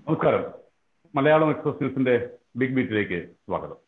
നമസ്കാരം മലയാളം എക്സ്പ്രസ് ന്യൂസിന്റെ ബിഗ് ബീറ്റിലേക്ക് സ്വാഗതം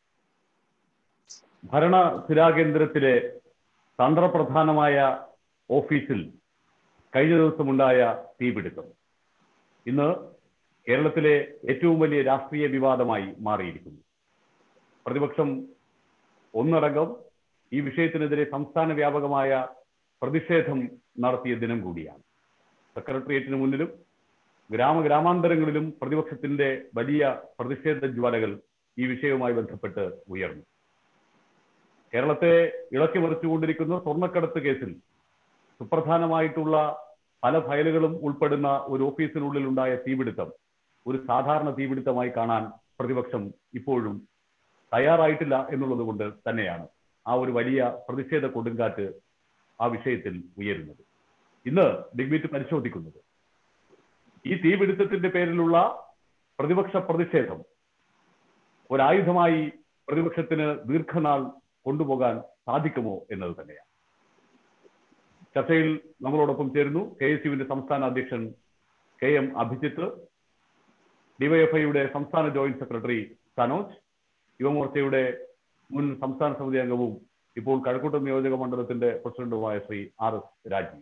ഭരണ സ്ഥിരാകേന്ദ്രത്തിലെ തന്ത്രപ്രധാനമായ ഓഫീസിൽ കഴിഞ്ഞ ദിവസമുണ്ടായ തീപിടുത്തം ഇന്ന് കേരളത്തിലെ ഏറ്റവും വലിയ രാഷ്ട്രീയ വിവാദമായി മാറിയിരിക്കുന്നു പ്രതിപക്ഷം ഒന്നടങ്കം ഈ വിഷയത്തിനെതിരെ സംസ്ഥാന വ്യാപകമായ പ്രതിഷേധം നടത്തിയ ദിനം കൂടിയാണ് സെക്രട്ടേറിയറ്റിന് മുന്നിലും ഗ്രാമ ഗ്രാമാന്തരങ്ങളിലും പ്രതിപക്ഷത്തിന്റെ വലിയ പ്രതിഷേധ ജ്വാലകൾ ഈ വിഷയവുമായി ബന്ധപ്പെട്ട് ഉയർന്നു കേരളത്തെ ഇളക്കി മറിച്ചുകൊണ്ടിരിക്കുന്ന സ്വർണ്ണക്കടത്ത് കേസിൽ സുപ്രധാനമായിട്ടുള്ള പല ഫയലുകളും ഉൾപ്പെടുന്ന ഒരു ഓഫീസിനുള്ളിൽ ഉണ്ടായ തീപിടുത്തം ഒരു സാധാരണ തീപിടുത്തമായി കാണാൻ പ്രതിപക്ഷം ഇപ്പോഴും തയ്യാറായിട്ടില്ല എന്നുള്ളത് കൊണ്ട് തന്നെയാണ് ആ ഒരു വലിയ പ്രതിഷേധ കൊടുങ്കാറ്റ് ആ വിഷയത്തിൽ ഉയരുന്നത് ഇന്ന് ബിഗ് ബീറ്റ് പരിശോധിക്കുന്നത് ഈ തീപിടുത്തത്തിന്റെ പേരിലുള്ള പ്രതിപക്ഷ പ്രതിഷേധം ഒരായുധമായി പ്രതിപക്ഷത്തിന് ദീർഘനാൾ കൊണ്ടുപോകാൻ സാധിക്കുമോ എന്നത് തന്നെയാണ് ചർച്ചയിൽ നമ്മളോടൊപ്പം ചേരുന്നു കെ എസ് യുവിന്റെ സംസ്ഥാന അധ്യക്ഷൻ കെ എം അഭിജിത്ത് ഡിവൈഎഫ്ഐയുടെ സംസ്ഥാന ജോയിന്റ് സെക്രട്ടറി സനോജ് യുവമോർച്ചയുടെ മുൻ സംസ്ഥാന സമിതി അംഗവും ഇപ്പോൾ കഴക്കൂട്ടം നിയോജക മണ്ഡലത്തിന്റെ പ്രസിഡന്റുമായ ശ്രീ ആർ എസ് രാജീവ്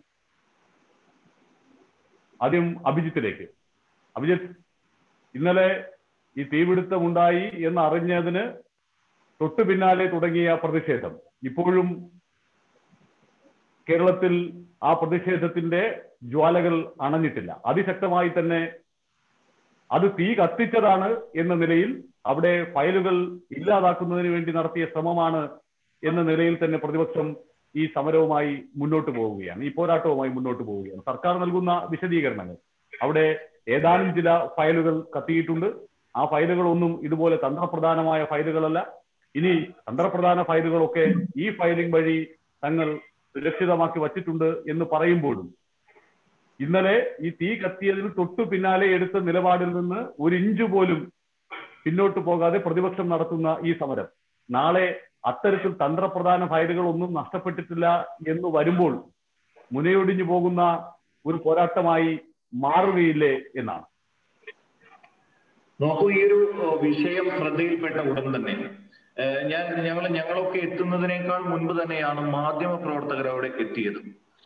ആദ്യം അഭിജിത്തിലേക്ക് അഭിജിത്ത് ഇന്നലെ ഈ തീപിടുത്തം ഉണ്ടായി എന്ന് അറിഞ്ഞതിന് തൊട്ടു പിന്നാലെ തുടങ്ങിയ പ്രതിഷേധം ഇപ്പോഴും കേരളത്തിൽ ആ പ്രതിഷേധത്തിന്റെ ജ്വാലകൾ അണഞ്ഞിട്ടില്ല അതിശക്തമായി തന്നെ അത് തീ കത്തിച്ചതാണ് എന്ന നിലയിൽ അവിടെ ഫയലുകൾ ഇല്ലാതാക്കുന്നതിന് വേണ്ടി നടത്തിയ ശ്രമമാണ് എന്ന നിലയിൽ തന്നെ പ്രതിപക്ഷം ഈ സമരവുമായി മുന്നോട്ട് പോവുകയാണ് ഈ പോരാട്ടവുമായി മുന്നോട്ട് പോവുകയാണ് സർക്കാർ നൽകുന്ന വിശദീകരണങ്ങൾ അവിടെ ഏതാനും ചില ഫയലുകൾ കത്തിയിട്ടുണ്ട് ആ ഫയലുകളൊന്നും ഇതുപോലെ തന്ത്രപ്രധാനമായ ഫയലുകളല്ല ഇനി തന്ത്രപ്രധാന ഫയലുകളൊക്കെ ഈ ഫയലിംഗ് വഴി തങ്ങൾ സുരക്ഷിതമാക്കി വച്ചിട്ടുണ്ട് എന്ന് പറയുമ്പോഴും ഇന്നലെ ഈ തീ കത്തിയതിന് തൊട്ടു പിന്നാലെ എടുത്ത നിലപാടിൽ നിന്ന് ഒരു ഇഞ്ച് പോലും പിന്നോട്ട് പോകാതെ പ്രതിപക്ഷം നടത്തുന്ന ഈ സമരം നാളെ അത്തരത്തിൽ തന്ത്രപ്രധാന ഫയലുകൾ ഒന്നും നഷ്ടപ്പെട്ടിട്ടില്ല എന്ന് വരുമ്പോൾ മുനയൊടിഞ്ഞു പോകുന്ന ഒരു പോരാട്ടമായി മാറുകയില്ലേ എന്നാണ് നോക്കൂ ഈ ഒരു വിഷയം ശ്രദ്ധയിൽപ്പെട്ട ഉടൻ തന്നെ ഞാൻ ഞങ്ങൾ ഞങ്ങളൊക്കെ എത്തുന്നതിനേക്കാൾ മുൻപ് തന്നെയാണ് മാധ്യമ പ്രവർത്തകർ അവിടെ എത്തിയത്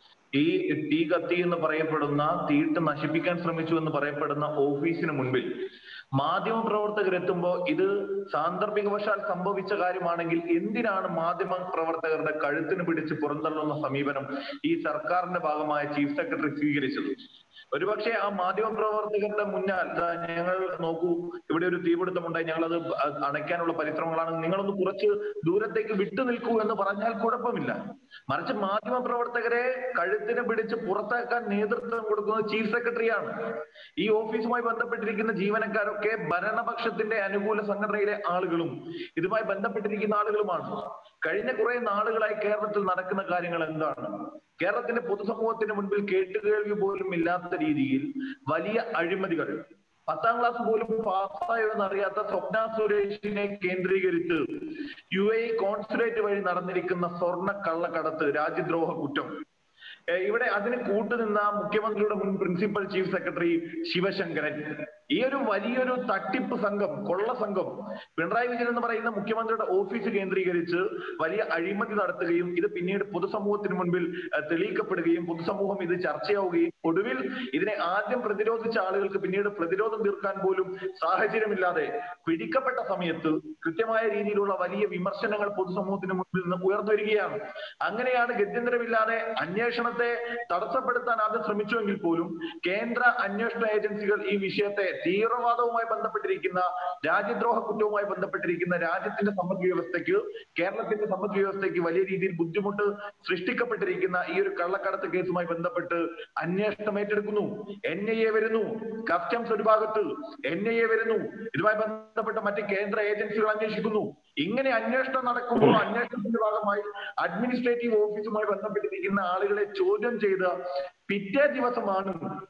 ഈ തീ കത്തി എന്ന് പറയപ്പെടുന്ന തീയിട്ട് നശിപ്പിക്കാൻ ശ്രമിച്ചു എന്ന് പറയപ്പെടുന്ന ഓഫീസിന് മുൻപിൽ മാധ്യമ പ്രവർത്തകർ എത്തുമ്പോൾ ഇത് സാന്ദർഭികവശാൽ സംഭവിച്ച കാര്യമാണെങ്കിൽ എന്തിനാണ് മാധ്യമ പ്രവർത്തകരുടെ കഴുത്തിന് പിടിച്ച് പുറന്തള്ളുന്ന സമീപനം ഈ സർക്കാരിന്റെ ഭാഗമായ ചീഫ് സെക്രട്ടറി സ്വീകരിച്ചത് ഒരുപക്ഷെ ആ മാധ്യമ പ്രവർത്തകരുടെ മുന്നാൽ ഞങ്ങൾ നോക്കൂ ഇവിടെ ഒരു തീപിടുത്തം ഉണ്ടായി ഞങ്ങൾ അത് അണയ്ക്കാനുള്ള പരിശ്രമങ്ങളാണ് നിങ്ങളൊന്ന് കുറച്ച് ദൂരത്തേക്ക് വിട്ടു നിൽക്കൂ എന്ന് പറഞ്ഞാൽ കുഴപ്പമില്ല മറിച്ച് മാധ്യമ പ്രവർത്തകരെ കഴുത്തിന് പിടിച്ച് പുറത്താക്കാൻ നേതൃത്വം കൊടുക്കുന്നത് ചീഫ് സെക്രട്ടറിയാണ് ഈ ഓഫീസുമായി ബന്ധപ്പെട്ടിരിക്കുന്ന ജീവനക്കാരൊക്കെ ഭരണപക്ഷത്തിന്റെ അനുകൂല സംഘടനയിലെ ആളുകളും ഇതുമായി ബന്ധപ്പെട്ടിരിക്കുന്ന ആളുകളുമാണ് കഴിഞ്ഞ കുറെ നാളുകളായി കേരളത്തിൽ നടക്കുന്ന കാര്യങ്ങൾ എന്താണ് കേരളത്തിന്റെ പൊതുസമൂഹത്തിന് മുൻപിൽ കേട്ടുകേൾവി പോലും ഇല്ലാത്ത രീതിയിൽ വലിയ അഴിമതികൾ പത്താം ക്ലാസ് പോലും പാസ്സായോ എന്നറിയാത്ത സ്വപ്ന സുരേഷിനെ കേന്ദ്രീകരിച്ച് യു എ കോൺസുലേറ്റ് വഴി നടന്നിരിക്കുന്ന സ്വർണ്ണ കള്ളക്കടത്ത് രാജ്യദ്രോഹ കുറ്റം ഇവിടെ അതിന് കൂട്ടുനിന്ന മുഖ്യമന്ത്രിയുടെ മുൻ പ്രിൻസിപ്പൽ ചീഫ് സെക്രട്ടറി ശിവശങ്കരൻ ഈ ഒരു വലിയൊരു തട്ടിപ്പ് സംഘം കൊള്ള സംഘം പിണറായി വിജയൻ എന്ന് പറയുന്ന മുഖ്യമന്ത്രിയുടെ ഓഫീസ് കേന്ദ്രീകരിച്ച് വലിയ അഴിമതി നടത്തുകയും ഇത് പിന്നീട് പൊതുസമൂഹത്തിന് മുൻപിൽ തെളിയിക്കപ്പെടുകയും പൊതുസമൂഹം ഇത് ചർച്ചയാവുകയും ഒടുവിൽ ഇതിനെ ആദ്യം പ്രതിരോധിച്ച ആളുകൾക്ക് പിന്നീട് പ്രതിരോധം തീർക്കാൻ പോലും സാഹചര്യമില്ലാതെ പിടിക്കപ്പെട്ട സമയത്ത് കൃത്യമായ രീതിയിലുള്ള വലിയ വിമർശനങ്ങൾ പൊതുസമൂഹത്തിന് മുൻപിൽ നിന്ന് ഉയർന്നു വരികയാണ് അങ്ങനെയാണ് ഗത്യന്തരമില്ലാതെ അന്വേഷണത്തെ തടസ്സപ്പെടുത്താൻ ആദ്യം ശ്രമിച്ചുവെങ്കിൽ പോലും കേന്ദ്ര അന്വേഷണ ഏജൻസികൾ ഈ വിഷയത്തെ തീവ്രവാദവുമായി ബന്ധപ്പെട്ടിരിക്കുന്ന രാജ്യദ്രോഹ കുറ്റവുമായി ബന്ധപ്പെട്ടിരിക്കുന്ന രാജ്യത്തിന്റെ സമ്പദ് വ്യവസ്ഥയ്ക്ക് കേരളത്തിന്റെ സമ്പദ് വ്യവസ്ഥയ്ക്ക് വലിയ രീതിയിൽ ബുദ്ധിമുട്ട് സൃഷ്ടിക്കപ്പെട്ടിരിക്കുന്ന ഈ ഒരു കള്ളക്കടത്ത് കേസുമായി ബന്ധപ്പെട്ട് അന്വേഷണം ഏറ്റെടുക്കുന്നു എൻ ഐ എ വരുന്നു കസ്റ്റംസ് ഒരു ഭാഗത്ത് എൻ ഐ എ വരുന്നു ഇതുമായി ബന്ധപ്പെട്ട മറ്റ് കേന്ദ്ര ഏജൻസികൾ അന്വേഷിക്കുന്നു ഇങ്ങനെ അന്വേഷണം നടക്കുമ്പോൾ അന്വേഷണത്തിന്റെ ഭാഗമായി അഡ്മിനിസ്ട്രേറ്റീവ് ഓഫീസുമായി ബന്ധപ്പെട്ടിരിക്കുന്ന ആളുകളെ ചോദ്യം ചെയ്ത് പിറ്റേ ദിവസമാണ്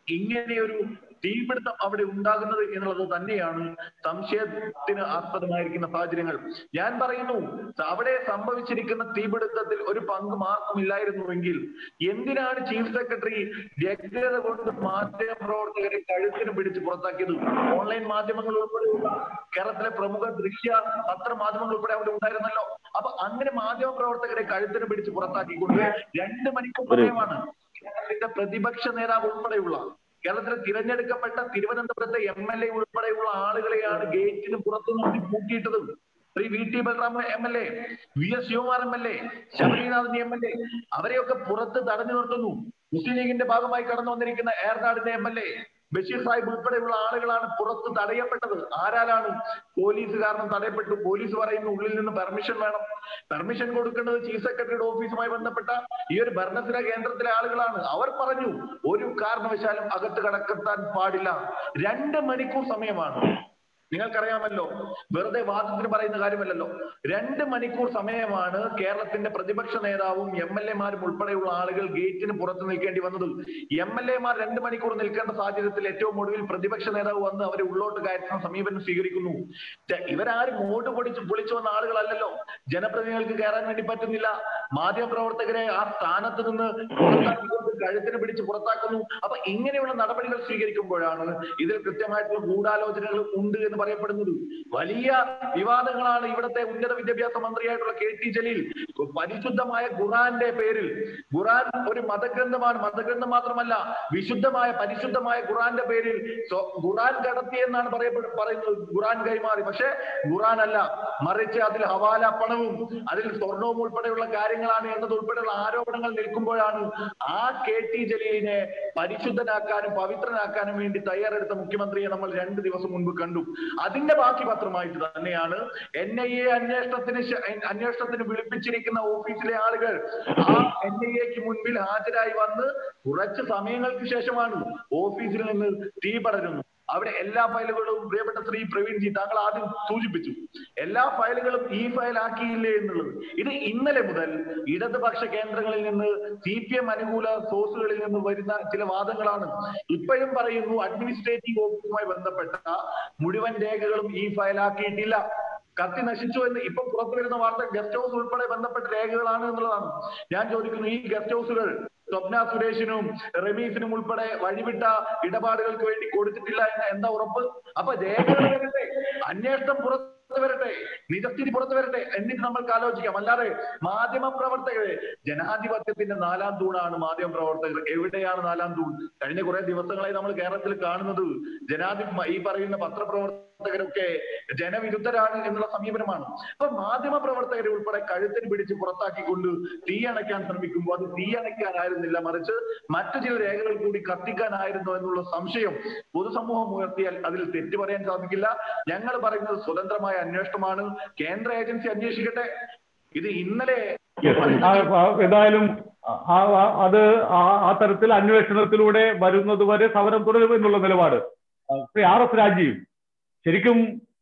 ഇങ്ങനെയൊരു തീപിടുത്തം അവിടെ ഉണ്ടാകുന്നത് എന്നുള്ളത് തന്നെയാണ് സംശയത്തിന് ആസ്പദമായിരിക്കുന്ന സാഹചര്യങ്ങൾ ഞാൻ പറയുന്നു അവിടെ സംഭവിച്ചിരിക്കുന്ന തീപിടുത്തത്തിൽ ഒരു പങ്ക് മാർക്കും ഇല്ലായിരുന്നുവെങ്കിൽ എന്തിനാണ് ചീഫ് സെക്രട്ടറി വ്യക്തത കൊണ്ട് മാധ്യമ പ്രവർത്തകരെ കഴുത്തിന് പിടിച്ച് പുറത്താക്കിയത് ഓൺലൈൻ മാധ്യമങ്ങൾ ഉൾപ്പെടെയുള്ള കേരളത്തിലെ പ്രമുഖ ദൃശ്യ പത്രമാധ്യമങ്ങൾ ഉൾപ്പെടെ അവിടെ ഉണ്ടായിരുന്നല്ലോ അപ്പൊ അങ്ങനെ മാധ്യമ പ്രവർത്തകരെ കഴുത്തിന് പിടിച്ച് പുറത്താക്കിക്കൊണ്ട് രണ്ട് മണിക്കൂർ സമയമാണ് കേരളത്തിന്റെ പ്രതിപക്ഷ നേതാവ് ഉൾപ്പെടെയുള്ള കേരളത്തിൽ തിരഞ്ഞെടുക്കപ്പെട്ട തിരുവനന്തപുരത്തെ എം എൽ എ ഉൾപ്പെടെയുള്ള ആളുകളെയാണ് ഗേറ്റിന് പുറത്തു നിർത്തി പൂട്ടിയിട്ടത് Shri V T Balram M L A V S Sivakumar M L A Sabarinathan M L A അവരെയൊക്കെ പുറത്ത് തടഞ്ഞു നിർത്തുന്നു മുസ്ലിം ലീഗിന്റെ ഭാഗമായി കടന്നു വന്നിരിക്കുന്ന ഏർനാടിന്റെ M L A Basheer Sahib ഉൾപ്പെടെയുള്ള ആളുകളാണ് പുറത്ത് തടയപ്പെട്ടത് ആരാലാണ് പോലീസ് കാരണം തടയപ്പെട്ടു പോലീസ് പറയുന്നു ഉള്ളിൽ നിന്ന് പെർമിഷൻ വേണം പെർമിഷൻ കൊടുക്കേണ്ടത് ചീഫ് സെക്രട്ടറിയുടെ ഓഫീസുമായി ബന്ധപ്പെട്ട ഈ ഒരു ഭരണസിര കേന്ദ്രത്തിലെ ആളുകളാണ് അവർ പറഞ്ഞു ഒരു കാരണവശാലും അകത്ത് കടക്കെത്താൻ പാടില്ല രണ്ട് മണിക്കൂർ സമയമാണ് നിങ്ങൾക്കറിയാമല്ലോ വെറുതെ വാദത്തിന് പറയുന്ന കാര്യമല്ലല്ലോ രണ്ട് മണിക്കൂർ സമയമാണ് കേരളത്തിന്റെ പ്രതിപക്ഷ നേതാവും എം എൽ എമാരും ഉൾപ്പെടെയുള്ള ആളുകൾ ഗേറ്റിന് പുറത്ത് നിൽക്കേണ്ടി വന്നത് എം എൽ എമാർ രണ്ട് മണിക്കൂർ നിൽക്കേണ്ട സാഹചര്യത്തിൽ ഏറ്റവും ഒടുവിൽ പ്രതിപക്ഷ നേതാവ് വന്ന് അവരെ ഉള്ളോട്ട് കയറ്റുന്ന സമീപനം സ്വീകരിക്കുന്നു ഛെ, ഇവരാരും വോട്ട് പൊടിച്ച് പൊളിച്ചു വന്ന ആളുകളല്ലല്ലോ ജനപ്രതിനിധികൾക്ക് കയറാൻ വേണ്ടി പറ്റുന്നില്ല മാധ്യമപ്രവർത്തകരെ ആ സ്ഥാനത്ത് നിന്ന് പുറത്താക്കിക്കൊണ്ട് കഴുത്തിന് പിടിച്ച് പുറത്താക്കുന്നു അപ്പൊ ഇങ്ങനെയുള്ള നടപടികൾ സ്വീകരിക്കുമ്പോഴാണ് ഇതിൽ കൃത്യമായിട്ടുള്ള ഗൂഢാലോചനകൾ ഉണ്ട് എന്ന് പറയപ്പെടുന്നത് വലിയ വിവാദങ്ങളാണ് ഇവിടുത്തെ ഉന്നത വിദ്യാഭ്യാസ മന്ത്രിയായിട്ടുള്ള കെ ടി ജലീൽ പരിശുദ്ധമായ ഖുറാന്റെ പേരിൽ ഖുറാൻ ഒരു മതഗ്രന്ഥമാണ് മതഗ്രന്ഥം മാത്രമല്ല വിശുദ്ധമായ പരിശുദ്ധമായ ഖുറാന്റെ പേരിൽ സ്വ- ഖുറാൻ കടത്തി എന്നാണ് പറയപ്പെടു പറയുന്നത് ഖുറാൻ കൈമാറി പക്ഷെ ഖുറാൻ അല്ല മറിച്ച് അതിൽ ഹവാല പണവും അതിൽ സ്വർണവും ഉൾപ്പെടെയുള്ള കാര്യങ്ങളാണ് എന്നത് ഉൾപ്പെടെയുള്ള ആരോപണങ്ങൾ നിൽക്കുമ്പോഴാണ് ആ കെ ടി ജലീലിനെ പരിശുദ്ധനാക്കാനും പവിത്രനാക്കാനും വേണ്ടി തയ്യാറെടുത്ത മുഖ്യമന്ത്രിയെ നമ്മൾ രണ്ട് ദിവസം മുൻപ് കണ്ടു അതിന്റെ ബാക്കി പത്രമായിട്ട് തന്നെയാണ് എൻ ഐ എ അന്വേഷണത്തിന് ശ- അന്വേഷണത്തിന് വിളിപ്പിച്ചിരിക്കുന്ന ഓഫീസിലെ ആളുകൾ ആ എൻ ഐ എക്ക് മുൻപിൽ ഹാജരായി വന്ന് കുറച്ച് സമയങ്ങൾക്ക് ശേഷമാണ് ഓഫീസിൽ നിന്ന് തീ പടരുന്നു അവിടെ എല്ലാ ഫയലുകളും പ്രിയപ്പെട്ട ശ്രീ പ്രവീൺ ജി താങ്കൾ ആദ്യം സൂചിപ്പിച്ചു എല്ലാ ഫയലുകളും ഈ ഫയൽ ആക്കിയില്ലേ എന്നുള്ളത് ഇത് ഇന്നലെ മുതൽ ഇടതുപക്ഷ കേന്ദ്രങ്ങളിൽ നിന്ന് സി പി എം അനുകൂല സോഴ്സുകളിൽ നിന്ന് വരുന്ന ചില വാദങ്ങളാണ് ഇപ്പോഴും പറയുന്നു അഡ്മിനിസ്ട്രേറ്റീവ് ഓഫീസുമായി ബന്ധപ്പെട്ട മുഴുവൻ രേഖകളും ഈ ഫയലാക്കിയിട്ടില്ല കത്തി നശിച്ചു എന്ന് ഇപ്പൊ പുറത്തു വരുന്ന വാർത്ത ഗസ്റ്റ് ഹൗസ് ഉൾപ്പെടെ ബന്ധപ്പെട്ട രേഖകളാണ് എന്നുള്ളതാണ് ഞാൻ ചോദിക്കുന്നു ഈ ഗസ്റ്റ് ഹൗസുകൾ സ്വപ്ന സുരേഷിനും റമീസിനും ഉൾപ്പെടെ വഴിവിട്ട ഇടപാടുകൾക്ക് വേണ്ടി കൊടുത്തിട്ടില്ല എന്ന് എന്താ ഉറപ്പ് അപ്പൊ രേഖകൾ വരട്ടെ അന്വേഷണം പുറത്ത് വരട്ടെ നിജസ്ഥിതി പുറത്തു വരട്ടെ എന്നിട്ട് നമ്മൾക്ക് ആലോചിക്കാം അല്ലാതെ മാധ്യമ പ്രവർത്തകരെ ജനാധിപത്യത്തിന്റെ നാലാം തൂണാണ് മാധ്യമ പ്രവർത്തകർ എവിടെയാണ് നാലാം തൂൺ കഴിഞ്ഞ കുറെ ദിവസങ്ങളായി നമ്മൾ കേരളത്തിൽ കാണുന്നത് ജനാധിപ ഈ പറയുന്ന പത്രപ്രവർത്തകരൊക്കെ ജനവിരുദ്ധരാണ് എന്നുള്ള സമീപനമാണ് അപ്പൊ മാധ്യമ പ്രവർത്തകരെ ഉൾപ്പെടെ കഴുത്തിന് പിടിച്ച് പുറത്താക്കിക്കൊണ്ട് തീ അണയ്ക്കാൻ ശ്രമിക്കുമ്പോൾ അത് തീ അണയ്ക്കാനായിരുന്നില്ല മറിച്ച് മറ്റു ചില രേഖകൾ കൂടി കത്തിക്കാനായിരുന്നു എന്നുള്ള സംശയം പൊതുസമൂഹം ഉയർത്തിയാൽ അതിൽ തെറ്റ് പറയാൻ സാധിക്കില്ല ഞങ്ങൾ പറയുന്നത് സ്വതന്ത്രമായ അന്വേഷണമാണ് കേന്ദ്ര ഏജൻസി അന്വേഷിക്കട്ടെ ഇത് ഇന്നലെ Yes. ആ, ആ, എന്തായാലും ആ- ആ- അത് ആ ആ തരത്തിൽ അന്വേഷണത്തിലൂടെ വരുന്നത് വരെ സമരം തുടരും എന്നുള്ള നിലപാട് ആ, ശ്രീ ആർ എസ് രാജീവ് ശരിക്കും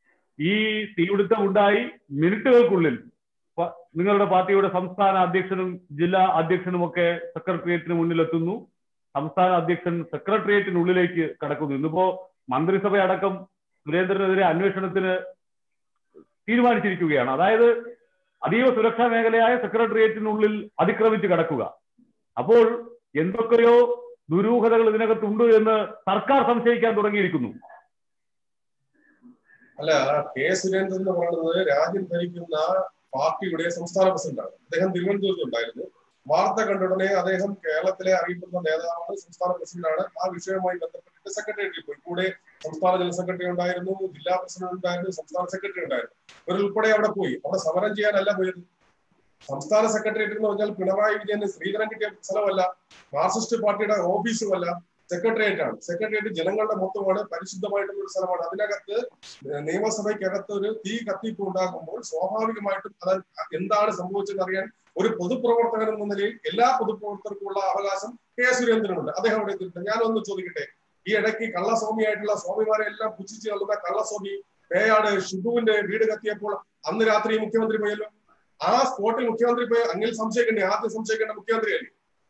ഈ തീപിടുത്തം ഉണ്ടായി മിനിറ്റുകൾക്കുള്ളിൽ പ- നിങ്ങളുടെ പാർട്ടിയുടെ സംസ്ഥാന അധ്യക്ഷനും ജില്ലാ അധ്യക്ഷനുമൊക്കെ സെക്രട്ടേറിയറ്റിന് മുന്നിലെത്തുന്നു സംസ്ഥാന അധ്യക്ഷൻ സെക്രട്ടേറിയറ്റിനുള്ളിലേക്ക് കടക്കുന്നു ഇന്നിപ്പോ മന്ത്രിസഭയടക്കം സുരേന്ദ്രനെതിരെ അന്വേഷണത്തിന് തീരുമാനിച്ചിരിക്കുകയാണ് അതായത് അതീവ സുരക്ഷാ മേഖലയായ സെക്രട്ടേറിയറ്റിനുള്ളിൽ അതിക്രമിച്ച് കിടക്കുക അപ്പോൾ എന്തൊക്കെയോ ദുരൂഹതകൾ ഇതിനകത്തുണ്ട് എന്ന് സർക്കാർ സംശയിക്കാൻ തുടങ്ങിയിരിക്കുന്നു അല്ല കെ സുരേന്ദ്രൻ എന്ന് പറയുന്നത് രാജ്യം ഭരിക്കുന്ന പാർട്ടിയുടെ സംസ്ഥാന പ്രസിഡന്റാണ് അദ്ദേഹം തിരുവനന്തപുരത്ത് ഉണ്ടായിരുന്നു വാർത്ത കണ്ടുടനെ അദ്ദേഹം കേരളത്തിലെ അറിയപ്പെടുന്ന നേതാവാണ് സംസ്ഥാന പ്രസിഡന്റാണ് ആ വിഷയവുമായി ബന്ധപ്പെട്ടിട്ട് സെക്രട്ടേറിയറ്റിൽ പോയി കൂടെ സംസ്ഥാന ജനറൽ സെക്രട്ടറി ഉണ്ടായിരുന്നു ജില്ലാ പ്രസിഡന്റ് ഉണ്ടായിരുന്നു സംസ്ഥാന സെക്രട്ടറി ഉണ്ടായിരുന്നു ഇവരുൾപ്പെടെ അവിടെ പോയി അവിടെ സമരം ചെയ്യാനല്ല പോയത് സംസ്ഥാന സെക്രട്ടേറിയറ്റ് എന്ന് പറഞ്ഞാൽ പിണറായി വിജയന് ശ്രീധരൻ കിട്ടിയ സ്ഥലമല്ല മാർക്സിസ്റ്റ് പാർട്ടിയുടെ ഓഫീസുമല്ല സെക്രട്ടേറിയറ്റ് ആണ് സെക്രട്ടേറിയറ്റ് ജനങ്ങളുടെ മൊത്തമാണ് പരിശുദ്ധമായിട്ടുള്ള ഒരു സ്ഥലമാണ് അതിനകത്ത് നിയമസഭയ്ക്കകത്ത് ഒരു തീ കത്തിപ്പ് ഉണ്ടാകുമ്പോൾ സ്വാഭാവികമായിട്ടും അത് എന്താണ് സംഭവിച്ചതെന്ന് അറിയാൻ ഒരു പൊതുപ്രവർത്തകൻ എന്ന നിലയിൽ എല്ലാ പൊതുപ്രവർത്തകർക്കുമുള്ള അവകാശം കെ സുരേന്ദ്രനുണ്ട് അദ്ദേഹം അവിടെ എത്തിയിട്ടുണ്ട് ഞാനൊന്ന് ചോദിക്കട്ടെ ഈ ഇടയ്ക്ക് കള്ളസ്വാമിയായിട്ടുള്ള സ്വാമിമാരെ എല്ലാം പുച്ഛിച്ച് നൽകുന്ന കള്ളസ്വാമി പേയാട് ഷിബുവിന്റെ വീട് കത്തിയപ്പോൾ അന്ന് രാത്രി മുഖ്യമന്ത്രി പോയല്ലോ ആ സ്പോട്ടിൽ മുഖ്യമന്ത്രി പോയി അങ്ങിൽ സംശയിക്കണ്ടേ ആദ്യം സംശയിക്കേണ്ട മുഖ്യമന്ത്രിയല്ലേ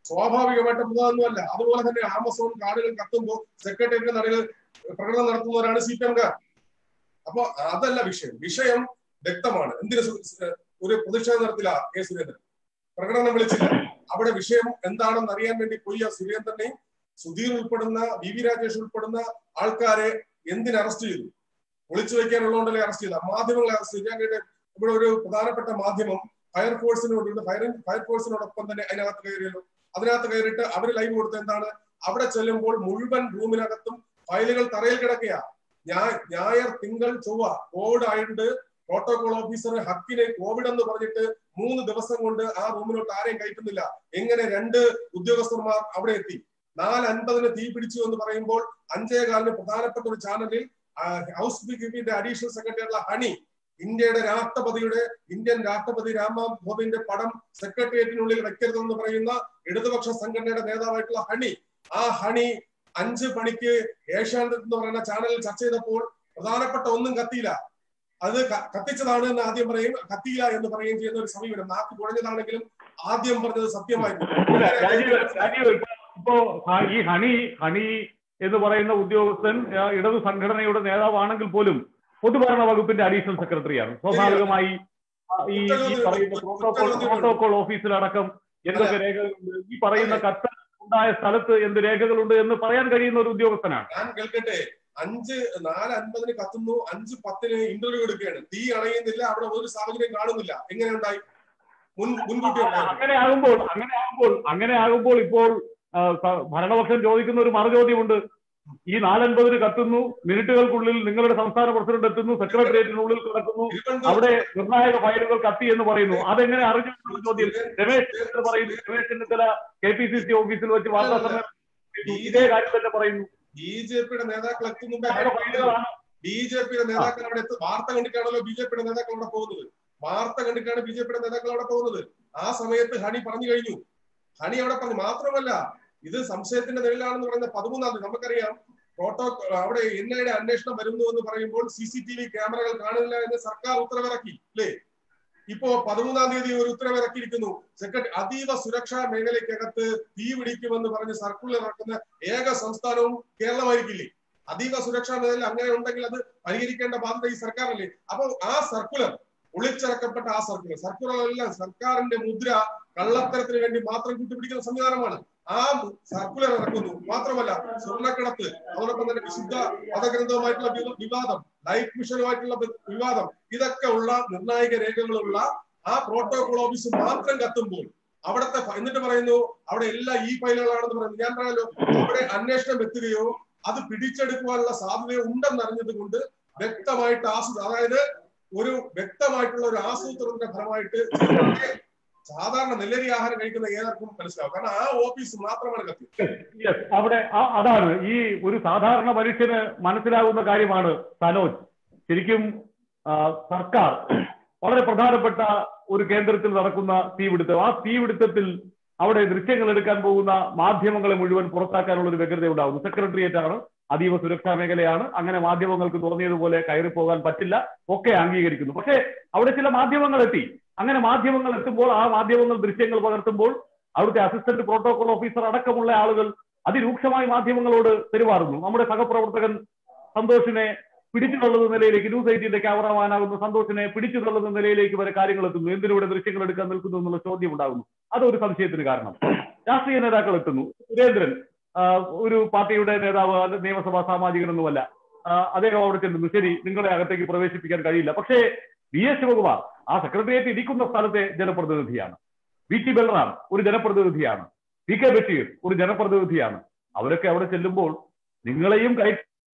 സ്വാഭാവികമായിട്ടും ഇതൊന്നുമല്ല അതുപോലെ തന്നെ ആമസോൺ കാർഡുകൾ കത്തുമ്പോൾ സെക്രട്ടേറിയറ്റ് നടകൾ പ്രകടനം നടത്തുന്നവരാണ് സി പി എംകാർ അപ്പൊ അതല്ല വിഷയം വിഷയം വ്യക്തമാണ് എന്തിനു സു- സ് ഒരു പ്രതിഷേധം നടത്തില്ല കെ സുരേന്ദ്രൻ പ്രകടനം വിളിച്ചില്ല അവിടെ വിഷയം എന്താണെന്ന് അറിയാൻ വേണ്ടി പോയി ആ സുരേന്ദ്രനെയും സുധീർ ഉൾപ്പെടുന്ന വി വി രാജേഷ് ഉൾപ്പെടുന്ന ആൾക്കാരെ എന്തിന് അറസ്റ്റ് ചെയ്തു ഒളിച്ചു വെക്കാനുള്ളതുകൊണ്ടല്ലേ അറസ്റ്റ് ചെയ്ത മാധ്യമങ്ങളെ അറസ്റ്റ് ചെയ്തു ഞാൻ കേട്ടെ ഇവിടെ ഒരു പ്രധാനപ്പെട്ട മാധ്യമം ഫയർഫോഴ്സിനോട് ഫയർ ഫയർഫോഴ്സിനോടൊപ്പം തന്നെ അതിനകത്ത് കയറിയല്ലോ അതിനകത്ത് കയറിയിട്ട് അവർ ലൈവ് കൊടുത്ത എന്താണ് അവിടെ ചെല്ലുമ്പോൾ മുഴുവൻ റൂമിനകത്തും ഫയലുകൾ തറയിൽ കിടക്കുക ഞാ- ഞായർ തിങ്കൾ ചൊവ്വ കോവിഡ് ആയിട്ട് പ്രോട്ടോകോൾ ഓഫീസർ ഹക്കിനെ കോവിഡ് എന്ന് പറഞ്ഞിട്ട് മൂന്ന് ദിവസം കൊണ്ട് ആ റൂമിലോട്ട് ആരെയും കയറ്റുന്നില്ല എങ്ങനെ രണ്ട് ഉദ്യോഗസ്ഥന്മാർ അവിടെ എത്തി നാല് അൻപതിന് തീ പിടിച്ചു എന്ന് പറയുമ്പോൾ അഞ്ചേ കാലിന് പ്രധാനപ്പെട്ട ഒരു ചാനലിൽ ആ, ഹൗസ് സ്പീക്കറിന്റെ അഡീഷണൽ സെക്രട്ടറിയുള്ള ഹണി ഇന്ത്യയുടെ രാഷ്ട്രപതിയുടെ ഇന്ത്യൻ രാഷ്ട്രപതി രാംനാഥ് കോവിന്ദിന്റെ പടം സെക്രട്ടേറിയറ്റിനുള്ളിൽ വെക്കരുതെന്ന് പറയുന്ന ഇടതുപക്ഷ സംഘടനയുടെ നേതാവായിട്ടുള്ള ഹണി ആ ഹണി അഞ്ച് മണിക്ക് ഏഷ്യാനെറ്റ് എന്ന് പറയുന്ന ചാനലിൽ ചർച്ച ചെയ്തപ്പോൾ പ്രധാനപ്പെട്ട ഒന്നും കത്തിയില്ല അത് ക- കത്തിച്ചതാണ് എന്ന് ആദ്യം പറയും കത്തിയില്ല എന്ന് പറയുകയും ചെയ്യുന്ന ഒരു സമീപനം നാക്ക് കുഴഞ്ഞതാണെങ്കിലും ആദ്യം പറഞ്ഞത് സത്യമായിരുന്നു അല്ല, രാജീവ് രാജീവ് ഇപ്പൊ ഇപ്പോ ഹ- ഈ ഹണി ഹണി എന്ന് പറയുന്ന ഉദ്യോഗസ്ഥൻ ആ, ഇടതു സംഘടനയുടെ നേതാവാണെങ്കിൽ പോലും പൊതുഭരണ വകുപ്പിന്റെ അഡീഷണൽ സെക്രട്ടറിയാണ് സ്വാഭാവികമായി ആ, ഈ ഈ പറയുന്ന പ്രോട്ടോകോൾ പ്രോട്ടോകോൾ ഓഫീസിലടക്കം എന്തൊക്കെ രേഖകളുണ്ട് ഈ പറയുന്ന കത്ത് ഉണ്ടായ സ്ഥലത്ത് എന്ത് രേഖകളുണ്ട് എന്ന് പറയാൻ കഴിയുന്ന ഒരു ഉദ്യോഗസ്ഥനാണ് ഞാൻ കേൾക്കട്ടെ അഞ്ച് നാല് അൻപതിന് കത്തുന്നു അഞ്ച് പത്തിന് ഇന്റർവ്യൂ എടുക്കുകയാണ് തീ അണയുന്നില്ല അവിടെ ഒരു സാഹചര്യം കാണുന്നില്ല എങ്ങനെ ഉണ്ടായി മുൻ മുൻകൂട്ടി ഉണ്ടായിരുന്നു അങ്ങനെ ആകുമ്പോൾ അങ്ങനെ ആകുമ്പോൾ അങ്ങനെ ആകുമ്പോൾ ഇപ്പോൾ ആ, സ- ഭരണപക്ഷം ചോദിക്കുന്ന ഒരു മറുചോദ്യമുണ്ട് ഈ നാലൻപതിന് കത്തുന്നു മിനിറ്റുകൾക്കുള്ളിൽ നിങ്ങളുടെ സംസ്ഥാന പ്രസിഡന്റ് എത്തുന്നു സെക്രട്ടേറിയറ്റിനുള്ളിൽ കിടക്കുന്നു തിരുവനന്തപുരം അവിടെ നിർണായക ഫയലുകൾ കത്തി എന്ന് പറയുന്നു അതെങ്ങനെ അറിഞ്ഞു എന്നുള്ള ചോദ്യം രമേശ് ചെന്നിത്തല പറയുന്നു Ramesh Chennithala K P C C ഓഫീസിൽ വെച്ച് വാർത്താ സമ്മേളനം ചെയ്തു. ഇതേ കാര്യം തന്നെ പറയുന്നു ബി ജെ പിയുടെ നേതാക്കൾ എത്തും മുമ്പേ നിർണായക ഫയലുകളാണ് ബി ജെ പിയുടെ നേതാക്കൾ അവിടെ എത്തും വാർത്ത കണ്ടിട്ടാണല്ലോ ബി ജെ പിയുടെ നേതാക്കൾ അവിടെ പോകുന്നത് വാർത്ത കണ്ടിട്ടാണ് ബി ജെ പിയുടെ നേതാക്കൾ അവിടെ പോകുന്നത് ആ സമയത്ത് ഹണി പറഞ്ഞു കഴിഞ്ഞു ഹണി അവിടെ പറഞ്ഞു മാത്രമല്ല ഇത് സംശയത്തിന്റെ നിഴലാണെന്ന് പറയുന്ന പതിമൂന്നാം തീയതി നമുക്കറിയാം പ്രോട്ടോ അവിടെ എൻ ഐയുടെ അന്വേഷണം വരുന്നു എന്ന് പറയുമ്പോൾ സി സി ടി വി ക്യാമറകൾ കാണില്ല എന്ന് സർക്കാർ ഉത്തരവിറക്കി അല്ലേ ഇപ്പോ പതിമൂന്നാം തീയതി ഒരു ഉത്തരവിറക്കിയിരിക്കുന്നു സെക്രട്ടറി അതീവ സുരക്ഷാ മേഖലയ്ക്കകത്ത് തീ പിടിക്കുമെന്ന് പറഞ്ഞ് സർക്കുലർ ഇറക്കുന്ന ഏക സംസ്ഥാനവും കേരളമായിരിക്കില്ലേ അതീവ സുരക്ഷാ മേഖല അങ്ങനെ ഉണ്ടെങ്കിൽ അത് പരിഹരിക്കേണ്ട ബാധ്യത ഈ സർക്കാരല്ലേ അപ്പൊ ആ സർക്കുലർ ഒളിച്ചിറക്കപ്പെട്ട ആ സർക്കുലർ സർക്കുലർ എല്ലാം സർക്കാരിന്റെ മുദ്ര കള്ളത്തരത്തിന് വേണ്ടി മാത്രം കൂട്ടുപിടിക്കുന്ന സംവിധാനമാണ് ആ സർക്കുലർ ഇറക്കുന്നു മാത്രമല്ല സ്വർണ്ണക്കടത്ത് അതോടൊപ്പം തന്നെ വിശുദ്ധ മതഗ്രന്ഥവുമായിട്ടുള്ള വിവ- വിവാദം ലൈഫ് മിഷനുമായിട്ടുള്ള ബ- വിവാദം ഇതൊക്കെ ഉള്ള നിർണായക രേഖകളുള്ള ആ പ്രോട്ടോകോൾ ഓഫീസ് മാത്രം കത്തുമ്പോൾ അവിടുത്തെ ഫ- എന്നിട്ട് പറയുന്നു അവിടെ എല്ലാ ഈ ഫയലുകളാണെന്ന് പറയുന്നു ഞാൻ പറയാലോ അവിടെ അന്വേഷണം എത്തുകയോ അത് പിടിച്ചെടുക്കുവാനുള്ള സാധ്യത ഉണ്ടെന്നറിഞ്ഞത് കൊണ്ട് വ്യക്തമായിട്ട് ആസൂ അതായത് ഒരു വ്യക്തമായിട്ടുള്ള ഒരു ആസൂത്രണത്തിന്റെ ഫലമായിട്ട് ചിലർക്ക് സാധാരണ നെല്ലരി ആഹാരം കഴിക്കുന്ന ഏവർക്കും മനസ്സിലാവും കാരണം ആ ഓഫീസ് മാത്രമാണ് കത്തി Yes, അവിടെ ആ- അതാണ് ഈ ഒരു സാധാരണ മനുഷ്യന് മനസ്സിലാകുന്ന കാര്യമാണ് സനോജ് ശരിക്കും ആ, സർക്കാർ വളരെ പ്രധാനപ്പെട്ട ഒരു കേന്ദ്രത്തിൽ നടക്കുന്ന തീപിടുത്തം ആ തീപിടുത്തത്തിൽ അവിടെ ദൃശ്യങ്ങൾ എടുക്കാൻ പോകുന്ന മാധ്യമങ്ങളെ മുഴുവൻ പുറത്താക്കാനുള്ള ഒരു വ്യഗ്രത ഉണ്ടാകുന്നു സെക്രട്ടേറിയറ്റ് ആണ് അതീവ സുരക്ഷാ മേഖലയാണ് അങ്ങനെ മാധ്യമങ്ങൾക്ക് തോന്നിയതുപോലെ കയറി പോകാൻ പറ്റില്ല ഒക്കെ അംഗീകരിക്കുന്നു പക്ഷേ അവിടെ ചില മാധ്യമങ്ങൾ എത്തി അങ്ങനെ മാധ്യമങ്ങൾ എത്തുമ്പോൾ ആ മാധ്യമങ്ങൾ ദൃശ്യങ്ങൾ പകർത്തുമ്പോൾ അവിടുത്തെ അസിസ്റ്റന്റ് പ്രോട്ടോകോൾ ഓഫീസർ അടക്കമുള്ള ആളുകൾ അതിരൂക്ഷമായി മാധ്യമങ്ങളോട് പെരുമാറുന്നു നമ്മുടെ സഹപ്രവർത്തകൻ സന്തോഷിനെ പിടിച്ചു തള്ളുന്ന നിലയിലേക്ക് ന്യൂസ് എയ്റ്റീന്റെ ക്യാമറമാനാകുന്ന സന്തോഷിനെ പിടിച്ചു തള്ളുന്ന നിലയിലേക്ക് വരെ കാര്യങ്ങൾ എത്തുന്നു എന്തിനൂടെ ദൃശ്യങ്ങൾ എടുക്കാൻ നിൽക്കുന്നു എന്നുള്ള ചോദ്യം ഉണ്ടാകുന്നു അതൊരു സംശയത്തിന് കാരണം രാഷ്ട്രീയ നേതാക്കൾ എത്തുന്നു സുരേന്ദ്രൻ ആ, ഒരു പാർട്ടിയുടെ നേതാവ് അല്ല നിയമസഭാ സാമാജികനൊന്നുമല്ല ആ, അദ്ദേഹം അവിടെ ചെല്ലുന്നു ശരി നിങ്ങളെ അകത്തേക്ക് പ്രവേശിപ്പിക്കാൻ കഴിയില്ല പക്ഷേ വി എസ് ശിവകുമാർ ആ സെക്രട്ടേറിയറ്റ് ഇരിക്കുന്ന സ്ഥലത്തെ ജനപ്രതിനിധിയാണ് വി ടി ബൽറാം ഒരു ജനപ്രതിനിധിയാണ് പി കെ ബഷീർ ഒരു ജനപ്രതിനിധിയാണ് അവരൊക്കെ അവിടെ ചെല്ലുമ്പോൾ നിങ്ങളെയും കൈ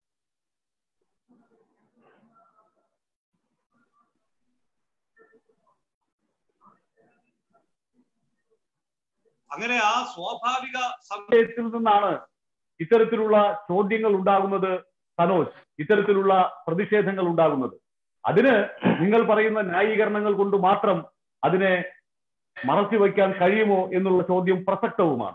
അങ്ങനെ ആ സ്വാഭാവിക സം- സംശയത്തിൽ നിന്നാണ് ഇത്തരത്തിലുള്ള ചോദ്യങ്ങൾ ഉണ്ടാകുന്നത് സനോജ് ഇത്തരത്തിലുള്ള പ്രതിഷേധങ്ങൾ ഉണ്ടാകുന്നത് അതിന് നിങ്ങൾ പറയുന്ന ന്യായീകരണങ്ങൾ കൊണ്ട് മാത്രം അതിനെ മറച്ചു വയ്ക്കാൻ കഴിയുമോ എന്നുള്ള ചോദ്യം പ്രസക്തവുമാണ്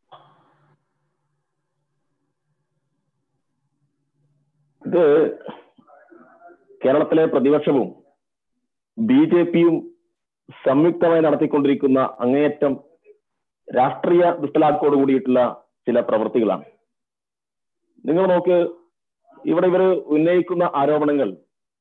ഇത് കേരളത്തിലെ പ്രതിപക്ഷവും ബി ജെ പിയും സംയുക്തമായി നടത്തിക്കൊണ്ടിരിക്കുന്ന അങ്ങേയറ്റം രാഷ്ട്രീയ ദുഷ്ടലാക്കോട് കൂടിയിട്ടുള്ള ചില പ്രവൃത്തികളാണ് നിങ്ങൾ നോക്ക് ഇവിടെ ഇവർ ഉന്നയിക്കുന്ന ആരോപണങ്ങൾ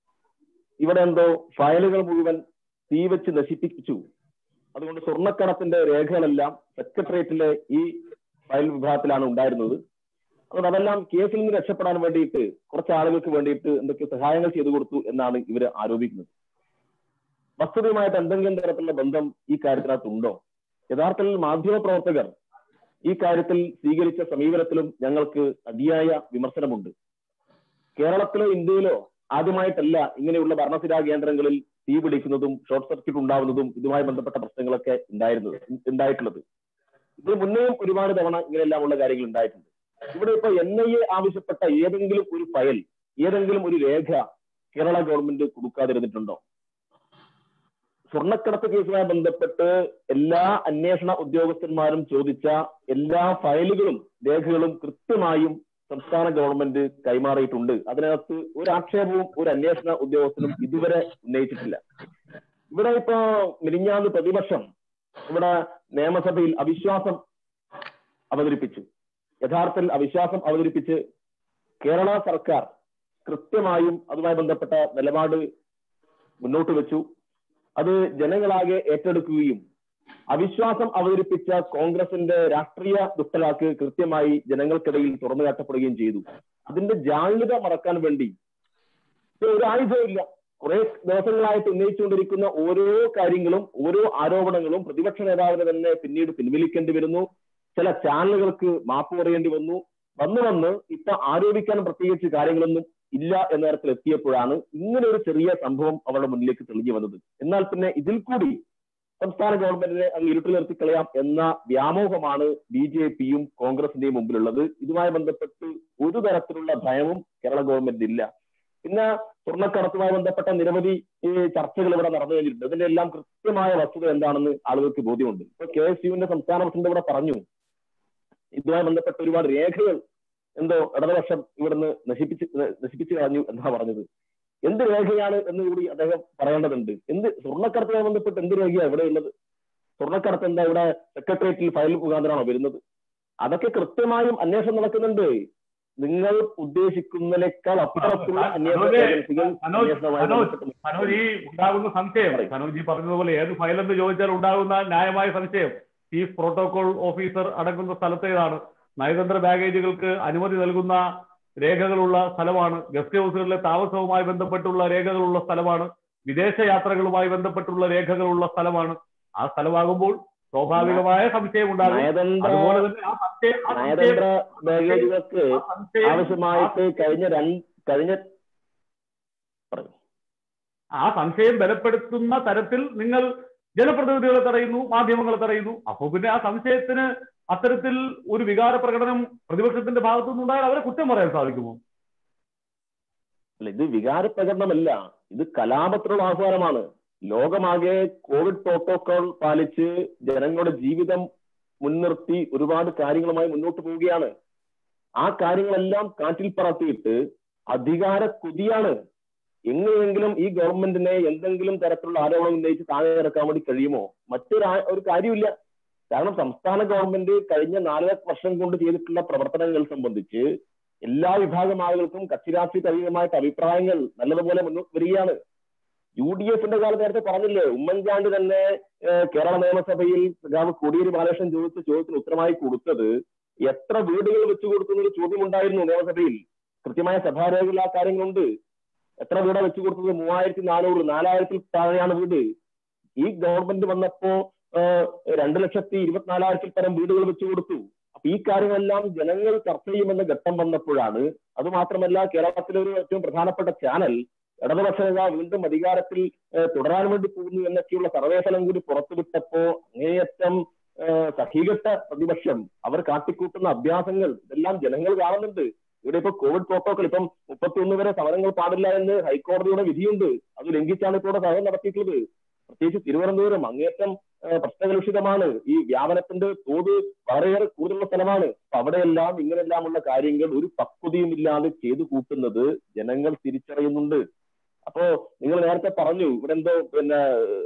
ഇവിടെ എന്തോ ഫയലുകൾ മുഴുവൻ തീ വെച്ച് നശിപ്പിച്ചു അതുകൊണ്ട് സ്വർണ്ണക്കടത്തിന്റെ രേഖകളെല്ലാം സെക്രട്ടേറിയറ്റിലെ ഈ ഫയൽ വിഭാഗത്തിലാണ് ഉണ്ടായിരുന്നത് അതുകൊണ്ട് അതെല്ലാം കേസിൽ നിന്ന് രക്ഷപ്പെടാൻ വേണ്ടിയിട്ട് കുറച്ച് ആളുകൾക്ക് വേണ്ടിയിട്ട് എന്തൊക്കെ സഹായങ്ങൾ ചെയ്തു കൊടുത്തു എന്നാണ് ഇവർ ആരോപിക്കുന്നത് വസ്തുതയുമായിട്ട് എന്തെങ്കിലും തരത്തിലുള്ള ബന്ധം ഈ കാര്യത്തിനകത്തുണ്ടോ യഥാർത്ഥത്തിൽ മാധ്യമ പ്രവർത്തകർ ഈ കാര്യത്തിൽ സ്വീകരിച്ച സമീപനത്തിലും ഞങ്ങൾക്ക് അതിയായ വിമർശനമുണ്ട് കേരളത്തിലോ ഇന്ത്യയിലോ ആദ്യമായിട്ടല്ല ഇങ്ങനെയുള്ള ഭരണസിരാ കേന്ദ്രങ്ങളിൽ തീ പിടിക്കുന്നതും ഷോർട്ട് സർക്യൂട്ട് ഉണ്ടാവുന്നതും ഇതുമായി ബന്ധപ്പെട്ട പ്രശ്നങ്ങളൊക്കെ ഉണ്ടായിരുന്നത് ഉണ്ടായിട്ടുള്ളത് ഇതിന് മുന്നേയും ഒരുപാട് തവണ ഇങ്ങനെയെല്ലാം ഉള്ള കാര്യങ്ങൾ ഉണ്ടായിട്ടുണ്ട് ഇവിടെ ഇപ്പൊ എൻ ഐ എ ആവശ്യപ്പെട്ട ഏതെങ്കിലും ഒരു ഫയൽ ഏതെങ്കിലും ഒരു രേഖ കേരള ഗവൺമെന്റ് കൊടുക്കാതിരുന്നിട്ടുണ്ടോ സ്വർണ്ണക്കടത്ത് കേസുമായി ബന്ധപ്പെട്ട് എല്ലാ അന്വേഷണ ഉദ്യോഗസ്ഥന്മാരും ചോദിച്ച എല്ലാ ഫയലുകളും രേഖകളും കൃത്യമായും സംസ്ഥാന ഗവൺമെന്റ് കൈമാറിയിട്ടുണ്ട് അതിനകത്ത് ഒരു ആക്ഷേപവും ഒരു അന്വേഷണ ഉദ്യോഗസ്ഥനും ഇതുവരെ ഉന്നയിച്ചിട്ടില്ല ഇവിടെ ഇപ്പോ മിനിഞ്ഞാന്ന് പ്രതിപക്ഷം ഇവിടെ നിയമസഭയിൽ അവിശ്വാസം അവതരിപ്പിച്ചു യഥാർത്ഥത്തിൽ അവിശ്വാസം അവതരിപ്പിച്ച് കേരള സർക്കാർ കൃത്യമായും അതുമായി ബന്ധപ്പെട്ട നിലപാട് മുന്നോട്ട് വെച്ചു അത് ജനങ്ങളാകെ ഏറ്റെടുക്കുകയും അവിശ്വാസം അവതരിപ്പിച്ച കോൺഗ്രസിന്റെ രാഷ്ട്രീയ ദുഷ്ടലാക്ക് കൃത്യമായി ജനങ്ങൾക്കിടയിൽ തുറന്നു കാട്ടപ്പെടുകയും ചെയ്തു അതിന്റെ ജാള്യത മറക്കാൻ വേണ്ടി ഇപ്പൊ ഒരു ആയുധമില്ല കുറെ ദിവസങ്ങളായിട്ട് ഉന്നയിച്ചുകൊണ്ടിരിക്കുന്ന ഓരോ കാര്യങ്ങളും ഓരോ ആരോപണങ്ങളും പ്രതിപക്ഷ നേതാവിനെ തന്നെ പിന്നീട് പിൻവലിക്കേണ്ടി വരുന്നു ചില ചാനലുകൾക്ക് മാപ്പ് പറയേണ്ടി വന്നു വന്നു വന്ന് ഇപ്പൊ ആരോപിക്കാൻ പ്രത്യേകിച്ച് കാര്യങ്ങളൊന്നും ഇല്ല എന്ന തരത്തിൽ എത്തിയപ്പോഴാണ് ഇങ്ങനെ ഒരു ചെറിയ സംഭവം അവരുടെ മുന്നിലേക്ക് തെളിഞ്ഞു വന്നത് എന്നാൽ പിന്നെ ഇതിൽ കൂടി സംസ്ഥാന ഗവൺമെന്റിനെ അങ്ങ് ഇരുട്ടിൽ നിർത്തി കളയാം എന്ന വ്യാമോഹമാണ് ബി ജെ പിയും കോൺഗ്രസിന്റെയും മുമ്പിലുള്ളത് ഇതുമായി ബന്ധപ്പെട്ട് ഒരു തരത്തിലുള്ള ഭയവും കേരള ഗവൺമെന്റ് ഇല്ല പിന്നെ സ്വർണ്ണക്കടത്തുമായി ബന്ധപ്പെട്ട നിരവധി ഈ ചർച്ചകൾ ഇവിടെ നടന്നു കഴിഞ്ഞിട്ടുണ്ട് ഇതിന്റെ എല്ലാം കൃത്യമായ വസ്തുത എന്താണെന്ന് ആളുകൾക്ക് ബോധ്യമുണ്ട് ഇപ്പൊ കെ എസ് യുവിന്റെ സംസ്ഥാന പ്രസിഡന്റ് ഇവിടെ പറഞ്ഞു ഇതുമായി ബന്ധപ്പെട്ട ഒരുപാട് രേഖകൾ എന്തോ ഇടതുപക്ഷം ഇവിടുന്ന് നശിപ്പിച്ച് നശിപ്പിച്ചു കളഞ്ഞു എന്നാ പറഞ്ഞത് എന്ത് രേഖയാണ് എന്ന് കൂടി അദ്ദേഹം പറയേണ്ടതുണ്ട് എന്ത് സ്വർണ്ണക്കടത്തുമായി ബന്ധപ്പെട്ട് എന്ത് രേഖയാണ് ഇവിടെ ഉള്ളത് സ്വർണ്ണക്കടത്ത് എന്താ ഇവിടെ സെക്രട്ടേറിയറ്റിൽ ഫയൽ മുഖാന്തരമാണോ വരുന്നത് അതൊക്കെ കൃത്യമായും അന്വേഷണം നടക്കുന്നുണ്ട് നിങ്ങൾ ഉദ്ദേശിക്കുന്നതിനേക്കാൾ അപ്പുറത്തുള്ള അന്വേഷണ മനോജ്, ഏജൻസികൾ മനോജ്, അന്വേഷണവുമായി മനോജ്, ബന്ധപ്പെട്ട് മനോജ് ഈ ഉണ്ടാകുന്ന സംശയം മനോജ് ഈ പറഞ്ഞതുപോലെ ഏത് ഫയലെന്ന് ചോദിച്ചാൽ ഉണ്ടാകുന്ന ന്യായമായ സംശയം ചീഫ് പ്രോട്ടോകോൾ ഓഫീസർ അടങ്ങുന്ന സ്ഥലത്തേതാണ് നയതന്ത്ര ബാഗേജുകൾക്ക് അനുമതി നൽകുന്ന രേഖകളുള്ള സ്ഥലമാണ് ഗസ്റ്റ് ഹൗസുകളിലെ താമസവുമായി ബന്ധപ്പെട്ടുള്ള രേഖകളുള്ള സ്ഥലമാണ് വിദേശ യാത്രകളുമായി ബന്ധപ്പെട്ടുള്ള രേഖകളുള്ള സ്ഥലമാണ് ആ സ്ഥലമാകുമ്പോൾ സ്വാഭാവികമായ സംശയം ഉണ്ടാകും നയതന്ത്ര അതുപോലെ തന്നെ ആ സംശയം ആ സംശയം നയതന്ത്ര ബാഗേജുകൾക്ക് ആ സംശയം ആവശ്യമായിട്ട് കഴിഞ്ഞ രണ്ട് കഴിഞ്ഞ പറയൂ ആ സംശയം ബലപ്പെടുത്തുന്ന തരത്തിൽ നിങ്ങൾ ജനപ്രതിനിധികളെ തടയുന്നു മാധ്യമങ്ങളെ തടയുന്നു അപ്പോ പിന്നെ ആ സംശയത്തിന് അത്തരത്തിൽ ഒരു വികാര പ്രകടനം പ്രതിപക്ഷത്തിന്റെ ഭാഗത്തു നിന്നുണ്ടായാൽ അവരെ കുറ്റം പറയാൻ സാധിക്കുമോ അല്ല ഇത് വികാര പ്രകടനമല്ല ഇത് കലാപത്തിനുള്ള ആഹ്വാനമാണ് ലോകമാകെ കോവിഡ് പ്രോട്ടോകോൾ പാലിച്ച് ജനങ്ങളുടെ ജീവിതം മുൻനിർത്തി ഒരുപാട് കാര്യങ്ങളുമായി മുന്നോട്ട് പോവുകയാണ് ആ കാര്യങ്ങളെല്ലാം കാറ്റിൽ പറത്തിയിട്ട് അധികാര കൊതിയാണ് എങ്ങനെയെങ്കിലും ഈ ഗവൺമെന്റിനെ എന്തെങ്കിലും തരത്തിലുള്ള ആരോപണം ഉന്നയിച്ച് താഴെ ഇറക്കാൻ വേണ്ടി കഴിയുമോ മറ്റൊരു ആ- ഒരു കാര്യമില്ല കാരണം സംസ്ഥാന ഗവൺമെന്റ് കഴിഞ്ഞ നാലര വർഷം കൊണ്ട് ചെയ്തിട്ടുള്ള പ്രവർത്തനങ്ങൾ സംബന്ധിച്ച് എല്ലാ വിഭാഗം ആളുകൾക്കും കക്ഷിരാഷ്ട്രീയ അതീതമായിട്ട് അഭിപ്രായങ്ങൾ നല്ലതുപോലെ മുന്നോട്ട് വരികയാണ് യു ഡി എഫിന്റെ കാലത്ത് നേരത്തെ പറഞ്ഞില്ലേ ഉമ്മൻചാണ്ടി തന്നെ ഏഹ്, കേരള നിയമസഭയിൽ സഖാവ് കോടിയേരി ബാലകൃഷ്ണൻ ചോദിച്ച ചോദ്യത്തിന് ഉത്തരമായി കൊടുത്തത് എത്ര വീടുകൾ വെച്ചു കൊടുത്തു എന്നൊരു ചോദ്യം ഉണ്ടായിരുന്നു നിയമസഭയിൽ കൃത്യമായ സഭാരേഖയിൽ ആ കാര്യങ്ങളുണ്ട് എത്ര വീടാ വെച്ചു കൊടുത്തത് മൂവായിരത്തി നാനൂറ് നാലായിരത്തിൽ താഴെയാണ് വീട് ഈ ഗവൺമെന്റ് വന്നപ്പോ ഏഹ്, രണ്ട് ലക്ഷത്തി ഇരുപത്തിനാലായിരത്തിൽ പരം വീടുകൾ വെച്ചു കൊടുത്തു അപ്പൊ ഈ കാര്യങ്ങളെല്ലാം ജനങ്ങൾ ചർച്ച ചെയ്യുമെന്ന ഘട്ടം വന്നപ്പോഴാണ് അത് മാത്രമല്ല കേരളത്തിലെ ഒരു ഏറ്റവും പ്രധാനപ്പെട്ട ചാനൽ ഇടതുപക്ഷ നേതാവ് വീണ്ടും അധികാരത്തിൽ ഏഹ്, തുടരാൻ വേണ്ടി പോകുന്നു എന്നൊക്കെയുള്ള സർവേഫലം കൂടി പുറത്തുവിട്ടപ്പോ അങ്ങേയറ്റം ഏഹ്, സഖീകെട്ട പ്രതിപക്ഷം അവർ കാട്ടിക്കൂട്ടുന്ന അഭ്യാസങ്ങൾ ഇതെല്ലാം ജനങ്ങൾ കാണുന്നുണ്ട് ഇവിടെ ഇപ്പൊ കോവിഡ് പ്രോട്ടോകോൾ ഇപ്പം മുപ്പത്തിയൊന്ന് വരെ സമരങ്ങൾ പാടില്ല എന്ന് ഹൈക്കോടതിയുടെ വിധിയുണ്ട് അത് ലംഘിച്ചാണ് ഇപ്പോൾ ഇവിടെ സമരം നടത്തിയിട്ടുള്ളത് പ്രത്യേകിച്ച് തിരുവനന്തപുരം അങ്ങേറ്റം ഏഹ്, പ്രശ്നകലുഷിതമാണ് ഈ വ്യാപനത്തിന്റെ തോത് വളരെയേറെ കൂടുതലുള്ള സ്ഥലമാണ് അപ്പൊ അവിടെയെല്ലാം ഇങ്ങനെയെല്ലാമുള്ള കാര്യങ്ങൾ ഒരു പക്വതയും ഇല്ലാതെ ചെയ്തു കൂട്ടുന്നത് ജനങ്ങൾ തിരിച്ചറിയുന്നുണ്ട് അപ്പോ നിങ്ങൾ നേരത്തെ പറഞ്ഞു ഇവിടെ എന്തോ പിന്നെ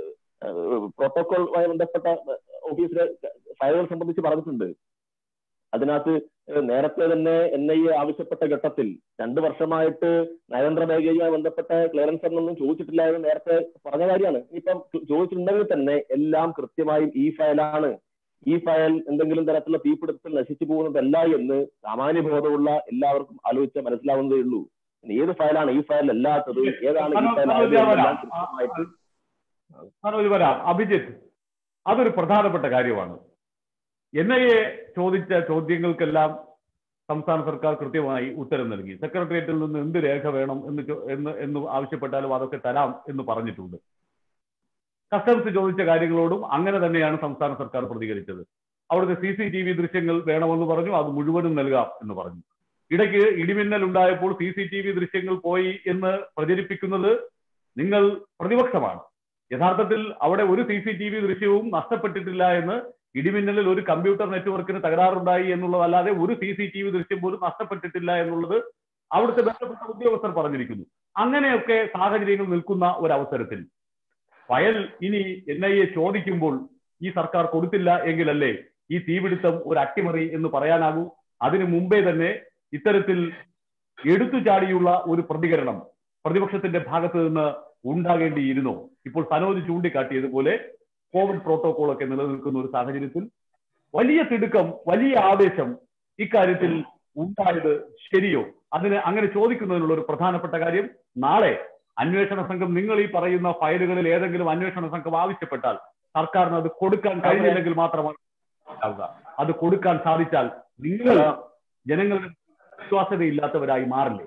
പ്രോട്ടോകോളുമായി ബന്ധപ്പെട്ട ഓഫീസിലെ ഫയലുകൾ സംബന്ധിച്ച് പറഞ്ഞിട്ടുണ്ട് അതിനകത്ത് ഏഹ് നേരത്തെ തന്നെ എൻ ഐ എ ആവശ്യപ്പെട്ട ഘട്ടത്തിൽ രണ്ടു വർഷമായിട്ട് നയതന്ത്ര മേഖലയുമായി ബന്ധപ്പെട്ട ക്ലിയറൻസ് ഒന്നും ചോദിച്ചിട്ടില്ല എന്ന് നേരത്തെ പറഞ്ഞ കാര്യമാണ് ഇപ്പം ചോ- ചോദിച്ചിട്ടുണ്ടെങ്കിൽ തന്നെ എല്ലാം കൃത്യമായും ഈ ഫയലാണ് ഈ ഫയൽ എന്തെങ്കിലും തരത്തിലുള്ള തീപിടുത്തത്തിൽ നശിച്ചു പോകുന്നതല്ല എന്ന് സാമാന്യബോധമുള്ള എല്ലാവർക്കും ആലോചിച്ചാൽ മനസ്സിലാവുന്നതേ ഉള്ളൂ ഇനി ഏത് ഫയലാണ് ഈ ഫയൽ അല്ലാത്തത് ഏതാണ് ഈ ഫയൽ ആയത് എന്നെല്ലാം കൃത്യമായിട്ട് മനോജ് വരാം അഭിജിത്ത് അതൊരു പ്രധാനപ്പെട്ട കാര്യമാണ് എൻ ഐ എ ചോദിച്ച ചോദ്യങ്ങൾക്കെല്ലാം സംസ്ഥാന സർക്കാർ കൃത്യമായി ഉത്തരം നൽകി സെക്രട്ടേറിയറ്റിൽ നിന്ന് എന്ത് രേഖ വേണം എന്ന് ചോ- എന്ന് എന്ന് ആവശ്യപ്പെട്ടാലും അതൊക്കെ തരാം എന്ന് പറഞ്ഞിട്ടുണ്ട് കസ്റ്റംസ് ചോദിച്ച കാര്യങ്ങളോടും അങ്ങനെ തന്നെയാണ് സംസ്ഥാന സർക്കാർ പ്രതികരിച്ചത് അവിടുത്തെ സി സി ടി വി ദൃശ്യങ്ങൾ വേണമെന്ന് പറഞ്ഞു അത് മുഴുവനും നൽകാം എന്ന് പറഞ്ഞു ഇടയ്ക്ക് ഇടിമിന്നൽ ഉണ്ടായപ്പോൾ സി സി ടി വി ദൃശ്യങ്ങൾ പോയി എന്ന് പ്രചരിപ്പിക്കുന്നത് നിങ്ങൾ പ്രതിപക്ഷമാണ് യഥാർത്ഥത്തിൽ അവിടെ ഒരു സി സി ടി വി ദൃശ്യവും നഷ്ടപ്പെട്ടിട്ടില്ല എന്ന് ഇടിമിന്നലിൽ ഒരു കമ്പ്യൂട്ടർ നെറ്റ്വർക്കിന് തകരാറുണ്ടായി എന്നുള്ളതല്ലാതെ ഒരു സി സി ടി വി ദൃശ്യം പോലും നഷ്ടപ്പെട്ടിട്ടില്ല എന്നുള്ളത് അവിടുത്തെ ബന്ധപ്പെട്ട ഉദ്യോഗസ്ഥർ പറഞ്ഞിരിക്കുന്നു അങ്ങനെയൊക്കെ സാഹചര്യങ്ങൾ നിൽക്കുന്ന ഒരു അവസരത്തിൽ ഫയൽ ഇനി എൻ ഐ എ ചോദിക്കുമ്പോൾ ഈ സർക്കാർ കൊടുത്തില്ല എങ്കിലല്ലേ ഈ തീപിടുത്തം ഒരു അട്ടിമറി എന്ന് പറയാനാകൂ അതിനു മുമ്പേ തന്നെ ഇത്തരത്തിൽ എടുത്തു ചാടിയുള്ള ഒരു പ്രതികരണം പ്രതിപക്ഷത്തിന്റെ ഭാഗത്ത് നിന്ന് ഉണ്ടാകേണ്ടിയിരുന്നോ ഇപ്പോൾ സനോജ് ചൂണ്ടിക്കാട്ടിയതുപോലെ കോവിഡ് പ്രോട്ടോകോൾ ഒക്കെ നിലനിൽക്കുന്ന ഒരു സാഹചര്യത്തിൽ വലിയ തിടുക്കം വലിയ ആവേശം ഇക്കാര്യത്തിൽ ഉണ്ടായത് ശരിയോ അതിന് അങ്ങനെ ചോദിക്കുന്നതിനുള്ള ഒരു പ്രധാനപ്പെട്ട കാര്യം നാളെ അന്വേഷണ സംഘം നിങ്ങൾ ഈ പറയുന്ന ഫയലുകളിൽ ഏതെങ്കിലും അന്വേഷണ സംഘം ആവശ്യപ്പെട്ടാൽ സർക്കാരിന് അത് കൊടുക്കാൻ കഴിഞ്ഞില്ലെങ്കിൽ മാത്രമാണ് ഉണ്ടാവുക അത് കൊടുക്കാൻ സാധിച്ചാൽ നിങ്ങൾ ജനങ്ങളുടെ വിശ്വാസ്യതയില്ലാത്തവരായി മാറില്ലേ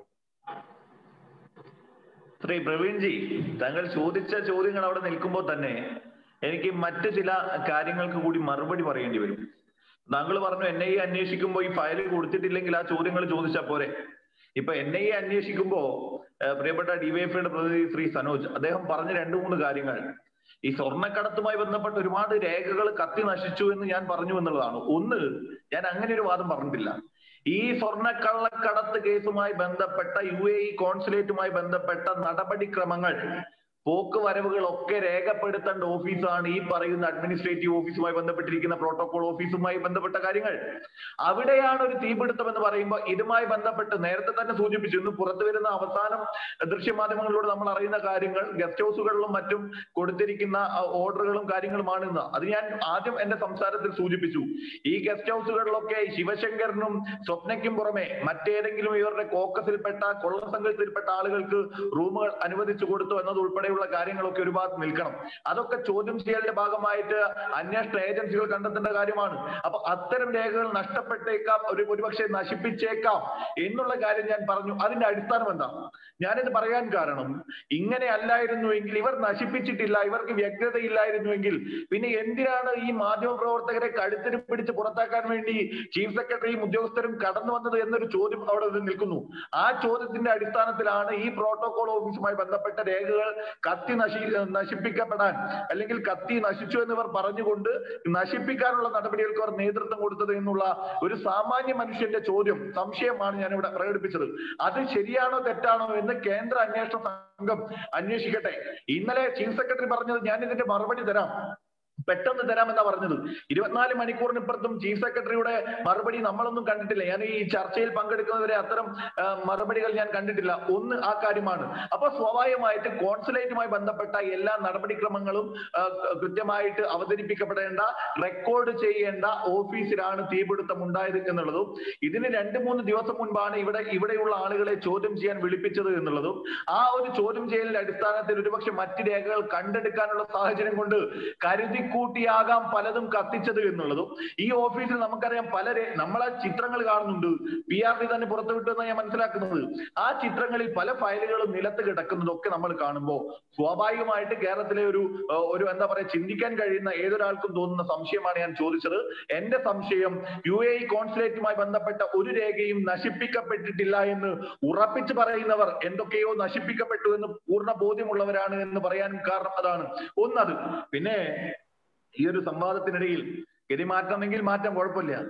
ശ്രീ പ്രവീൺജി താങ്കൾ ചോദിച്ച ചോദ്യങ്ങൾ അവിടെ നിൽക്കുമ്പോൾ തന്നെ എനിക്ക് മറ്റു ചില കാര്യങ്ങൾക്ക് കൂടി മറുപടി പറയേണ്ടി വരും താങ്കൾ പറഞ്ഞു എൻ ഐ എ അന്വേഷിക്കുമ്പോൾ ഈ ഫയൽ കൊടുത്തിട്ടില്ലെങ്കിൽ ആ ചോദ്യങ്ങൾ ചോദിച്ചാൽ പോരെ ഇപ്പൊ എൻ ഐ എ അന്വേഷിക്കുമ്പോ ഏഹ്, പ്രിയപ്പെട്ട ഡിവൈഎഫ്ഐയുടെ പ്രതിനിധി ശ്രീ സനോജ് അദ്ദേഹം പറഞ്ഞ രണ്ടു മൂന്ന് കാര്യങ്ങൾ ഈ സ്വർണ്ണക്കടത്തുമായി ബന്ധപ്പെട്ട് ഒരുപാട് രേഖകൾ കത്തി നശിച്ചു എന്ന് ഞാൻ പറഞ്ഞു എന്നുള്ളതാണ് ഒന്ന് ഞാൻ അങ്ങനെ ഒരു വാദം പറഞ്ഞിട്ടില്ല ഈ സ്വർണ്ണക്കള്ളക്കടത്ത് കേസുമായി ബന്ധപ്പെട്ട യു എ ഇ കോൺസുലേറ്റുമായി ബന്ധപ്പെട്ട നടപടിക്രമങ്ങൾ പോക്ക് വരവുകളൊക്കെ രേഖപ്പെടുത്തേണ്ട ഓഫീസാണ് ഈ പറയുന്ന അഡ്മിനിസ്ട്രേറ്റീവ് ഓഫീസുമായി ബന്ധപ്പെട്ടിരിക്കുന്ന പ്രോട്ടോകോൾ ഓഫീസുമായി ബന്ധപ്പെട്ട കാര്യങ്ങൾ അവിടെയാണ് ഒരു തീപിടുത്തം എന്ന് പറയുമ്പോൾ ഇതുമായി ബന്ധപ്പെട്ട് നേരത്തെ തന്നെ സൂചിപ്പിച്ചു ഇന്ന് പുറത്തു വരുന്ന അവസാനം ദൃശ്യമാധ്യമങ്ങളിലൂടെ നമ്മൾ അറിയുന്ന കാര്യങ്ങൾ ഗസ്റ്റ് ഹൗസുകളിലും മറ്റും കൊടുത്തിരിക്കുന്ന ഓർഡറുകളും കാര്യങ്ങളുമാണ് ഇന്ന് അത് ഞാൻ ആദ്യം എന്റെ സംസാരത്തിൽ സൂചിപ്പിച്ചു ഈ ഗസ്റ്റ് ഹൗസുകളിലൊക്കെ ശിവശങ്കറിനും സ്വപ്നയ്ക്കും പുറമെ മറ്റേതെങ്കിലും ഇവരുടെ കോക്കസിൽപ്പെട്ട കൊള്ള സംഘത്തിൽപ്പെട്ട ആളുകൾക്ക് റൂമുകൾ അനുവദിച്ചു കൊടുത്തു എന്നത് ഉൾപ്പെടെയുള്ള കാര്യങ്ങളൊക്കെ ഒരു ഭാഗത്ത് നിൽക്കണം അതൊക്കെ ചോദ്യം ചെയ്യലിന്റെ ഭാഗമായിട്ട് അന്വേഷണ ഏജൻസികൾ കണ്ടെത്തേണ്ട കാര്യമാണ് അപ്പൊ അത്തരം രേഖകൾ നഷ്ടപ്പെട്ടേക്കാം ഒരു ഒരുപക്ഷെ നശിപ്പിച്ചേക്കാം എന്നുള്ള കാര്യം ഞാൻ പറഞ്ഞു അതിന്റെ അടിസ്ഥാനം എന്താ ഞാനിത് പറയാൻ കാരണം ഇങ്ങനെ അല്ലായിരുന്നുവെങ്കിൽ ഇവർ നശിപ്പിച്ചിട്ടില്ല ഇവർക്ക് വ്യക്തതയില്ലായിരുന്നുവെങ്കിൽ പിന്നെ എന്തിനാണ് ഈ മാധ്യമ പ്രവർത്തകരെ കഴുത്തിന് പിടിച്ച് പുറത്താക്കാൻ വേണ്ടി ചീഫ് സെക്രട്ടറിയും ഉദ്യോഗസ്ഥരും കടന്നു വന്നത് എന്നൊരു ചോദ്യം അവിടെ നിൽക്കുന്നു ആ ചോദ്യത്തിന്റെ അടിസ്ഥാനത്തിലാണ് ഈ പ്രോട്ടോകോൾ ഓഫീസുമായി ബന്ധപ്പെട്ട രേഖകൾ കത്തി നശി നശിപ്പിക്കപ്പെടാൻ അല്ലെങ്കിൽ കത്തി നശിച്ചു എന്നിവർ പറഞ്ഞുകൊണ്ട് നശിപ്പിക്കാനുള്ള നടപടികൾക്ക് അവർ നേതൃത്വം കൊടുത്തത് എന്നുള്ള ഒരു സാമാന്യ മനുഷ്യന്റെ ചോദ്യം സംശയമാണ് ഞാൻ ഇവിടെ പ്രകടിപ്പിച്ചത് അത് ശരിയാണോ തെറ്റാണോ എന്ന് കേന്ദ്ര അന്വേഷണ സംഘം അന്വേഷിക്കട്ടെ ഇന്നലെ ചീഫ് സെക്രട്ടറി പറഞ്ഞത് ഞാൻ ഇതിന്റെ മറുപടി തരാം പെട്ടെന്ന് തരാമെന്നാ പറഞ്ഞത് ഇരുപത്തിനാല് മണിക്കൂറിനിപ്പുറത്തും ചീഫ് സെക്രട്ടറിയുടെ മറുപടി നമ്മളൊന്നും കണ്ടിട്ടില്ല ഞാൻ ഈ ചർച്ചയിൽ പങ്കെടുക്കുന്നവരെ അത്തരം ആ, മറുപടികൾ ഞാൻ കണ്ടിട്ടില്ല ഒന്ന് ആ കാര്യമാണ് അപ്പൊ സ്വാഭാവികമായിട്ട് കോൺസുലേറ്റുമായി ബന്ധപ്പെട്ട എല്ലാ നടപടിക്രമങ്ങളും ആ, കൃത്യമായിട്ട് അവതരിപ്പിക്കപ്പെടേണ്ട റെക്കോർഡ് ചെയ്യേണ്ട ഓഫീസിലാണ് തീപിടുത്തം ഉണ്ടായത് എന്നുള്ളതും ഇതിന് രണ്ട് മൂന്ന് ദിവസം മുൻപാണ് ഇവിടെ ഇവിടെയുള്ള ആളുകളെ ചോദ്യം ചെയ്യാൻ വിളിപ്പിച്ചത് എന്നുള്ളതും ആ ഒരു ചോദ്യം ചെയ്യലിന്റെ അടിസ്ഥാനത്തിൽ ഒരുപക്ഷെ മറ്റ് രേഖകൾ കണ്ടെടുക്കാനുള്ള സാഹചര്യം കൊണ്ട് കരുതിക്കൂട്ടിയാകാം പലതും കത്തിച്ചത് എന്നുള്ളതും ഈ ഓഫീസിൽ നമുക്കറിയാം പല രേ- നമ്മളെ ചിത്രങ്ങൾ കാണുന്നുണ്ട് പി ആർ ഡി തന്നെ പുറത്തുവിട്ടു എന്നാണ് ഞാൻ മനസ്സിലാക്കുന്നത് ആ ചിത്രങ്ങളിൽ പല ഫയലുകളും നിലത്ത് കിടക്കുന്നതൊക്കെ നമ്മൾ കാണുമ്പോൾ സ്വാഭാവികമായിട്ട് കേരളത്തിലെ ഒരു ഏഹ്, ഒരു എന്താ പറയാ ചിന്തിക്കാൻ കഴിയുന്ന ഏതൊരാൾക്കും തോന്നുന്ന സംശയമാണ് ഞാൻ ചോദിച്ചത് എന്റെ സംശയം യു എ ഇ കോൺസുലേറ്റുമായി ബന്ധപ്പെട്ട ഒരു രേഖയും നശിപ്പിക്കപ്പെട്ടിട്ടില്ല എന്ന് ഉറപ്പിച്ചു പറയുന്നവർ എന്തൊക്കെയോ നശിപ്പിക്കപ്പെട്ടു എന്ന് പൂർണ്ണ ബോധ്യമുള്ളവരാണ് എന്ന് പറയാനും കാരണം അതാണ് ഒന്നത് പിന്നെ ഈ ഒരു സംവാദത്തിനിടയിൽ ഗതി മാറ്റണമെങ്കിൽ മാറ്റാം കുഴപ്പമില്ല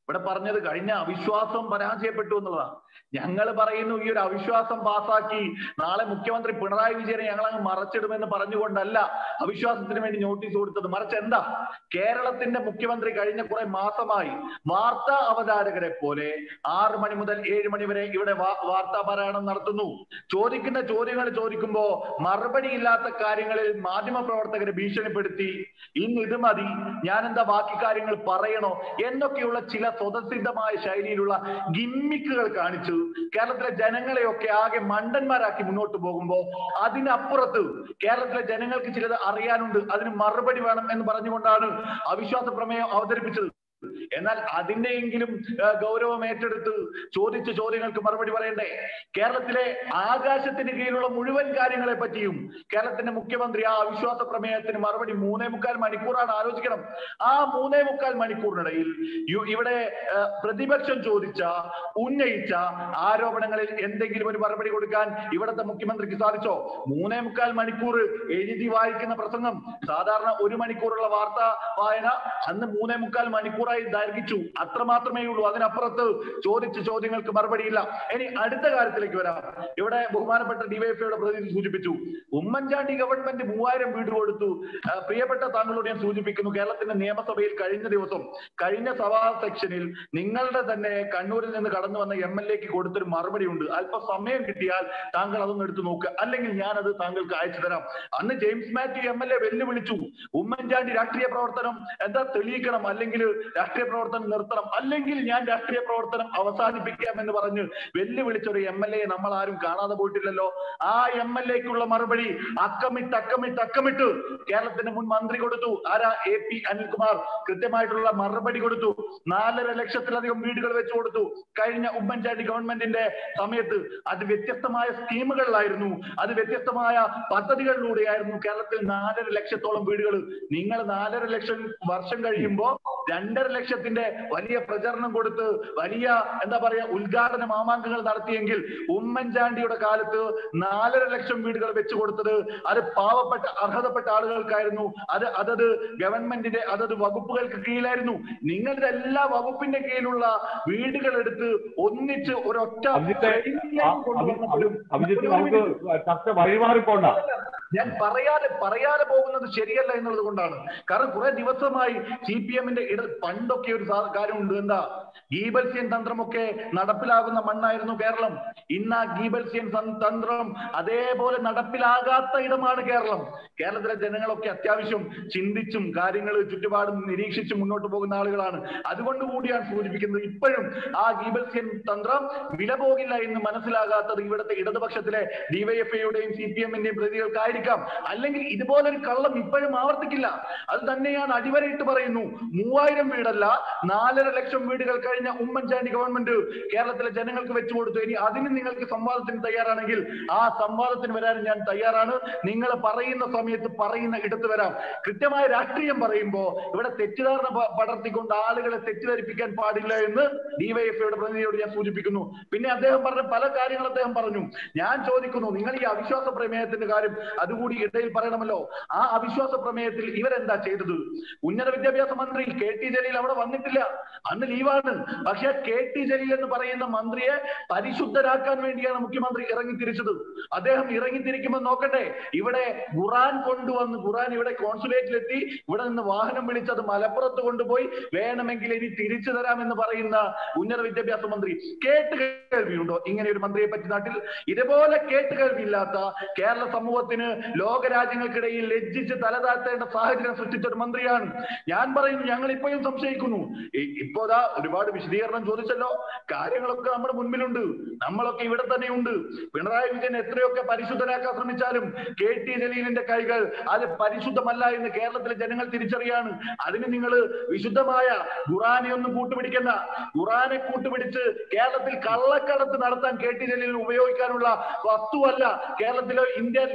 ഇവിടെ പറഞ്ഞത് കഴിഞ്ഞ അവിശ്വാസം പരാജയപ്പെട്ടു എന്നുള്ളതാണ് ഞങ്ങൾ പറയുന്നു ഈ ഒരു അവിശ്വാസം പാസാക്കി നാളെ മുഖ്യമന്ത്രി പിണറായി വിജയനെ ഞങ്ങൾ അങ്ങ് മറച്ചിടുമെന്ന് പറഞ്ഞുകൊണ്ടല്ല അവിശ്വാസത്തിന് വേണ്ടി നോട്ടീസ് കൊടുത്തത് മറിച്ച് എന്താ കേരളത്തിന്റെ മുഖ്യമന്ത്രി കഴിഞ്ഞ കുറെ മാസമായി വാർത്താ അവതാരകരെ പോലെ ആറ് മണി മുതൽ ഏഴ് മണി വരെ ഇവിടെ വാ- വാർത്താ പാരായണം നടത്തുന്നു ചോദിക്കുന്ന ചോദ്യങ്ങൾ ചോദിക്കുമ്പോ മറുപടി ഇല്ലാത്ത കാര്യങ്ങളിൽ മാധ്യമ പ്രവർത്തകരെ ഭീഷണിപ്പെടുത്തി ഇന്ന് ഇത് മതി ഞാൻ എന്താ ബാക്കി കാര്യങ്ങൾ പറയണോ എന്നൊക്കെയുള്ള ചില സ്വതസിദ്ധമായ ശൈലിയിലുള്ള ഗിമ്മിക്കുകൾ കാണിച്ചു കേരളത്തിലെ ജനങ്ങളെയൊക്കെ ആകെ മണ്ടന്മാരാക്കി മുന്നോട്ട് പോകുമ്പോ അതിനപ്പുറത്ത് കേരളത്തിലെ ജനങ്ങൾക്ക് ചിലത് അറിയാനുണ്ട് അതിന് മറുപടി വേണം എന്ന് പറഞ്ഞുകൊണ്ടാണ് അവിശ്വാസ പ്രമേയം അവതരിപ്പിച്ചത് എന്നാൽ അതിന്റെയെങ്കിലും ആ, ഗൗരവം ഏറ്റെടുത്ത് ചോദിച്ച ചോദ്യങ്ങൾക്ക് മറുപടി പറയണ്ടേ കേരളത്തിലെ ആകാശത്തിന് കീഴിലുള്ള മുഴുവൻ കാര്യങ്ങളെ പറ്റിയും കേരളത്തിന്റെ മുഖ്യമന്ത്രി ആ അവിശ്വാസ പ്രമേയത്തിന് മറുപടി മൂന്നേ മുക്കാൽ മണിക്കൂറാണ് ആലോചിക്കണം ആ മൂന്നേ മുക്കാൽ മണിക്കൂറിനിടയിൽ യു- ഇവിടെ ആ, പ്രതിപക്ഷം ചോദിച്ച ഉന്നയിച്ച ആരോപണങ്ങളിൽ എന്തെങ്കിലും ഒരു മറുപടി കൊടുക്കാൻ ഇവിടത്തെ മുഖ്യമന്ത്രിക്ക് സാധിച്ചോ മൂന്നേ മുക്കാൽ മണിക്കൂർ എഴുതി വായിക്കുന്ന പ്രസംഗം സാധാരണ ഒരു മണിക്കൂറുള്ള വാർത്താ വായന അന്ന് മൂന്നേ മുക്കാൽ മണിക്കൂറായി ദൈർഘിച്ചു അത്ര മാത്രമേ ഉള്ളൂ അതിനപ്പുറത്ത് ചോദിച്ച ചോദ്യങ്ങൾക്ക് മറുപടിയില്ല ഇനി അടുത്ത കാര്യത്തിലേക്ക് വരാം ഇവിടെ ബഹുമാനപ്പെട്ട ഡിവൈഎഫ്ഐയുടെ പ്രതിനിധി സൂചിപ്പിച്ചു ഉമ്മൻചാണ്ടി ഗവൺമെന്റ് മൂവായിരം വീട് കൊടുത്തു ആ, പ്രിയപ്പെട്ട താങ്കളോട് ഞാൻ സൂചിപ്പിക്കുന്നു കേരളത്തിന്റെ നിയമസഭയിൽ കഴിഞ്ഞ ദിവസം കഴിഞ്ഞ സഭാ സെക്ഷനിൽ നിങ്ങളുടെ തന്നെ കണ്ണൂരിൽ നിന്ന് കടന്നു വന്ന എം എൽ എക്ക് കൊടുത്തൊരു മറുപടി ഉണ്ട് അല്പം സമയം കിട്ടിയാൽ താങ്കൾ അതൊന്ന് എടുത്തു നോക്കുക അല്ലെങ്കിൽ ഞാനത് താങ്കൾക്ക് അയച്ചു തരാം അന്ന് James Mathew M L A വെല്ലുവിളിച്ചു ഉമ്മൻചാണ്ടി രാഷ്ട്രീയ പ്രവർത്തനം എന്താ തെളിയിക്കണം അല്ലെങ്കിൽ രാഷ്ട്രീയ പ്രവർത്തനം നിർത്തണം അല്ലെങ്കിൽ ഞാൻ രാഷ്ട്രീയ പ്രവർത്തനം അവസാനിപ്പിക്കാം എന്ന് പറഞ്ഞ് വെല്ലുവിളിച്ച ഒരു എം എൽ എ നമ്മൾ ആരും കാണാതെ പോയിട്ടില്ലല്ലോ ആ എം എൽ എക്കുള്ള മറുപടി അക്കമിട്ട് അക്കമിട്ട് അക്കമിട്ട് കേരളത്തിന്റെ മുൻ മന്ത്രി കൊടുത്തു ആരാ എ പി അനിൽകുമാർ കൃത്യമായിട്ടുള്ള മറുപടി കൊടുത്തു നാലര ലക്ഷത്തിലധികം വീടുകൾ വെച്ചു കൊടുത്തു കഴിഞ്ഞ ഉമ്മൻചാണ്ടി ഗവൺമെന്റിന്റെ സമയത്ത് അത് വ്യത്യസ്തമായ സ്കീമുകളിലായിരുന്നു അത് വ്യത്യസ്തമായ പദ്ധതികളിലൂടെയായിരുന്നു കേരളത്തിൽ നാലര ലക്ഷത്തോളം വീടുകൾ നിങ്ങൾ നാലര ലക്ഷം വർഷം കഴിയുമ്പോ രണ്ടര ലക്ഷത്തിന്റെ വലിയ പ്രചരണം കൊടുത്ത് വലിയ എന്താ പറയാ ഉദ്ഘാടന മാമാങ്കങ്ങൾ നടത്തിയെങ്കിൽ ഉമ്മൻചാണ്ടിയുടെ കാലത്ത് നാലര ലക്ഷം വീടുകൾ വെച്ചു കൊടുത്തത് അത് പാവപ്പെട്ട അർഹതപ്പെട്ട ആളുകൾക്കായിരുന്നു അത് അതത് ഗവൺമെന്റിന്റെ അതത് വകുപ്പുകൾക്ക് കീഴിലായിരുന്നു നിങ്ങളുടെ എല്ലാ വകുപ്പിന്റെ കീഴിലുള്ള വീടുകൾ എടുത്ത് ഒന്നിച്ച് ഒരൊറ്റ അഭിജിത്തെ ഫ്രെയിമിലേക്ക് ആ, അഭി- കൊണ്ടുവന്നപ്പോഴും അഭി- അഭിജിത്ത് നമുക്ക് ചർച്ച വഴിമാറിപ്പോണ്ട ഞാൻ പറയാതെ പറയാതെ പോകുന്നത് ശരിയല്ല എന്നുള്ളത് കൊണ്ടാണ് കാരണം കുറെ ദിവസമായി സി പി എമ്മിന്റെ ഇട പണ്ടൊക്കെ ഒരു സാ- കാര്യമുണ്ട് എന്താ ഗീബൽസ്യൻ തന്ത്രമൊക്കെ നടപ്പിലാകുന്ന മണ്ണായിരുന്നു കേരളം ഇന്ന് ആ ഗീബൽസ്യൻ സം- തന്ത്രം അതേപോലെ നടപ്പിലാകാത്ത ഇടമാണ് കേരളം കേരളത്തിലെ ജനങ്ങളൊക്കെ അത്യാവശ്യം ചിന്തിച്ചും കാര്യങ്ങൾ ചുറ്റുപാടും നിരീക്ഷിച്ചും മുന്നോട്ട് പോകുന്ന ആളുകളാണ് അതുകൊണ്ട് കൂടിയാണ് സൂചിപ്പിക്കുന്നത് ഇപ്പോഴും ആ ഗീബൽസ്യൻ തന്ത്രം വില പോകില്ല എന്ന് മനസ്സിലാകാത്തത് ഇവിടുത്തെ ഇടതുപക്ഷത്തിലെ ഡിവൈഎഫ്ഐയുടെയും സി പി എമ്മിന്റെയും പ്രതികൾക്കായിരിക്കാം അല്ലെങ്കിൽ ഇതുപോലൊരു കള്ളം ഇപ്പോഴും ആവർത്തിക്കില്ല അത് തന്നെയാണ് അടിവരയിട്ട് പറയുന്നു മൂവായിരം വീടല്ല നാലര ലക്ഷം വീടുകൾ കഴിഞ്ഞ ഉമ്മൻചാണ്ടി ഗവൺമെന്റ് കേരളത്തിലെ ജനങ്ങൾക്ക് വെച്ചു കൊടുത്തു ഇനി അതിന് നിങ്ങൾക്ക് സംവാദത്തിന് തയ്യാറാണെങ്കിൽ ആ സംവാദത്തിന് വരാൻ ഞാൻ തയ്യാറാണ് നിങ്ങൾ പറയുന്ന സമയത്ത് പറയുന്ന ഇടത്ത് വരാം കൃത്യമായ രാഷ്ട്രീയം പറയുമ്പോ ഇവിടെ തെറ്റിദ്ധാരണ പ- പടർത്തിക്കൊണ്ട് ആളുകളെ തെറ്റിദ്ധരിപ്പിക്കാൻ പാടില്ല എന്ന് ഡിവൈഎഫ്ഐയുടെ പ്രതിനിധിയോട് ഞാൻ സൂചിപ്പിക്കുന്നു പിന്നെ അദ്ദേഹം പറഞ്ഞ പല കാര്യങ്ങൾ അദ്ദേഹം പറഞ്ഞു ഞാൻ ചോദിക്കുന്നു നിങ്ങൾ ഈ അവിശ്വാസ പ്രമേയത്തിന്റെ കാര്യം അതുകൂടി ഇടയിൽ പറയണമല്ലോ ആ അവിശ്വാസ പ്രമേയത്തിൽ ഇവരെന്താ ചെയ്തത് ഉന്നത വിദ്യാഭ്യാസ മന്ത്രി കെ ടി ജലീൽ അവിടെ വന്നിട്ടില്ല അന്ന് ലീവാണ് പക്ഷെ കെ ടി ജലീൽ എന്ന് പറയുന്ന മന്ത്രിയെ പരിശുദ്ധരാക്കാൻ വേണ്ടിയാണ് മുഖ്യമന്ത്രി ഇറങ്ങി തിരിച്ചത് അദ്ദേഹം ഇറങ്ങി തിരിക്കുമ്പോൾ നോക്കട്ടെ ഇവിടെ ഖുറാൻ കൊണ്ടുവന്ന് ഖുറാൻ ഇവിടെ കോൺസുലേറ്റിലെത്തി ഇവിടെ നിന്ന് വാഹനം വിളിച്ച് അത് മലപ്പുറത്ത് കൊണ്ടുപോയി വേണമെങ്കിൽ ഇനി തിരിച്ചു തരാമെന്ന് പറയുന്ന ഉന്നത വിദ്യാഭ്യാസ മന്ത്രി കേട്ട് കേൾവിയുണ്ടോ ഇങ്ങനെ ഒരു മന്ത്രിയെ പറ്റി നാട്ടിൽ ഇതുപോലെ കേട്ട് കേൾവിയില്ലാത്ത കേരള സമൂഹത്തിന് ലോക രാജ്യങ്ങൾക്കിടയിൽ ലജ്ജിച്ച് തലതാഴ്ത്തേണ്ട സാഹചര്യം സൃഷ്ടിച്ച ഒരു മന്ത്രിയാണ് ഞാൻ പറയുന്നു ഞങ്ങൾ ഇപ്പോഴും സംശയിക്കുന്നു ഇ- ഇപ്പോതാ ഒരുപാട് വിശദീകരണം ചോദിച്ചല്ലോ കാര്യങ്ങളൊക്കെ നമ്മുടെ മുൻപിലുണ്ട് നമ്മളൊക്കെ ഇവിടെ തന്നെയുണ്ട് പിണറായി വിജയൻ എത്രയൊക്കെ പരിശുദ്ധരാക്കാൻ ശ്രമിച്ചാലും കെ ടി ജലീലിന്റെ കൈകൾ അത് പരിശുദ്ധമല്ല എന്ന് കേരളത്തിലെ ജനങ്ങൾ തിരിച്ചറിയാണ് അതിന് നിങ്ങൾ വിശുദ്ധമായ ഖുറാനെ ഒന്നും കൂട്ടുപിടിക്കണ്ട ഖുറാനെ കൂട്ടുപിടിച്ച് കേരളത്തിൽ കള്ളക്കടത്ത് നടത്താൻ കെ ടി ജലീലിന് ഉപയോഗിക്കാനുള്ള വസ്തുവല്ല കേരളത്തിലെ ഇന്ത്യ ലോകരാജ്യ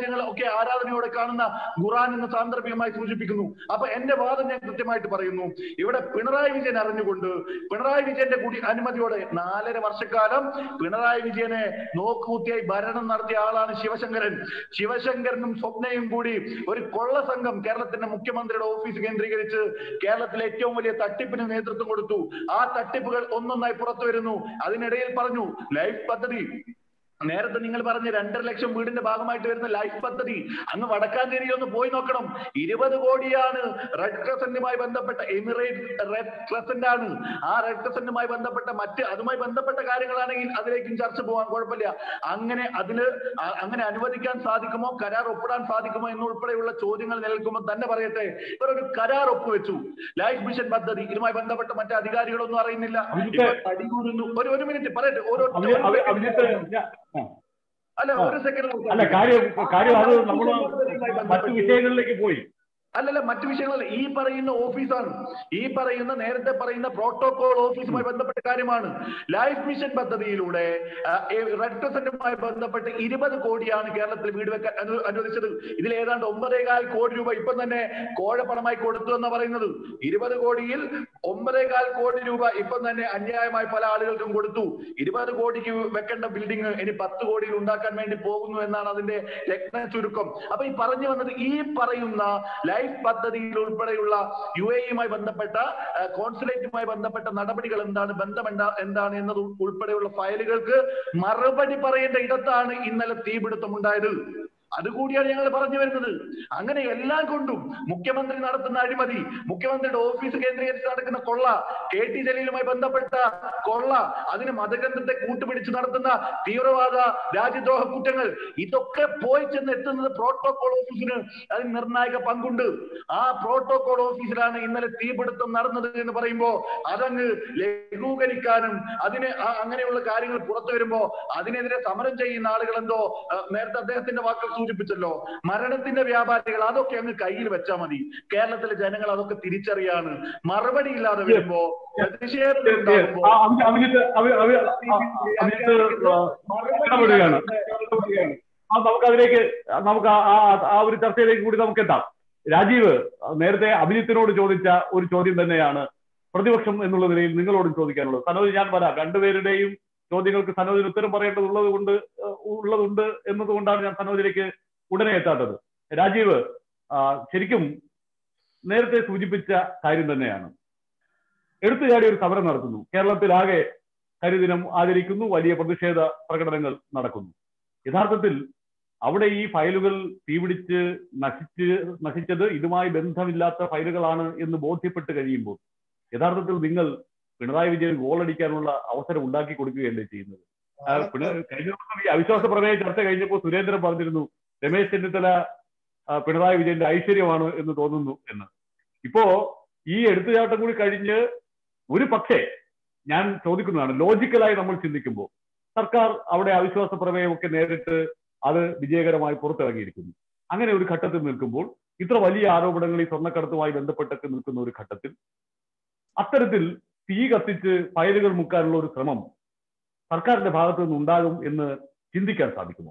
രാജ്യങ്ങൾ ഒക്കെ ആരാധനയോടെ കാണുന്ന ഖുറാൻ എന്ന് സാന്ദർഭികമായി സൂചിപ്പിക്കുന്നു അപ്പൊ എന്റെ വാദം ഞാൻ കൃത്യമായിട്ട് പറയുന്നു ഇവിടെ പിണറായി വിജയൻ അറിഞ്ഞുകൊണ്ട് പിണറായി വിജയന്റെ കൂടി അനുമതിയോടെ നാലര വർഷക്കാലം പിണറായി വിജയനെ നോക്കുകുത്തിയായി ഭരണം നടത്തിയ ആളാണ് ശിവശങ്കരൻ ശിവശങ്കരനും സ്വപ്നയും കൂടി ഒരു കൊള്ള സംഘം കേരളത്തിന്റെ മുഖ്യമന്ത്രിയുടെ ഓഫീസ് കേന്ദ്രീകരിച്ച് കേരളത്തിലെ ഏറ്റവും വലിയ തട്ടിപ്പിന് നേതൃത്വം കൊടുത്തു ആ തട്ടിപ്പുകൾ ഒന്നൊന്നായി പുറത്തു വരുന്നു അതിനിടയിൽ പറഞ്ഞു ലൈഫ് പദ്ധതി നേരത്തെ നിങ്ങൾ പറഞ്ഞ രണ്ടര ലക്ഷം വീടിന്റെ ഭാഗമായിട്ട് വരുന്ന ലൈഫ് പദ്ധതി അങ്ങ് വടക്കാഞ്ചേരിയിൽ ഒന്ന് പോയി നോക്കണം ഇരുപത് കോടിയാണ് റെഡ് ക്രസന്റുമായി ബന്ധപ്പെട്ട എമിറേറ്റ് റെഡ് ക്രസന്റ് ആണ് ആ റെഡ് ക്രസന്റുമായി ബന്ധപ്പെട്ട മറ്റ് അതുമായി ബന്ധപ്പെട്ട കാര്യങ്ങളാണെങ്കിൽ അതിലേക്കും ചർച്ച പോകാൻ കുഴപ്പമില്ല അങ്ങനെ അതിന് അ- അങ്ങനെ അനുവദിക്കാൻ സാധിക്കുമോ കരാർ ഒപ്പിടാൻ സാധിക്കുമോ എന്നുൾപ്പെടെയുള്ള ചോദ്യങ്ങൾ നിലനിൽക്കുമ്പോൾ തന്നെ പറയട്ടെ ഇവർ ഒരു കരാർ ഒപ്പുവെച്ചു ലൈഫ് മിഷൻ പദ്ധതി ഇതുമായി ബന്ധപ്പെട്ട മറ്റ് അധികാരികളൊന്നും അറിയുന്നില്ല അഭിജിത്ത് ഇവർ അടികൂടുന്നു ഒരു ഒരു മിനിറ്റ് പറയട്ടെ ഓരോ അഭി- അഭി- അഭിജിത്ത് ഞാൻ- ആ. അല്ല ആ. ഒരു സെക്കൻഡ് അല്ല കാര്യം കാര്യം അത് നമ്മൾ മറ്റു വിഷയങ്ങളിലേക്ക് പോയി അല്ലല്ല മറ്റു വിഷയങ്ങളല്ല ഈ പറയുന്ന ഓഫീസാണ് ഈ പറയുന്ന നേരത്തെ പറയുന്ന പ്രോട്ടോകോൾ ഓഫീസുമായി ബന്ധപ്പെട്ട കാര്യമാണ് ലൈഫ് മിഷൻ പദ്ധതിയിലൂടെ ആ, ഈ റെഡ് ക്രസന്റുമായി ബന്ധപ്പെട്ട് ഇരുപത് കോടിയാണ് കേരളത്തിൽ വീട് വെക്കാൻ അനു- അനുവദിച്ചത് ഇതിൽ ഏതാണ്ട് ഒമ്പതേകാൽ കോടി രൂപ ഇപ്പം തന്നെ കോഴപ്പണമായി കൊടുത്തു എന്ന് പറയുന്നത് ഇരുപത് കോടിയിൽ ഒമ്പതേകാൽ കോടി രൂപ ഇപ്പം തന്നെ അന്യായമായി പല ആളുകൾക്കും കൊടുത്തു ഇരുപത് കോടിക്ക് വെക്കേണ്ട ബിൽഡിംഗ് ഇനി പത്ത് കോടിയിൽ ഉണ്ടാക്കാൻ വേണ്ടി പോകുന്നു എന്നാണ് അതിന്റെ രത്ന ചുരുക്കം അപ്പൊ ഈ പറഞ്ഞു വന്നത് ഈ പറയുന്ന ലൈഫ് പദ്ധതിയിൽ ഉൾപ്പെടെയുള്ള യു എയുമായി ബന്ധപ്പെട്ട ആ, കോൺസുലേറ്റുമായി ബന്ധപ്പെട്ട നടപടികൾ എന്താണ് ബന്ധം എന്താ എന്താണ് എന്നത് ഉൾ- ഉൾപ്പെടെയുള്ള ഫയലുകൾക്ക് മറുപടി പറയേണ്ട ഇടത്താണ് ഇന്നലെ തീപിടുത്തം ഉണ്ടായത് അതുകൂടിയാണ് ഞങ്ങൾ പറഞ്ഞു വരുന്നത് അങ്ങനെ എല്ലാം കൊണ്ടും മുഖ്യമന്ത്രി നടത്തുന്ന അഴിമതി മുഖ്യമന്ത്രിയുടെ ഓഫീസ് കേന്ദ്രീകരിച്ച് നടക്കുന്ന കൊള്ള കെ ടി ജലീലുമായി ബന്ധപ്പെട്ട കൊള്ള അതിന് മതഗ്രന്ഥത്തെ കൂട്ടുപിടിച്ച് നടത്തുന്ന തീവ്രവാദ രാജ്യദ്രോഹ കുറ്റങ്ങൾ ഇതൊക്കെ പോയി ചെന്ന് എത്തുന്നത് പ്രോട്ടോകോൾ ഓഫീസിന് അതിന് നിർണായക പങ്കുണ്ട് ആ പ്രോട്ടോകോൾ ഓഫീസിലാണ് ഇന്നലെ തീപിടുത്തം നടന്നത് എന്ന് പറയുമ്പോ അതങ്ങ് ലഘൂകരിക്കാനും അതിന് ആ- അങ്ങനെയുള്ള കാര്യങ്ങൾ പുറത്തു വരുമ്പോ അതിനെതിരെ സമരം ചെയ്യുന്ന ആളുകൾ എന്തോ ആ, നേരത്തെ അദ്ദേഹത്തിന്റെ വാക്കുകൾ സൂചിപ്പിച്ചല്ലോ മരണത്തിന്റെ വ്യാപാരികൾ അതൊക്കെ അങ്ങ് കയ്യിൽ വെച്ചാൽ മതി കേരളത്തിലെ ജനങ്ങൾ അതൊക്കെ തിരിച്ചറിയാണ് മറുപടി ഇല്ലാതെ വരുമ്പോ പ്രതിഷേധം ഉണ്ടാകുമ്പോ ആ, അഭി- അഭിജിത്ത് അഭി- അഭി- ആ, അഭിജിത്ത് ആ, ഇടപെടുകയാണ് ആ, നമുക്ക് അതിലേക്ക് നമുക്ക് ആ- ആ- ആ ഒരു ചർച്ചയിലേക്ക് കൂടി നമുക്ക് എത്താം രാജീവ് നേരത്തെ അഭിജിത്തിനോട് ചോദിച്ച ഒരു ചോദ്യം തന്നെയാണ് പ്രതിപക്ഷം എന്നുള്ള നിലയിൽ നിങ്ങളോടും ചോദിക്കാനുള്ളത് സനോജ് ഞാൻ വരാം രണ്ടുപേരുടെയും ചോദ്യങ്ങൾക്ക് സനോജിന് ഉത്തരം പറയേണ്ടതുള്ളത് കൊണ്ട് ഏഹ്, ഉള്ളതുണ്ട് എന്നതുകൊണ്ടാണ് ഞാൻ സനോജിലേക്ക് ഉടനെ എത്താത്തത് രാജീവ് ആ, ശരിക്കും നേരത്തെ സൂചിപ്പിച്ച കാര്യം തന്നെയാണ് എടുത്തുചാടി ഒരു സമരം നടത്തുന്നു കേരളത്തിലാകെ കരിദിനം ആചരിക്കുന്നു വലിയ പ്രതിഷേധ പ്രകടനങ്ങൾ നടക്കുന്നു യഥാർത്ഥത്തിൽ അവിടെ ഈ ഫയലുകൾ തീപിടിച്ച് നശിച്ച് നശിച്ചത് ഇതുമായി ബന്ധമില്ലാത്ത ഫയലുകളാണ് എന്ന് ബോധ്യപ്പെട്ട് കഴിയുമ്പോൾ യഥാർത്ഥത്തിൽ നിങ്ങൾ പിണറായി വിജയൻ ഗോളടിക്കാനുള്ള അവസരം ഉണ്ടാക്കി കൊടുക്കുകയല്ലേ ചെയ്യുന്നത് ആ, പിണ- കഴിഞ്ഞ ദിവസം ഈ അവിശ്വാസ പ്രമേയ ചർച്ച കഴിഞ്ഞപ്പോൾ സുരേന്ദ്രൻ പറഞ്ഞിരുന്നു രമേശ് ചെന്നിത്തല ആ, പിണറായി വിജയന്റെ ഐശ്വര്യമാണ് എന്ന് തോന്നുന്നു എന്ന് ഇപ്പോ ഈ എടുത്തുചാട്ടം കൂടി കഴിഞ്ഞ് ഒരു പക്ഷേ ഞാൻ ചോദിക്കുന്നതാണ് ലോജിക്കലായി നമ്മൾ ചിന്തിക്കുമ്പോൾ സർക്കാർ അവിടെ അവിശ്വാസ പ്രമേയമൊക്കെ നേരിട്ട് അത് വിജയകരമായി പുറത്തിറങ്ങിയിരിക്കുന്നു അങ്ങനെ ഒരു ഘട്ടത്തിൽ നിൽക്കുമ്പോൾ ഇത്ര വലിയ ആരോപണങ്ങൾ ഈ സ്വർണ്ണക്കടത്തുമായി ബന്ധപ്പെട്ടൊക്കെ നിൽക്കുന്ന ഒരു ഘട്ടത്തിൽ അത്തരത്തിൽ തീ കത്തിച്ച് ഫയലുകൾ മുക്കാനുള്ള ഒരു ശ്രമം സർക്കാരിന്റെ ഭാഗത്തു നിന്ന് ഉണ്ടാകും എന്ന് ചിന്തിക്കാൻ സാധിക്കുമോ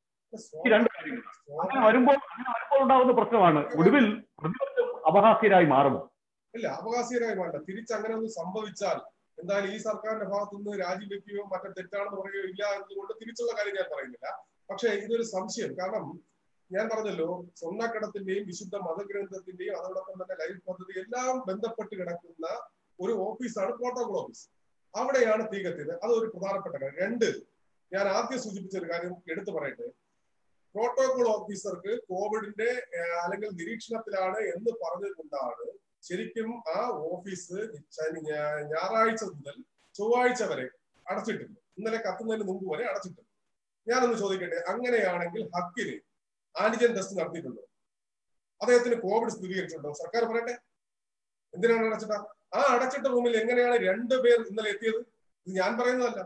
ഈ രണ്ട് കാര്യങ്ങൾ അങ്ങനെ വരുമ്പോൾ അങ്ങനെ വരുമ്പോൾ ഉണ്ടാകുന്ന പ്രശ്നമാണ് ഒടുവിൽ പ്രതിപക്ഷം അപഹാസ്യരായി മാറുമോ ഇല്ല അവകാശീയരായി വേണ്ട തിരിച്ച് അങ്ങനെ ഒന്ന് സംഭവിച്ചാൽ എന്തായാലും ഈ സർക്കാരിന്റെ ഭാഗത്തുനിന്ന് രാജിവെക്കുകയോ മറ്റേ തെറ്റാണെന്ന് പറയുകയോ ഇല്ല എന്നതുകൊണ്ട് തിരിച്ചുള്ള കാര്യം ഞാൻ പറയുന്നില്ല പക്ഷേ ഇതൊരു സംശയം കാരണം ഞാൻ പറഞ്ഞല്ലോ സ്വർണ്ണക്കടത്തിന്റെയും വിശുദ്ധ മതഗ്രന്ഥത്തിന്റെയും അതോടൊപ്പം തന്നെ ലൈഫ് പദ്ധതി എല്ലാം ബന്ധപ്പെട്ട് കിടക്കുന്ന ഒരു ഓഫീസാണ് പ്രോട്ടോകോൾ ഓഫീസ് അവിടെയാണ് തീ കത്തിയത് അത് ഒരു പ്രധാനപ്പെട്ട കാര്യം രണ്ട് ഞാൻ ആദ്യം സൂചിപ്പിച്ച ഒരു കാര്യം എടുത്തു പറയട്ടെ പ്രോട്ടോകോൾ ഓഫീസർക്ക് കോവിഡിന്റെ ഏഹ്, അല്ലെങ്കിൽ നിരീക്ഷണത്തിലാണ് എന്ന് പറഞ്ഞതുകൊണ്ടാണ് ശരിക്കും ആ ഓഫീസ് ശനി ഞാ- ഞായറാഴ്ച മുതൽ ചൊവ്വാഴ്ച വരെ അടച്ചിട്ടുണ്ട് ഇന്നലെ കത്തുന്നതിന് മുമ്പ് വരെ അടച്ചിട്ടുണ്ട് ഞാനൊന്ന് ചോദിക്കട്ടെ അങ്ങനെയാണെങ്കിൽ ഹക്കിന് ആന്റിജൻ ടെസ്റ്റ് നടത്തിയിട്ടുണ്ടോ അദ്ദേഹത്തിന് കോവിഡ് സ്ഥിരീകരിച്ചിട്ടുണ്ടോ സർക്കാർ പറയട്ടെ എന്തിനാണ് അടച്ചിട്ട ആ അടച്ചിട്ട റൂമിൽ എങ്ങനെയാണ് രണ്ടുപേർ ഇന്നലെ എത്തിയത് ഇത് ഞാൻ പറയുന്നതല്ല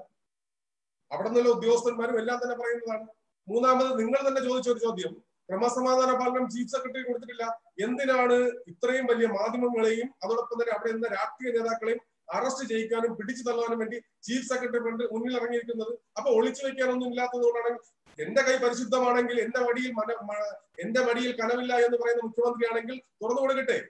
അവിടെ നിന്നുള്ള ഉദ്യോഗസ്ഥന്മാരും എല്ലാം തന്നെ പറയുന്നതാണ് മൂന്നാമത് നിങ്ങൾ തന്നെ ചോദിച്ച ഒരു ചോദ്യം ക്രമസമാധാന പാലനം ചീഫ് സെക്രട്ടറി കൊടുത്തിട്ടില്ല എന്തിനാണ് ഇത്രയും വലിയ മാധ്യമങ്ങളെയും അതോടൊപ്പം തന്നെ അവിടെ നിന്ന് രാഷ്ട്രീയ നേതാക്കളെയും അറസ്റ്റ് ചെയ്യിക്കാനും പിടിച്ചു തള്ളാനും വേണ്ടി ചീഫ് സെക്രട്ടറി മുന്നിൽ ഇറങ്ങിയിരിക്കുന്നത് അപ്പൊ ഒളിച്ചു വെക്കാനൊന്നും ഇല്ലാത്തതുകൊണ്ടാണ് എന്റെ കൈ പരിശുദ്ധമാണെങ്കിൽ എന്റെ മടിയിൽ മന മ- എന്റെ മടിയിൽ കനവില്ല എന്ന് പറയുന്ന മുഖ്യമന്ത്രിയാണെങ്കിൽ തുറന്നു കൊടുക്കട്ടെ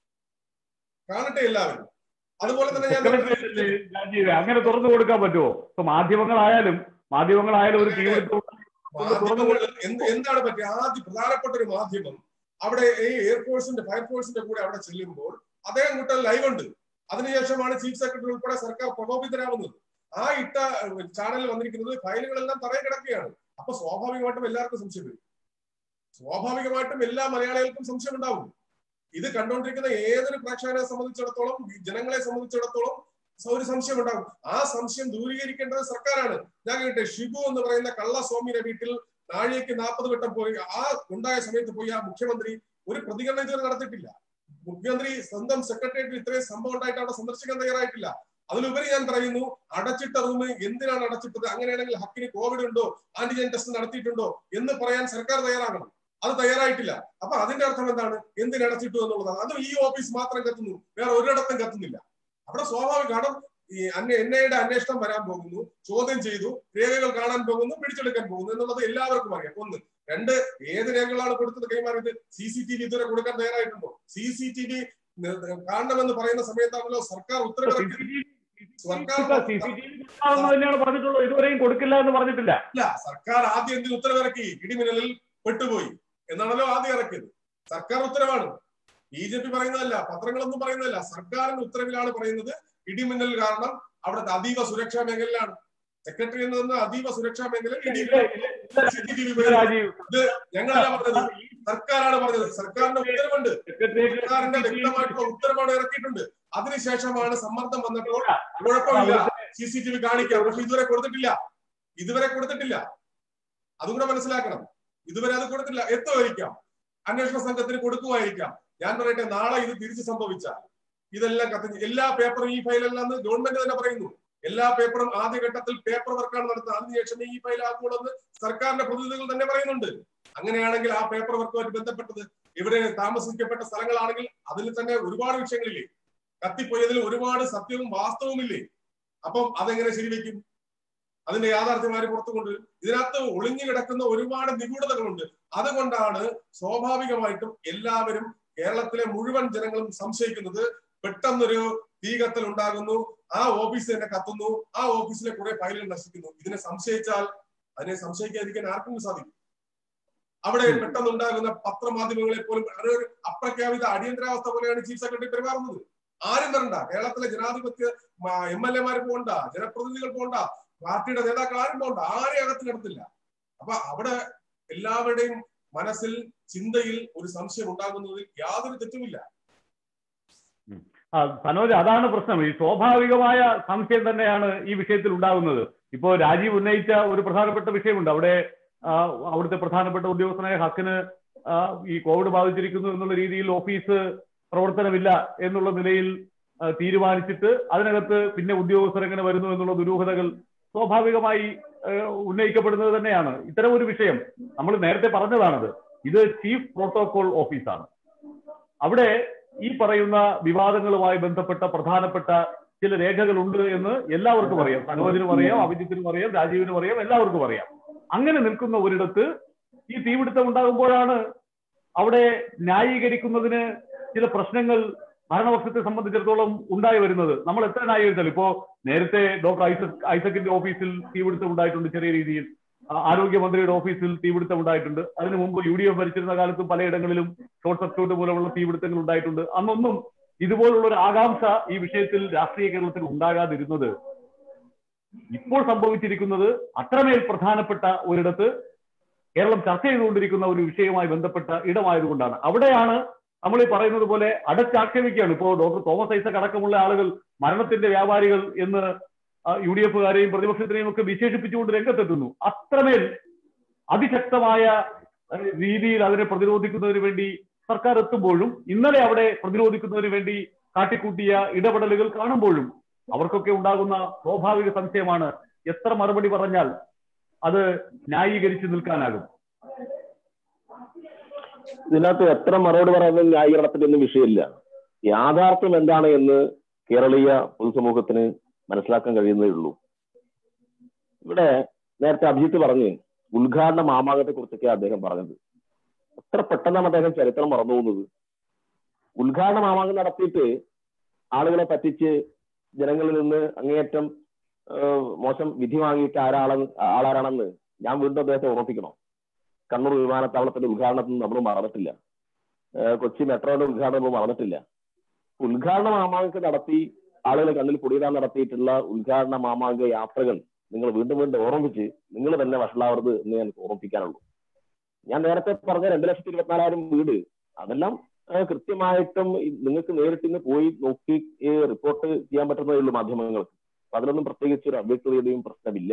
കാണട്ടെ എല്ലാവരും അതുപോലെ തന്നെ ഞാൻ സെക്രട്ടേറിയറ്റില് രാജീവ് അങ്ങനെ തുറന്നു കൊടുക്കാൻ പറ്റുമോ ഇപ്പൊ മാധ്യമങ്ങളായാലും മാധ്യമങ്ങളായാലും ഒരു തീവ്രത്വം മാധ്യമങ്ങൾ എന്ത് എന്താണ് പറ്റിയ ആദ്യ പ്രധാനപ്പെട്ട ഒരു മാധ്യമം അവിടെ ഈ എയർഫോഴ്സിന്റെ ഫയർഫോഴ്സിന്റെ കൂടെ അവിടെ ചെല്ലുമ്പോൾ അദ്ദേഹം കൂട്ട ലൈവ് ഉണ്ട് അതിനുശേഷമാണ് ചീഫ് സെക്രട്ടറി ഉൾപ്പെടെ സർക്കാർ പ്രകോപിതരാകുന്നത് ആ ഇട്ട ചാനലിൽ വന്നിരിക്കുന്നത് ഫയലുകളെല്ലാം തറയിൽ കിടക്കുകയാണ് അപ്പൊ സ്വാഭാവികമായിട്ടും എല്ലാവർക്കും സംശയം വരും സ്വാഭാവികമായിട്ടും എല്ലാ മലയാളികൾക്കും സംശയം ഉണ്ടാവും ഇത് കണ്ടുകൊണ്ടിരിക്കുന്ന ഏതൊരു പ്രേക്ഷകനെ സംബന്ധിച്ചിടത്തോളം ഈ ജനങ്ങളെ സംബന്ധിച്ചിടത്തോളം ഒരു സംശയം ഉണ്ടാകും ആ സംശയം ദൂരീകരിക്കേണ്ടത് സർക്കാരാണ് ഞാൻ കേട്ടെ ഷിബു എന്ന് പറയുന്ന കള്ളസ്വാമിയുടെ വീട്ടിൽ നാഴികയ്ക്ക് നാൽപ്പത് വട്ടം പോയി ആ ഉണ്ടായ സമയത്ത് പോയി ആ മുഖ്യമന്ത്രി ഒരു പ്രതികരണം ഇതുവരെ നടത്തിയിട്ടില്ല മുഖ്യമന്ത്രി സ്വന്തം സെക്രട്ടേറിയറ്റിൽ ഇത്രയും സംഭവം ഉണ്ടായിട്ട് അവിടെ സന്ദർശിക്കാൻ തയ്യാറായിട്ടില്ല അതിലുപരി ഞാൻ പറയുന്നു അടച്ചിട്ട റൂം എന്തിനാണ് അടച്ചിട്ടത് അങ്ങനെയാണെങ്കിൽ ഹക്കിന് കോവിഡ് ഉണ്ടോ ആന്റിജൻ ടെസ്റ്റ് നടത്തിയിട്ടുണ്ടോ എന്ന് പറയാൻ സർക്കാർ തയ്യാറാകണം അത് തയ്യാറായിട്ടില്ല അപ്പൊ അതിന്റെ അർത്ഥം എന്താണ് എന്തിനടച്ചിട്ടു എന്നുള്ളതാണ് അതും ഈ ഓഫീസ് മാത്രം കത്തുന്നു വേറെ ഒരിടത്തും കത്തുന്നില്ല അവിടെ സ്വാഭാവിക കാരണം ഈ അന്വ എൻ ഐയുടെ അന്വേഷണം വരാൻ പോകുന്നു ചോദ്യം ചെയ്തു രേഖകൾ കാണാൻ പോകുന്നു പിടിച്ചെടുക്കാൻ പോകുന്നു എന്നുള്ളത് എല്ലാവർക്കും അറിയാം ഒന്ന് രണ്ട് ഏത് രേഖകളാണ് കൊടുത്തത് കൈമാറിയത് സി സി ടി വി ഇതുവരെ കൊടുക്കാൻ തയ്യാറായിട്ടുണ്ടോ സി സി ടി വി കാണണമെന്ന് പറയുന്ന സമയത്താണല്ലോ സർക്കാർ ഉത്തരവിറക്കി സർക്കാർ സി സി ടി വി തന്നെയാണ് പറഞ്ഞിട്ടുള്ളത് ഇതുവരെയും കൊടുക്കില്ല എന്ന് പറഞ്ഞിട്ടില്ല ഇല്ല സർക്കാർ ആദ്യം എന്തിന് ഉത്തരവിറക്കി ഇടിമിന്നലിൽ പെട്ടുപോയി എന്നാണല്ലോ ആദ്യം ഇറക്കിയത് സർക്കാർ ഉത്തരവാണ് ബി ജെ പി പറയുന്നതല്ല പത്രങ്ങളൊന്നും പറയുന്നതല്ല സർക്കാരിന്റെ ഉത്തരവിലാണ് പറയുന്നത് ഇടിമിന്നൽ കാരണം അവിടുത്തെ അതീവ സുരക്ഷാ മേഖലയിലാണ് സെക്രട്ടറി എന്ന് പറഞ്ഞാൽ അതീവ സുരക്ഷാ മേഖലയിൽ ഇടിമിന്നൽ CCTV രാജീവ് ഞങ്ങളല്ല പറഞ്ഞത് സർക്കാരാണ് പറഞ്ഞത് സർക്കാരിന്റെ ഉത്തരവുണ്ട് സെക്രട്ടേറിയറ്റ് സർക്കാരിന്റെ വ്യക്തമായിട്ടുള്ള ഉത്തരവാണ് ഇറക്കിയിട്ടുണ്ട് അതിനുശേഷമാണ് സമ്മർദ്ദം വന്നപ്പോൾ കുഴപ്പമില്ല സി സി ടി വി കാണിക്കാം പക്ഷെ ഇതുവരെ കൊടുത്തിട്ടില്ല ഇതുവരെ കൊടുത്തിട്ടില്ല അതും കൂടെ മനസ്സിലാക്കണം ഇതുവരെ അത് കൊടുത്തിട്ടില്ല എത്തുമായിരിക്കാം അന്വേഷണ സംഘത്തിന് കൊടുക്കുമായിരിക്കാം ഞാൻ പറയട്ടെ നാളെ ഇത് തിരിച്ചു സംഭവിച്ചാൽ ഇതെല്ലാം കത്തി എല്ലാ പേപ്പറും ഈ ഫയലെല്ലാം ഗവൺമെന്റ് തന്നെ പറയുന്നു എല്ലാ പേപ്പറും ആദ്യഘട്ടത്തിൽ പേപ്പർ വർക്കാണ് നടത്തുന്നത് അതിനുശേഷം ഈ ഫയൽ ആക്കുള്ളൂ സർക്കാരിന്റെ പ്രതിനിധികൾ തന്നെ പറയുന്നുണ്ട് അങ്ങനെയാണെങ്കിൽ ആ പേപ്പർ വർക്കുമായിട്ട് ബന്ധപ്പെട്ടത് ഇവിടെ താമസിക്കപ്പെട്ട സ്ഥലങ്ങളാണെങ്കിൽ അതിൽ തന്നെ ഒരുപാട് വിഷയങ്ങളില്ലേ കത്തിപ്പോയതിൽ ഒരുപാട് സത്യവും വാസ്തവുമില്ലേ അപ്പം അതെങ്ങനെ ശരിവെക്കും അതിന്റെ യാഥാർത്ഥ്യം ആര് പുറത്തു കൊണ്ടുവരും ഇതിനകത്ത് ഒളിഞ്ഞു കിടക്കുന്ന ഒരുപാട് നിഗൂഢതകളുണ്ട് അതുകൊണ്ടാണ് സ്വാഭാവികമായിട്ടും എല്ലാവരും കേരളത്തിലെ മുഴുവൻ ജനങ്ങളും സംശയിക്കുന്നത് പെട്ടെന്നൊരു തീ കത്തൽ ഉണ്ടാകുന്നു ആ ഓഫീസ് തന്നെ കത്തുന്നു ആ ഓഫീസിലെ കുറെ ഫയലുകൾ നശിക്കുന്നു ഇതിനെ സംശയിച്ചാൽ അതിനെ സംശയിക്കാതിരിക്കാൻ ആർക്കും സാധിക്കും അവിടെ പെട്ടെന്നുണ്ടാകുന്ന പത്രമാധ്യമങ്ങളെ പോലും അതൊരു അപ്രഖ്യാപിത അടിയന്തരാവസ്ഥ പോലെയാണ് ചീഫ് സെക്രട്ടറി പെരുമാറുന്നത് ആരും വരണ്ട കേരളത്തിലെ ജനാധിപത്യ എം എൽ എമാർ പോകണ്ട ജനപ്രതിനിധികൾ പോകണ്ട പാർട്ടിയുടെ നേതാക്കൾ ആരും പോകണ്ട ആരെയും അകത്ത് കിടത്തില്ല അപ്പൊ അവിടെ എല്ലാവരുടെയും മനസ്സിൽ ചിന്തയിൽ ഒരു സംശയം ഉണ്ടാകുന്നതിൽ യാതൊരു തെറ്റുമില്ല ആ, സനോജ് അതാണ് പ്രശ്നം ഈ സ്വാഭാവികമായ സംശയം തന്നെയാണ് ഈ വിഷയത്തിൽ ഉണ്ടാകുന്നത് ഇപ്പോ രാജീവ് ഉന്നയിച്ച ഒരു പ്രധാനപ്പെട്ട വിഷയമുണ്ട് അവിടെ ആ, അവിടുത്തെ പ്രധാനപ്പെട്ട ഉദ്യോഗസ്ഥനായ ഹക്കിന് ആ, ഈ കോവിഡ് ബാധിച്ചിരിക്കുന്നു എന്നുള്ള രീതിയിൽ ഓഫീസ് പ്രവർത്തനമില്ല എന്നുള്ള നിലയിൽ ആ, തീരുമാനിച്ചിട്ട് അതിനകത്ത് പിന്നെ ഉദ്യോഗസ്ഥർ എങ്ങനെ വരുന്നു എന്നുള്ള ദുരൂഹതകൾ സ്വാഭാവികമായി ആ, ഉന്നയിക്കപ്പെടുന്നത് തന്നെയാണ് ഇത്തരം ഒരു വിഷയം നമ്മൾ നേരത്തെ പറഞ്ഞതാണത് ഇത് ചീഫ് പ്രോട്ടോകോൾ ഓഫീസാണ് അവിടെ ഈ പറയുന്ന വിവാദങ്ങളുമായി ബന്ധപ്പെട്ട പ്രധാനപ്പെട്ട ചില രേഖകളുണ്ട് എന്ന് എല്ലാവർക്കും അറിയാം സനോജിനും അറിയാം അഭിജിത്തിനും അറിയാം രാജീവിനും അറിയാം എല്ലാവർക്കും അറിയാം അങ്ങനെ നിൽക്കുന്ന ഒരിടത്ത് ഈ തീപിടുത്തം ഉണ്ടാകുമ്പോഴാണ് അവിടെ ന്യായീകരിക്കുന്നതിന് ചില പ്രശ്നങ്ങൾ ഭരണപക്ഷത്തെ സംബന്ധിച്ചിടത്തോളം ഉണ്ടായി വരുന്നത് നമ്മൾ എത്ര ന്യായീകരിച്ചാലും ഇപ്പോ നേരത്തെ ഡോക്ടർ ഐസക് ഐസക്കിന്റെ ഓഫീസിൽ തീപിടുത്തം ഉണ്ടായിട്ടുണ്ട് ചെറിയ രീതിയിൽ ആ- ആരോഗ്യമന്ത്രിയുടെ ഓഫീസിൽ തീപിടുത്തം ഉണ്ടായിട്ടുണ്ട് അതിനു മുമ്പ് യു ഡി എഫ് ഭരിച്ചിരുന്ന കാലത്തും പലയിടങ്ങളിലും ഷോർട്ട് സർക്യൂട്ട് മൂലമുള്ള തീപിടുത്തങ്ങൾ ഉണ്ടായിട്ടുണ്ട് അന്നൊന്നും ഇതുപോലുള്ള ഒരു ആകാംക്ഷ ഈ വിഷയത്തിൽ രാഷ്ട്രീയ കേരളത്തിൽ ഉണ്ടാകാതിരുന്നത് ഇപ്പോൾ സംഭവിച്ചിരിക്കുന്നത് അത്രമേൽ പ്രധാനപ്പെട്ട ഒരിടത്ത് കേരളം ചർച്ച ചെയ്തുകൊണ്ടിരിക്കുന്ന ഒരു വിഷയവുമായി ബന്ധപ്പെട്ട ഇടമായതുകൊണ്ടാണ് അവിടെയാണ് നമ്മൾ ഈ പറയുന്നത് പോലെ അടച്ചാക്ഷേപിക്കുകയാണ് ഇപ്പോൾ ഡോക്ടർ തോമസ് ഐസക് അടക്കമുള്ള ആളുകൾ മരണത്തിന്റെ വ്യാപാരികൾ എന്ന് യു ഡി എഫുകാരെയും പ്രതിപക്ഷത്തിനെയും ഒക്കെ വിശേഷിപ്പിച്ചുകൊണ്ട് രംഗത്തെത്തുന്നു അത്രമേൽ അതിശക്തമായ അഹ്, രീതിയിൽ അതിനെ പ്രതിരോധിക്കുന്നതിന് വേണ്ടി സർക്കാർ എത്തുമ്പോഴും ഇന്നലെ അവിടെ പ്രതിരോധിക്കുന്നതിന് വേണ്ടി കാട്ടിക്കൂട്ടിയ ഇടപെടലുകൾ കാണുമ്പോഴും അവർക്കൊക്കെ ഉണ്ടാകുന്ന സ്വാഭാവിക സംശയമാണ് എത്ര മറുപടി പറഞ്ഞാൽ അത് ന്യായീകരിച്ച് നിൽക്കാനാകും ഇതിനകത്ത് എത്ര മറുപടി പറയുന്നത് ന്യായീകരണത്തിന്റെ ഒന്നും വിഷയമില്ല യാഥാർത്ഥ്യം എന്താണ് എന്ന് കേരളീയ പൊതുസമൂഹത്തിന് മനസ്സിലാക്കാൻ കഴിയുന്നതേ ഉള്ളൂ ഇവിടെ നേരത്തെ അഭിജിത്ത് പറഞ്ഞ് ഉദ്ഘാടന മാമാകത്തെ കുറിച്ചൊക്കെ അദ്ദേഹം പറഞ്ഞത് എത്ര പെട്ടെന്നാണ് അദ്ദേഹം ചരിത്രം മറന്നു പോകുന്നത് ഉദ്ഘാടന മാമാകം നടത്തിയിട്ട് ആളുകളെ പറ്റിച്ച് ജനങ്ങളിൽ നിന്ന് അങ്ങേയറ്റം ഏഹ്, മോശം വിധി വാങ്ങിയിട്ട് ആരാള ആളാരാണെന്ന് ഞാൻ വീണ്ടും അദ്ദേഹത്തെ ഓർമ്മിപ്പിക്കണം കണ്ണൂർ വിമാനത്താവളത്തിന്റെ ഉദ്ഘാടനത്തിൽ നമ്മൾ മറന്നിട്ടില്ല ഏഹ്, കൊച്ചി മെട്രോയുടെ ഉദ്ഘാടനം നമ്മൾ മറന്നിട്ടില്ല ഉദ്ഘാടന മാമാങ്കം നടത്തി ആളുകളെ കണ്ണിൽ പൊടിയിടാൻ നടത്തിയിട്ടുള്ള ഉദ്ഘാടന മാമാങ്ക യാത്രകൾ നിങ്ങൾ വീണ്ടും വീണ്ടും ഓർമ്മിച്ച് നിങ്ങൾ തന്നെ വഷളാവരുത് എന്ന് ഞാൻ ഓർമ്മിപ്പിക്കാനുള്ളൂ ഞാൻ നേരത്തെ പറഞ്ഞ രണ്ട് ലക്ഷത്തി ഇരുപത്തിനാലായിരം വീട് അതെല്ലാം ഏഹ്, കൃത്യമായിട്ടും ഈ നിങ്ങൾക്ക് നേരിട്ട് ഇന്ന് പോയി നോക്കി ഈ റിപ്പോർട്ട് ചെയ്യാൻ പറ്റുന്നതേ ഉള്ളൂ മാധ്യമങ്ങൾക്ക് അപ്പൊ അതിലൊന്നും പ്രത്യേകിച്ച് ഒരു അവ്യക്തതയുടെയും പ്രശ്നമില്ല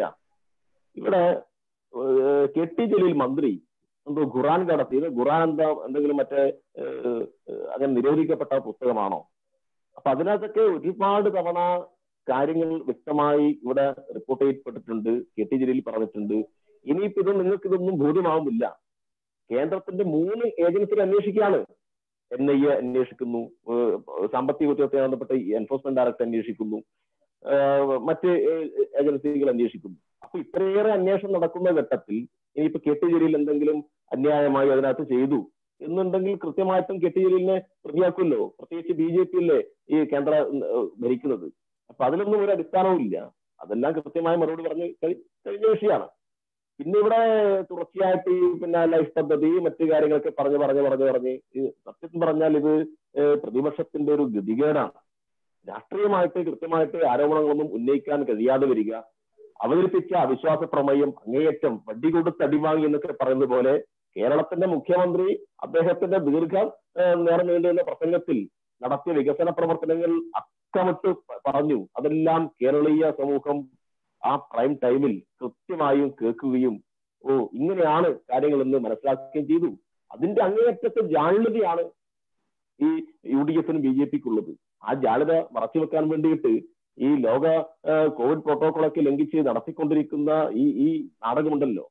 ഇവിടെ ഏഹ്, കെ ടി ജലീൽ മന്ത്രി എന്തോ ഖുറാൻ കടത്തിയത് ഖുറാൻ എന്താ എന്തെങ്കിലും മറ്റേ ഏഹ്, ഏഹ്, അങ്ങനെ നിരോധിക്കപ്പെട്ട പുസ്തകമാണോ അപ്പൊ അതിനകത്തൊക്കെ ഒരുപാട് തവണ കാര്യങ്ങൾ വ്യക്തമായി ഇവിടെ റിപ്പോർട്ട് ചെയ്യപ്പെട്ടിട്ടുണ്ട് കെ ടി ജലീൽ പറഞ്ഞിട്ടുണ്ട് ഇനിയിപ്പോ ഇത് നിങ്ങൾക്ക് ഇതൊന്നും ബോധ്യമാവുന്നില്ല കേന്ദ്രത്തിന്റെ മൂന്ന് ഏജൻസികൾ അന്വേഷിക്കുകയാണ് എൻ ഐ എ അന്വേഷിക്കുന്നു ഏഹ് സാമ്പത്തിക കുറ്റവുമായി ബന്ധപ്പെട്ട എൻഫോഴ്സ്മെന്റ് ഡയറക്ടർ അന്വേഷിക്കുന്നു ഏഹ് മറ്റ് ഏഹ് ഏജൻസികൾ അന്വേഷിക്കുന്നു അപ്പൊ ഇത്രയേറെ അന്വേഷണം നടക്കുന്ന ഘട്ടത്തിൽ ഇനിയിപ്പോ കെ ടി ജലീൽ എന്തെങ്കിലും അന്യായമായി അതിനകത്ത് ചെയ്തു എന്നുണ്ടെങ്കിൽ കൃത്യമായിട്ടും കെ ടി ജലീലിനെ പ്രതിയാക്കുമല്ലോ പ്രത്യേകിച്ച് ബി ജെ പി അല്ലേ ഈ കേന്ദ്ര ഏഹ് ഭരിക്കുന്നത് അപ്പൊ അതിലൊന്നും ഒരു അടിസ്ഥാനവും ഇല്ല അതെല്ലാം കൃത്യമായ മറുപടി പറഞ്ഞ് കഴി- കഴിഞ്ഞ വിഷയമാണ് പിന്നെ ഇവിടെ തുടർച്ചയായിട്ട് ഈ പിന്നെ ലൈഫ് പദ്ധതി മറ്റു കാര്യങ്ങളൊക്കെ പറഞ്ഞ് പറഞ്ഞ് പറഞ്ഞ് പറഞ്ഞ് ഈ സത്യത്തിൽ പറഞ്ഞാൽ ഇത് ഏഹ് പ്രതിപക്ഷത്തിന്റെ ഒരു ഗതികേടാണ് രാഷ്ട്രീയമായിട്ട് കൃത്യമായിട്ട് ആരോപണങ്ങളൊന്നും ഉന്നയിക്കാൻ കഴിയാതെ വരിക അവതരിപ്പിച്ച അവിശ്വാസ പ്രമേയം അങ്ങേയറ്റം വടി കൊടുത്ത് അടിവാങ്ങി എന്നൊക്കെ പറയുന്നത് പോലെ കേരളത്തിന്റെ മുഖ്യമന്ത്രി അദ്ദേഹത്തിന്റെ ദീർഘ ഏഹ് നേരം നീണ്ടുന്ന പ്രസംഗത്തിൽ നടത്തിയ വികസന പ്രവർത്തനങ്ങൾ അക്കമിട്ട് പ- പറഞ്ഞു അതെല്ലാം കേരളീയ സമൂഹം ആ പ്രൈം ടൈമിൽ കൃത്യമായും കേൾക്കുകയും ഓ ഇങ്ങനെയാണ് കാര്യങ്ങൾ എന്ന് മനസ്സിലാക്കുകയും ചെയ്തു അതിന്റെ അങ്ങേയറ്റത്തെ ജാള്യതയാണ് ഈ യു ഡി എഫിനും ബി ജെ പിക്കുള്ളത് ആ ജാള്യത മറച്ചു വെക്കാൻ വേണ്ടിയിട്ട് ഈ ലോക ഏഹ്, കോവിഡ് പ്രോട്ടോകോളൊക്കെ ലംഘിച്ച് നടത്തിക്കൊണ്ടിരിക്കുന്ന ഈ ഈ നാടകമുണ്ടല്ലോ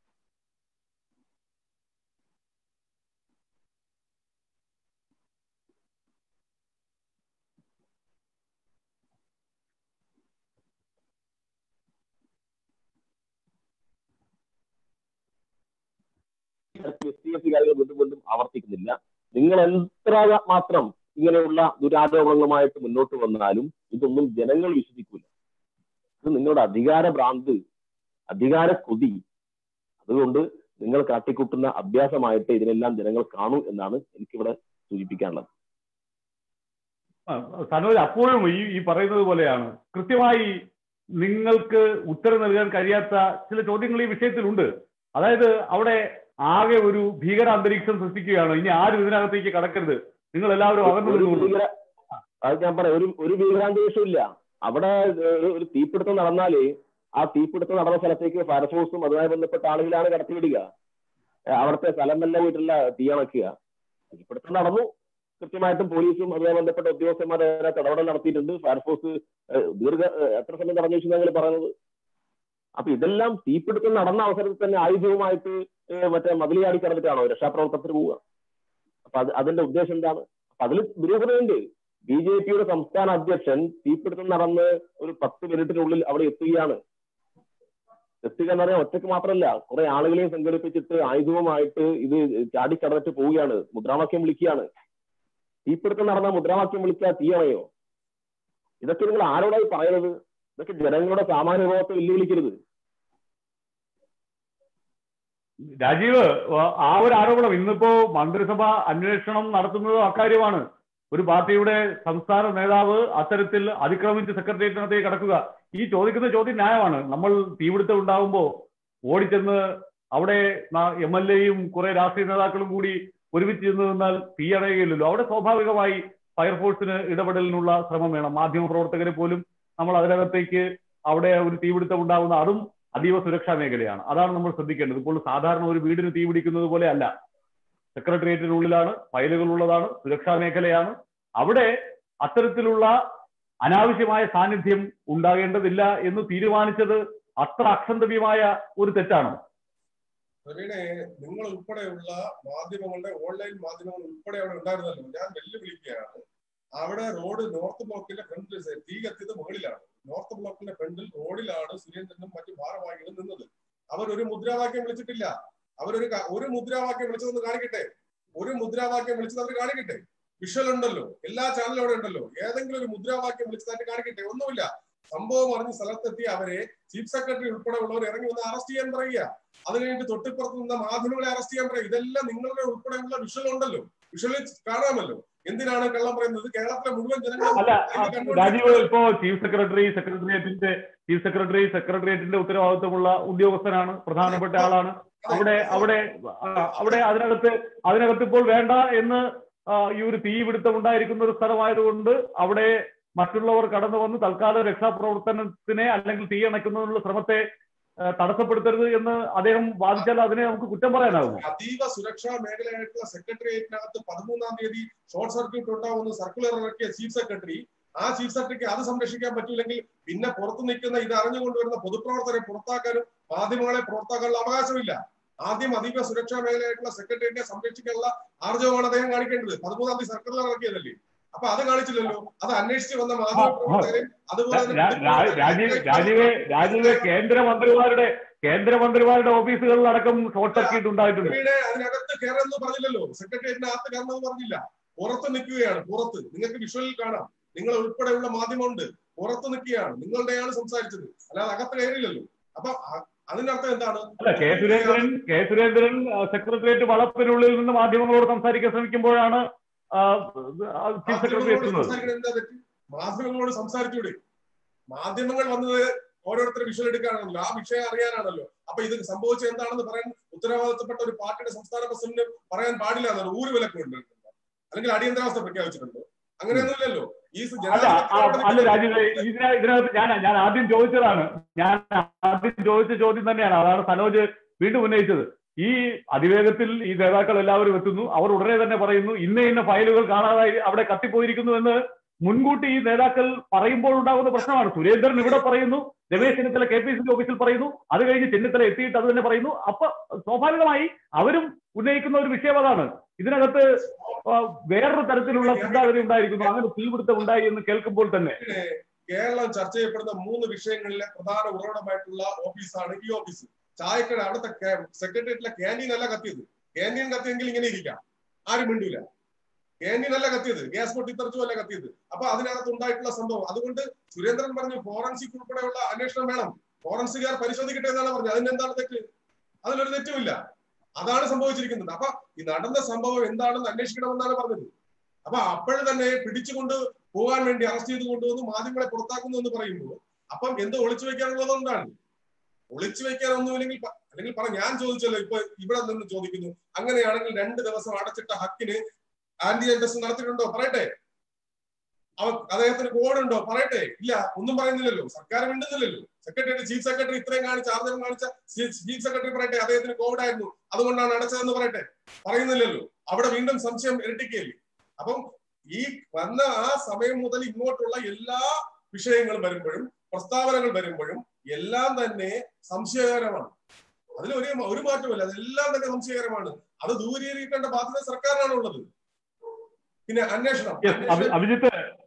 എസ് ടി എഫ് കാര്യങ്ങൾ വീണ്ടും വീണ്ടും ആവർത്തിക്കുന്നില്ല നിങ്ങൾ എത്ര മാത്രം ഇങ്ങനെയുള്ള ദുരാരോപണങ്ങളുമായിട്ട് മുന്നോട്ട് വന്നാലും ഇതൊന്നും ജനങ്ങൾ വിശ്വസിക്കൂല ഇത് നിങ്ങളുടെ അധികാര ഭ്രാന്ത് അധികാര കൊതി അതുകൊണ്ട് നിങ്ങൾ കാട്ടിക്കൂട്ടുന്ന അഭ്യാസമായിട്ട് ഇതിനെല്ലാം ജനങ്ങൾ കാണൂ എന്നാണ് എനിക്കിവിടെ സൂചിപ്പിക്കാനുള്ളത് ആ, സനോജ് അപ്പോഴും ഈ ഈ പറയുന്നത് പോലെയാണ് കൃത്യമായി നിങ്ങൾക്ക് ഉത്തരം നൽകാൻ കഴിയാത്ത ചില ചോദ്യങ്ങൾ ഈ വിഷയത്തിലുണ്ട് അതായത് അവിടെ ആകെ ഒരു ഭീകര അന്തരീക്ഷം സൃഷ്ടിക്കുകയാണ് ഇനി ആരും ഇതിനകത്തേക്ക് കടക്കരുത് നിങ്ങൾ എല്ലാവരും അകന്നു ഒരു നിന്നുകൊള്ളൂ ഭീകര അത് ഞാൻ പറയാം ഒരു ഒരു ഭീകരാന്തരീക്ഷം ഇല്ല അവിടെ ഒരു ഒരു തീപിടുത്തം നടന്നാല് ആ തീപിടുത്തം നടന്ന സ്ഥലത്തേക്ക് ഫയർഫോഴ്സും അതുമായി ബന്ധപ്പെട്ട ആളുകളാണ് കടത്തിവിടുക ഏഹ് അവിടുത്തെ സ്ഥലമെല്ലാം വീട്ടിലുള്ള തീയണക്കുക തീപിടുത്തം നടന്നു കൃത്യമായിട്ടും പോലീസും അതുമായി ബന്ധപ്പെട്ട ഉദ്യോഗസ്ഥന്മാർ അതിനകത്ത് ഇടപെടൽ നടത്തിയിട്ടുണ്ട് ഫയർഫോഴ്സ് ഏഹ് ദീർഘ ഏഹ് എത്ര സമയം തടഞ്ഞു വെച്ചാൽ പറയുന്നത് അപ്പൊ ഇതെല്ലാം തീപിടുത്തം നടന്ന അവസരത്തിൽ തന്നെ ആയുധവുമായിട്ട് ഏഹ് മറ്റേ മതിലിയാടി കടന്നിട്ടാണോ രക്ഷാപ്രവർത്തനത്തിന് പോവുക അപ്പൊ അത് അതിന്റെ ഉദ്ദേശം എന്താണ് അപ്പൊ അതിൽ ദുരൂഹതയുണ്ട് ബി ജെ പിയുടെ സംസ്ഥാന അധ്യക്ഷൻ തീപിടുത്തം നടന്ന് ഒരു പത്ത് മിനിറ്റിനുള്ളിൽ അവിടെ എത്തുകയാണ് എത്തുക എന്ന് പറഞ്ഞാൽ ഒറ്റയ്ക്ക് മാത്രമല്ല കുറെ ആളുകളെയും സംഘടിപ്പിച്ചിട്ട് ആയുധവുമായിട്ട് ഇത് ചാടിക്കടന്നിട്ട് പോവുകയാണ് മുദ്രാവാക്യം വിളിക്കുകയാണ് തീപിടുത്തം നടന്ന മുദ്രാവാക്യം വിളിച്ചാൽ തീയണയോ ഇതൊക്കെ നിങ്ങൾ ആരോടായി പറയുന്നത് ഇതൊക്കെ ജനങ്ങളുടെ സാമാന്യ ബോധത്തെ വെല്ലുവിളിക്കരുത് രാജീവ് ആ- ആ ഒരു ആരോപണം ഇന്നിപ്പോ മന്ത്രിസഭ അന്വേഷണം നടത്തുന്നത് അക്കാര്യമാണ് ഒരു പാർട്ടിയുടെ സംസ്ഥാന നേതാവ് അത്തരത്തിൽ അതിക്രമിച്ച് സെക്രട്ടേറിയറ്റിനകത്തേക്ക് കടക്കുക ഈ ചോദിക്കുന്ന ചോദ്യം ന്യായമാണ് നമ്മൾ തീപിടുത്തം ഉണ്ടാകുമ്പോൾ ഓടിച്ചെന്ന് അവിടെ എം എൽ എയും കുറെ രാഷ്ട്രീയ നേതാക്കളും കൂടി ഒരുമിച്ച് ചെന്ന് നിന്നാൽ തീയണയുകയില്ലല്ലോ അവിടെ സ്വാഭാവികമായി ഫയർഫോഴ്സിന് ഇടപെടലിനുള്ള ശ്രമം വേണം മാധ്യമ പ്രവർത്തകരെ പോലും നമ്മൾ അതിനകത്തേക്ക് അവിടെ ഒരു തീപിടുത്തം ഉണ്ടാകുന്ന അതും അതീവ സുരക്ഷാ മേഖലയാണ് അതാണ് നമ്മൾ ശ്രദ്ധിക്കേണ്ടത് ഇപ്പോൾ സാധാരണ ഒരു വീടിന് തീ പിടിക്കുന്നത് പോലെ അല്ല സെക്രട്ടേറിയറ്റിനുള്ളിലാണ് ഫയലുകൾ ഉള്ളതാണ് സുരക്ഷാ മേഖലയാണ് അവിടെ അത്തരത്തിലുള്ള അനാവശ്യമായ സാന്നിധ്യം ഉണ്ടാകേണ്ടതില്ല എന്ന് തീരുമാനിച്ചത് അത്ര അക്ഷന്തവ്യമായ ഒരു തെറ്റാണോ പ്രവീണെ നിങ്ങൾ ഉൾപ്പെടെയുള്ള മാധ്യമങ്ങളുടെ ഓൺലൈൻ മാധ്യമങ്ങൾ ഉൾപ്പെടെ അവിടെ ഉണ്ടായിരുന്നല്ലോ ഞാൻ വെല്ലുവിളിക്കുകയാണ് അവിടെ റോഡ് നോർത്ത് ബ്ലോക്കിന്റെ ഫ്രണ്ടിൽ തീ കത്തിയത് മുകളിലാണ് നോർത്ത് ബ്ലോക്കിന്റെ ഫ്രണ്ടിൽ റോഡിലാണ് സുരേന്ദ്രനും മറ്റു ഭാരവാഹികളും നിന്നത് അവർ ഒരു മുദ്രാവാക്യം വിളിച്ചിട്ടില്ല അവരൊരു ക- ഒരു മുദ്രാവാക്യം വിളിച്ചതെന്ന് കാണിക്കട്ടെ ഒരു മുദ്രാവാക്യം വിളിച്ചത് അവർ കാണിക്കട്ടെ വിഷ്വൽ ഉണ്ടല്ലോ എല്ലാ ചാനലും അവിടെ ഉണ്ടല്ലോ ഏതെങ്കിലും ഒരു മുദ്രാവാക്യം വിളിച്ചതായിട്ട് കാണിക്കട്ടെ ഒന്നുമില്ല സംഭവം അറിഞ്ഞ് സ്ഥലത്തെത്തി അവരെ ചീഫ് സെക്രട്ടറി ഉൾപ്പെടെ ഉള്ളവർ ഇറങ്ങി വന്ന് അറസ്റ്റ് ചെയ്യാൻ പറയുക അതിനു വേണ്ടി തൊട്ടിപ്പുറത്ത് നിന്ന മാധ്യമങ്ങളെ അറസ്റ്റ് ചെയ്യാൻ പറയുക ഇതെല്ലാം നിങ്ങളുടെ ഉൾപ്പെടെയുള്ള വിഷ്വൽ ഉണ്ടല്ലോ വിഷ്വലിൽ കാണാമല്ലോ എന്തിനാണ് കള്ളം പറയുന്നത് കേരളത്തിലെ മുഴുവൻ ജനങ്ങളും അല്ല ഇത് ആ, കണ്ടുകൊണ്ടിരിക്കുകയാണ്. രാജീവ് ഇപ്പോ ചീഫ് സെക്രട്ടറി സെക്രട്ടേറിയറ്റിന്റെ ചീഫ് സെക്രട്ടറി സെക്രട്ടേറിയറ്റിന്റെ ഉത്തരവാദിത്വമുള്ള ഉദ്യോഗസ്ഥനാണ് പ്രധാനപ്പെട്ട ആളാണ് അവിടെ അവിടെ ആ, അവിടെ അതിനകത്ത് അതിനകത്ത് ഇപ്പോൾ വേണ്ട എന്ന് ആ, ഈ ഒരു തീപിടുത്തം ഉണ്ടായിരിക്കുന്ന ഒരു സ്ഥലമായതുകൊണ്ട് അവിടെ മറ്റുള്ളവർ കടന്നു വന്ന് തൽക്കാല രക്ഷാപ്രവർത്തനത്തിനെ അല്ലെങ്കിൽ തീ അണയ്ക്കുന്നതിനുള്ള ശ്രമത്തെ ആ, തടസ്സപ്പെടുത്തരുത് എന്ന് അദ്ദേഹം വാദിച്ചാൽ അതിനെ നമുക്ക് കുറ്റം പറയാനാകുമോ അതീവ സുരക്ഷാ മേഖലയായിട്ടുള്ള സെക്രട്ടേറിയറ്റിനകത്ത് പതിമൂന്നാം തീയതി ഷോർട്ട് സർക്യൂട്ട് ഉണ്ടാവുമെന്ന് സർക്കുലർ ഇറക്കിയ ചീഫ് സെക്രട്ടറി ആ ചീഫ് സെക്രട്ടറിക്ക് അത് സംരക്ഷിക്കാൻ പറ്റില്ലെങ്കിൽ പിന്നെ പുറത്തു നിൽക്കുന്ന ഇത് അറിഞ്ഞുകൊണ്ടുവരുന്ന പൊതുപ്രവർത്തകരെ പുറത്താക്കാനും മാധ്യമങ്ങളെ പുറത്താക്കാനുള്ള അവകാശമില്ല ആദ്യം അതീവ സുരക്ഷാ മേഖലയായിട്ടുള്ള സെക്രട്ടേറിയറ്റിനെ സംരക്ഷിക്കാനുള്ള ആർജവമാണ് അദ്ദേഹം കാണിക്കേണ്ടത് പതിമൂന്നാം തീയതി സർക്കുലർ ഇറക്കിയതല്ലേ അപ്പൊ അത് കാണിച്ചില്ലല്ലോ അത് അന്വേഷിച്ച് വന്ന മാധ്യമ പ്രവർത്തകരെയും അതുപോലെ തന്നെ രാ- രാ- രാജീവ് രാജീവ് രാജീവ് കേന്ദ്രമന്ത്രിമാരുടെ കേന്ദ്രമന്ത്രിമാരുടെ ഓഫീസുകളിലടക്കം ഷോർട്ട് സർക്യൂട്ട് ഉണ്ടായിട്ടുണ്ട് ഇവിടെ അതിനകത്ത് കയറുമെന്ന് പറഞ്ഞില്ലല്ലോ സെക്രട്ടേറിയറ്റിനകത്ത് കയറണമെന്ന് പറഞ്ഞില്ല പുറത്ത് നിൽക്കുകയാണ് പുറത്ത് നിങ്ങൾക്ക് വിഷ്വലിൽ കാണാം നിങ്ങൾ ഉൾപ്പെടെയുള്ള മാധ്യമമുണ്ട് പുറത്ത് നിൽക്കുകയാണ് നിങ്ങളുടെയാണ് സംസാരിച്ചത് അല്ലാതെ അകത്ത് കയറിയില്ലല്ലോ അപ്പൊ അ- അതിനർത്ഥം എന്താണ് അല്ല കെ സുരേന്ദ്രൻ കെ സുരേന്ദ്രൻ ആ, സെക്രട്ടേറിയറ്റ് വളപ്പിനുള്ളിൽ നിന്ന് മാധ്യമങ്ങളോട് സംസാരിക്കാൻ ശ്രമിക്കുമ്പോഴാണ് ആ, ആ, ചീഫ് സെക്രട്ടറി മാധ്യമങ്ങളോട് എത്തുന്നത് സംസാരിക്കുന്നത് എന്താ തെറ്റ് മാധ്യമങ്ങളോട് സംസാരിച്ചൂടെ മാധ്യമങ്ങൾ വന്നത് ഓരോരുത്തർ വിഷ്വൽ എടുക്കാനാണല്ലോ ആ വിഷയം അറിയാനാണല്ലോ അപ്പൊ ഇത് സംഭവിച്ചത് എന്താണെന്ന് പറയാൻ ഉത്തരവാദിത്തപ്പെട്ട ഒരു പാർട്ടിയുടെ സംസ്ഥാന പ്രസിഡന്റ് പറയാൻ പാടില്ല എന്നാണ് ഊര് വിലക്കുണ്ട് അല്ലെങ്കിൽ അടിയന്തരാവസ്ഥ പ്രഖ്യാപിച്ചിട്ടുണ്ടോ അങ്ങനെയൊന്നുമില്ലല്ലോ ഈ അല്ല ആ, അല്ല രാജീവ് ഇതിന ഇതിനകത്ത് ഞാൻ ഞാൻ ആദ്യം ചോദിച്ചതാണ് ഞാൻ ആദ്യം ചോദിച്ച ചോദ്യം തന്നെയാണ് അതാണ് സനോജ് വീണ്ടും ഉന്നയിച്ചത് ഈ അതിവേഗത്തിൽ ഈ നേതാക്കൾ എല്ലാവരും എത്തുന്നു അവർ ഉടനെ തന്നെ പറയുന്നു ഇന്ന ഇന്ന ഫയലുകൾ കാണാതായി അവിടെ കത്തിപ്പോയിരിക്കുന്നു എന്ന് മുൻകൂട്ടി ഈ നേതാക്കൾ പറയുമ്പോൾ ഉണ്ടാകുന്ന പ്രശ്നമാണ് സുരേന്ദ്രൻ ഇവിടെ പറയുന്നു Ramesh Chennithala K P C ഓഫീസിൽ പറയുന്നു അത് കഴിഞ്ഞ് ചെന്നിത്തല എത്തിയിട്ട് അത് തന്നെ പറയുന്നു അപ്പൊ സ്വാഭാവികമായി അവരും ഉന്നയിക്കുന്ന ഒരു വിഷയം അതാണ് ഇതിനകത്ത് ആ, വേറൊരു തരത്തിലുള്ള ചിന്താഗതി ഉണ്ടായിരിക്കുന്നു അങ്ങനെ തീപിടുത്തം ഉണ്ടായി എന്ന് കേൾക്കുമ്പോൾ തന്നെ പിന്നെ കേരളം ചർച്ച ചെയ്യപ്പെടുന്ന മൂന്ന് വിഷയങ്ങളിലെ പ്രധാന ഉറവിടമായിട്ടുള്ള ഓഫീസാണ് ഈ ഓഫീസ് ചായക്കട അവിടുത്തെ സെക്രട്ടേറിയറ്റിലെ ക്യാൻറ്റീൻ അല്ല കത്തിയത് ക്യാൻറ്റീൻ കത്തിയെങ്കിൽ ഇങ്ങനെ ഇരിക്കാം ആരും മിണ്ടൂല ക്യാൻറ്റീൻ അല്ല കത്തിയത് ഗ്യാസ് പൊട്ടിത്തെറിച്ചു അല്ല കത്തിയത് അപ്പൊ അതിനകത്ത് ഉണ്ടായിട്ടുള്ള സംഭവം അതുകൊണ്ട് സുരേന്ദ്രൻ പറഞ്ഞു ഫോറൻസിക് ഉൾപ്പെടെയുള്ള അന്വേഷണം വേണം ഫോറൻസിക്കാർ പരിശോധിക്കട്ടെ എന്നാണ് പറഞ്ഞത് അതിന് എന്താണ് തെറ്റ് അതിലൊരു തെറ്റുമില്ല അതാണ് സംഭവിച്ചിരിക്കുന്നത് അപ്പൊ ഈ നടന്ന സംഭവം എന്താണെന്ന് അന്വേഷിക്കണമെന്നാണ് പറഞ്ഞത് അപ്പൊ അപ്പോഴും തന്നെ പിടിച്ചുകൊണ്ട് പോകാൻ വേണ്ടി അറസ്റ്റ് ചെയ്ത് കൊണ്ടുവന്ന് മാധ്യമങ്ങളെ പുറത്താക്കുന്നു എന്ന് പറയുമ്പോൾ അപ്പം എന്ത് ഒളിച്ചു വെക്കാനുള്ളത് എന്താണ് ഒളിച്ചു വെക്കാനൊന്നുമില്ലെങ്കിൽ പ- അല്ലെങ്കിൽ പറ ഞാൻ ചോദിച്ചല്ലോ ഇപ്പൊ ഇവിടെ നിന്ന് ചോദിക്കുന്നു അങ്ങനെയാണെങ്കിൽ രണ്ട് ദിവസം അടച്ചിട്ട ഹക്കിന് ആന്റിജൻ ടെസ്റ്റ് നടത്തിയിട്ടുണ്ടോ പറയട്ടെ അവ അദ്ദേഹത്തിന് കോഡ് ഉണ്ടോ പറയട്ടെ ഇല്ല ഒന്നും പറയുന്നില്ലല്ലോ സർക്കാർ മിണ്ടുന്നില്ലല്ലോ സെക്രട്ടറി ചീഫ് സെക്രട്ടറി ഇത്രയും കാണിച്ച ആർജവം കാണിച്ച ചീഫ് സെക്രട്ടറി പറയട്ടെ അദ്ദേഹത്തിന് കോവിഡ് ആയിരുന്നു അതുകൊണ്ടാണ് അടച്ചതെന്ന് പറയട്ടെ പറയുന്നില്ലല്ലോ അവിടെ വീണ്ടും സംശയം ഇരട്ടിക്കുകയല്ലേ അപ്പം ഈ വന്ന ആ സമയം മുതൽ ഇങ്ങോട്ടുള്ള എല്ലാ വിഷയങ്ങളും വരുമ്പോഴും പ്രസ്താവനകൾ വരുമ്പോഴും എല്ലാം തന്നെ സംശയകരമാണ് അതിൽ ഒരു ഒരു മാറ്റമില്ല അതെല്ലാം തന്നെ സംശയകരമാണ് അത് ദൂരീകരിക്കേണ്ട ബാധ്യത സർക്കാരിനാണ് ഉള്ളത് പിന്നെ അന്വേഷണം Yes, അഭി- അഭിജിത്ത്